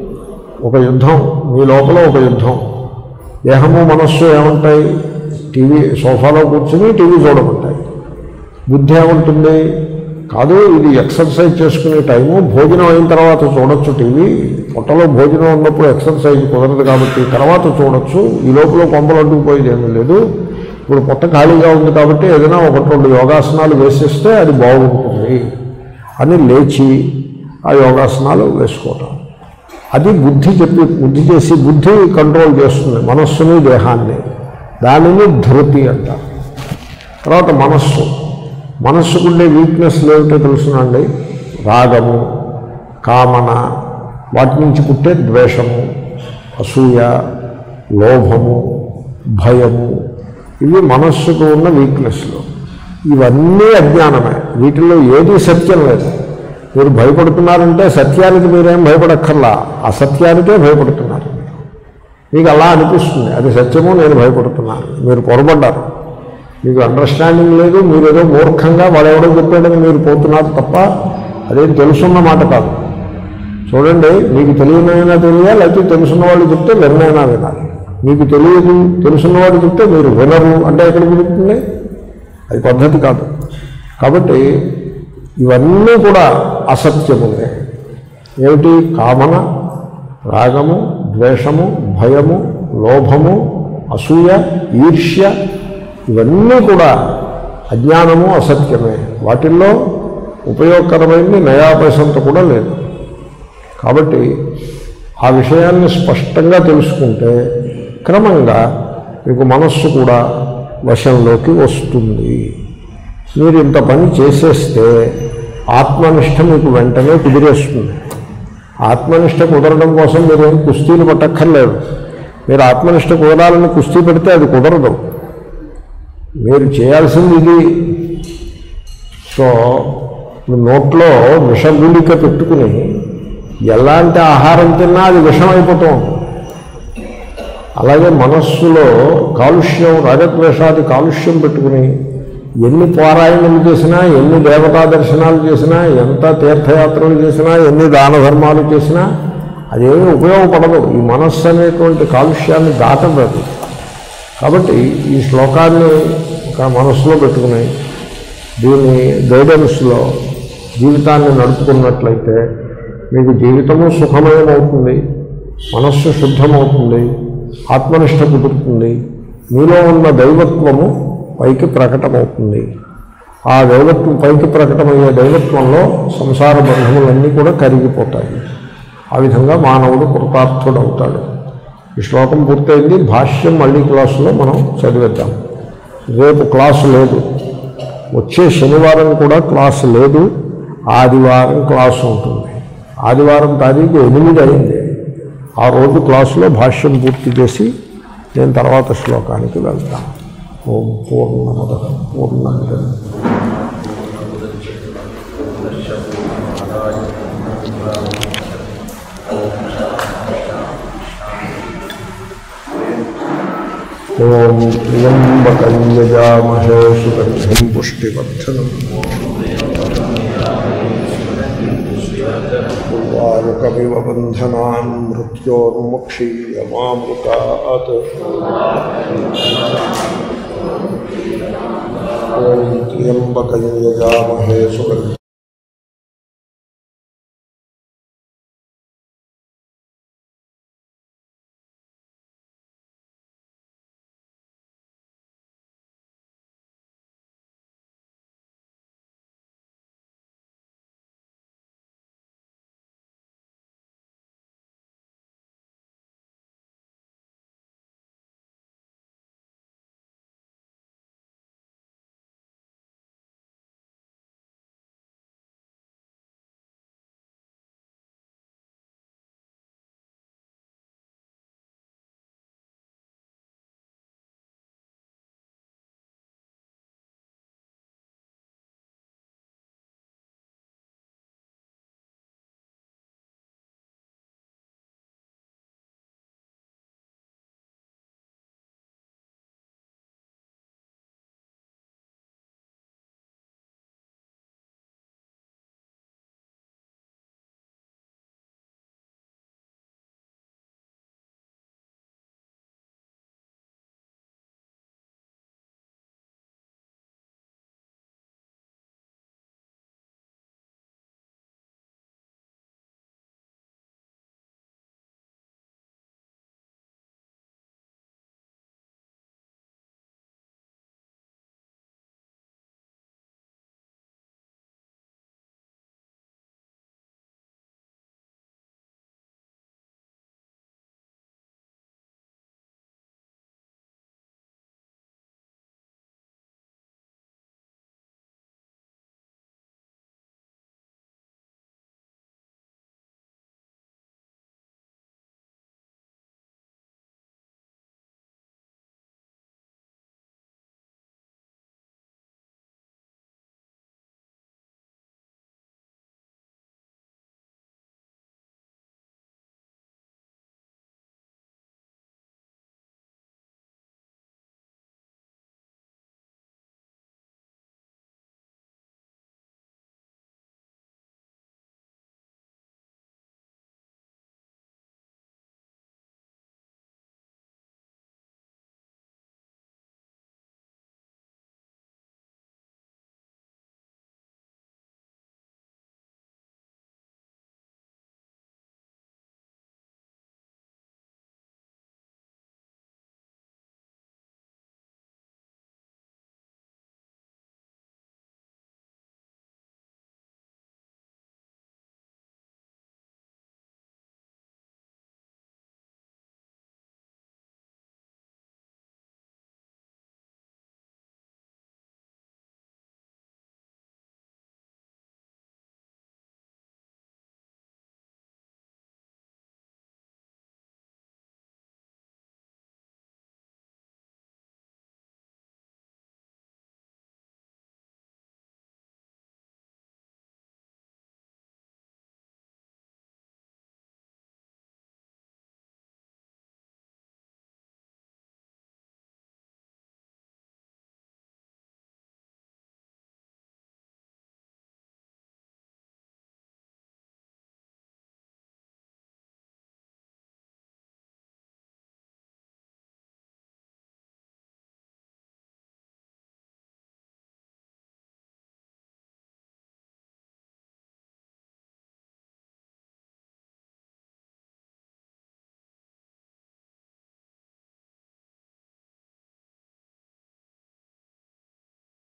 ఒక యుద్ధం మీ లోపల ఒక యుద్ధం దేహము మనస్సు ఏమంటాయి టీవీ సోఫాలో కూర్చుని టీవీ చూడమంటాయి బుద్ధి ఏముంటుంది కాదు ఇది ఎక్సర్సైజ్ చేసుకునే టైము భోజనం అయిన తర్వాత చూడొచ్చు టీవీ పొట్టలో భోజనం ఉన్నప్పుడు ఎక్సర్సైజ్ కుదరదు కాబట్టి తర్వాత చూడొచ్చు ఈ లోపల కొంపలు అడ్డుకుపోయేది ఏమీ లేదు ఇప్పుడు పొట్ట ఖాళీగా ఉంది కాబట్టి ఏదైనా ఒకటి రెండు యోగాసనాలు వేసేస్తే అది బాగుంటుంది అని లేచి ఆ యోగాసనాలు వేసుకోవటం అది బుద్ధి చెప్పి బుద్ధి చేసి బుద్ధి కంట్రోల్ చేస్తుంది మనస్సుని దేహాన్ని దానిని ధృతి అంటారు తర్వాత మనస్సు మనస్సుకుండే వీక్నెస్లు ఏమిటో తెలుసునండి రాగము కామన వాటి నుంచి పుట్టే ద్వేషము అసూయ లోభము భయము ఇవి మనస్సుకు ఉన్న వీక్నెస్లు ఇవన్నీ అజ్ఞానమే వీటిల్లో ఏది సత్యం లేదు మీరు భయపడుతున్నారంటే సత్యానికి మీరేం భయపడక్కర్లా అసత్యానికే భయపడుతున్నారు మీకు అలా అనిపిస్తుంది అది సత్యము నేను భయపడుతున్నాను మీరు పొరపడ్డారు మీకు అండర్స్టాండింగ్ లేదు మీరు ఏదో మూర్ఖంగా వాడెవడో చెప్పాడని మీరు పోతున్నారు తప్ప అదేం తెలుసున్న మాట కాదు చూడండి మీకు తెలియనైనా తెలియాలి లేకపోతే తెలుసున్న వాళ్ళు చెప్తే వినైనా వినాలి మీకు తెలియదు తెలుసున్నవాడు చెప్తే మీరు వినరు అంటే ఎక్కడ కుదురుతుంది అది పద్ధతి కాదు కాబట్టి ఇవన్నీ కూడా అసత్యములే ఏమిటి కామన రాగము ద్వేషము భయము లోభము అసూయ ఈర్ష్య ఇవన్నీ కూడా అజ్ఞానము అసత్యమే వాటిల్లో ఉపయోగకరమైనది నయాపైసంత కూడా లేదు కాబట్టి ఆ విషయాన్ని స్పష్టంగా తెలుసుకుంటే క్రమంగా మీకు మనస్సు కూడా వశంలోకి వస్తుంది మీరు ఇంత పని చేసేస్తే ఆత్మనిష్ట మీకు వెంటనే కుదిరేస్తుంది ఆత్మనిష్ట కుదరడం కోసం మీరు ఏం కుస్తీలు పట్టక్కర్లేదు మీరు ఆత్మనిష్ట కుదరాలని కుస్తీ పెడితే అది కుదరదు మీరు చేయాల్సింది ఇది సో ఇప్పుడు నోట్లో విషగుళిక పెట్టుకుని ఎలాంటి ఆహారం తిన్నా అది విషం అయిపోతూ ఉంటుంది అలాగే మనస్సులో కాలుష్యం రాగద్వేషాది కాలుష్యం పెట్టుకుని ఎన్ని పారాయణలు చేసినా ఎన్ని దేవతా దర్శనాలు చేసినా ఎంత తీర్థయాత్రలు చేసినా ఎన్ని దాన ధర్మాలు చేసినా అదేమీ ఉపయోగపడదు ఈ మనస్సు అనేటువంటి కాలుష్యాన్ని దాటదు అది కాబట్టి ఈ శ్లోకాన్ని ఒక మనస్సులో పెట్టుకుని దీని గైడెన్స్లో జీవితాన్ని నడుపుకున్నట్లయితే మీకు జీవితము సుఖమయమవుతుంది మనస్సు శుద్ధమవుతుంది ఆత్మనిష్ట కుదురుతుంది మీలో ఉన్న దైవత్వము పైకి ప్రకటమవుతుంది ఆ దైవత్వం పైకి ప్రకటమయ్యే దైవత్వంలో సంసార బంధములన్నీ కూడా కరిగిపోతాయి ఆ విధంగా మానవుడు కృతార్థుడవుతాడు ఈ శ్లోకం పూర్తయింది భాష్యం మళ్ళీ క్లాసులో మనం చదివేద్దాం రేపు క్లాసు లేదు వచ్చే శనివారం కూడా క్లాసు లేదు ఆదివారం క్లాసు ఉంటుంది ఆదివారం తారీఖు ఎనిమిది అయింది ఆ రోజు క్లాసులో భాష్యం పూర్తి చేసి నేను తర్వాత శ్లోకానికి వెళ్తాను ఓం పూర్ణమద పూర్ణమిదం ఓం త్ర్యంబకం యజామహే సుగంధిం పుష్టివర్ధనం వారుకమివ బంధనాన్ మృత్యోర్ముక్షీయమామృతాత్ ఓం త్ర్యంబకం యజామహే సుగంధిం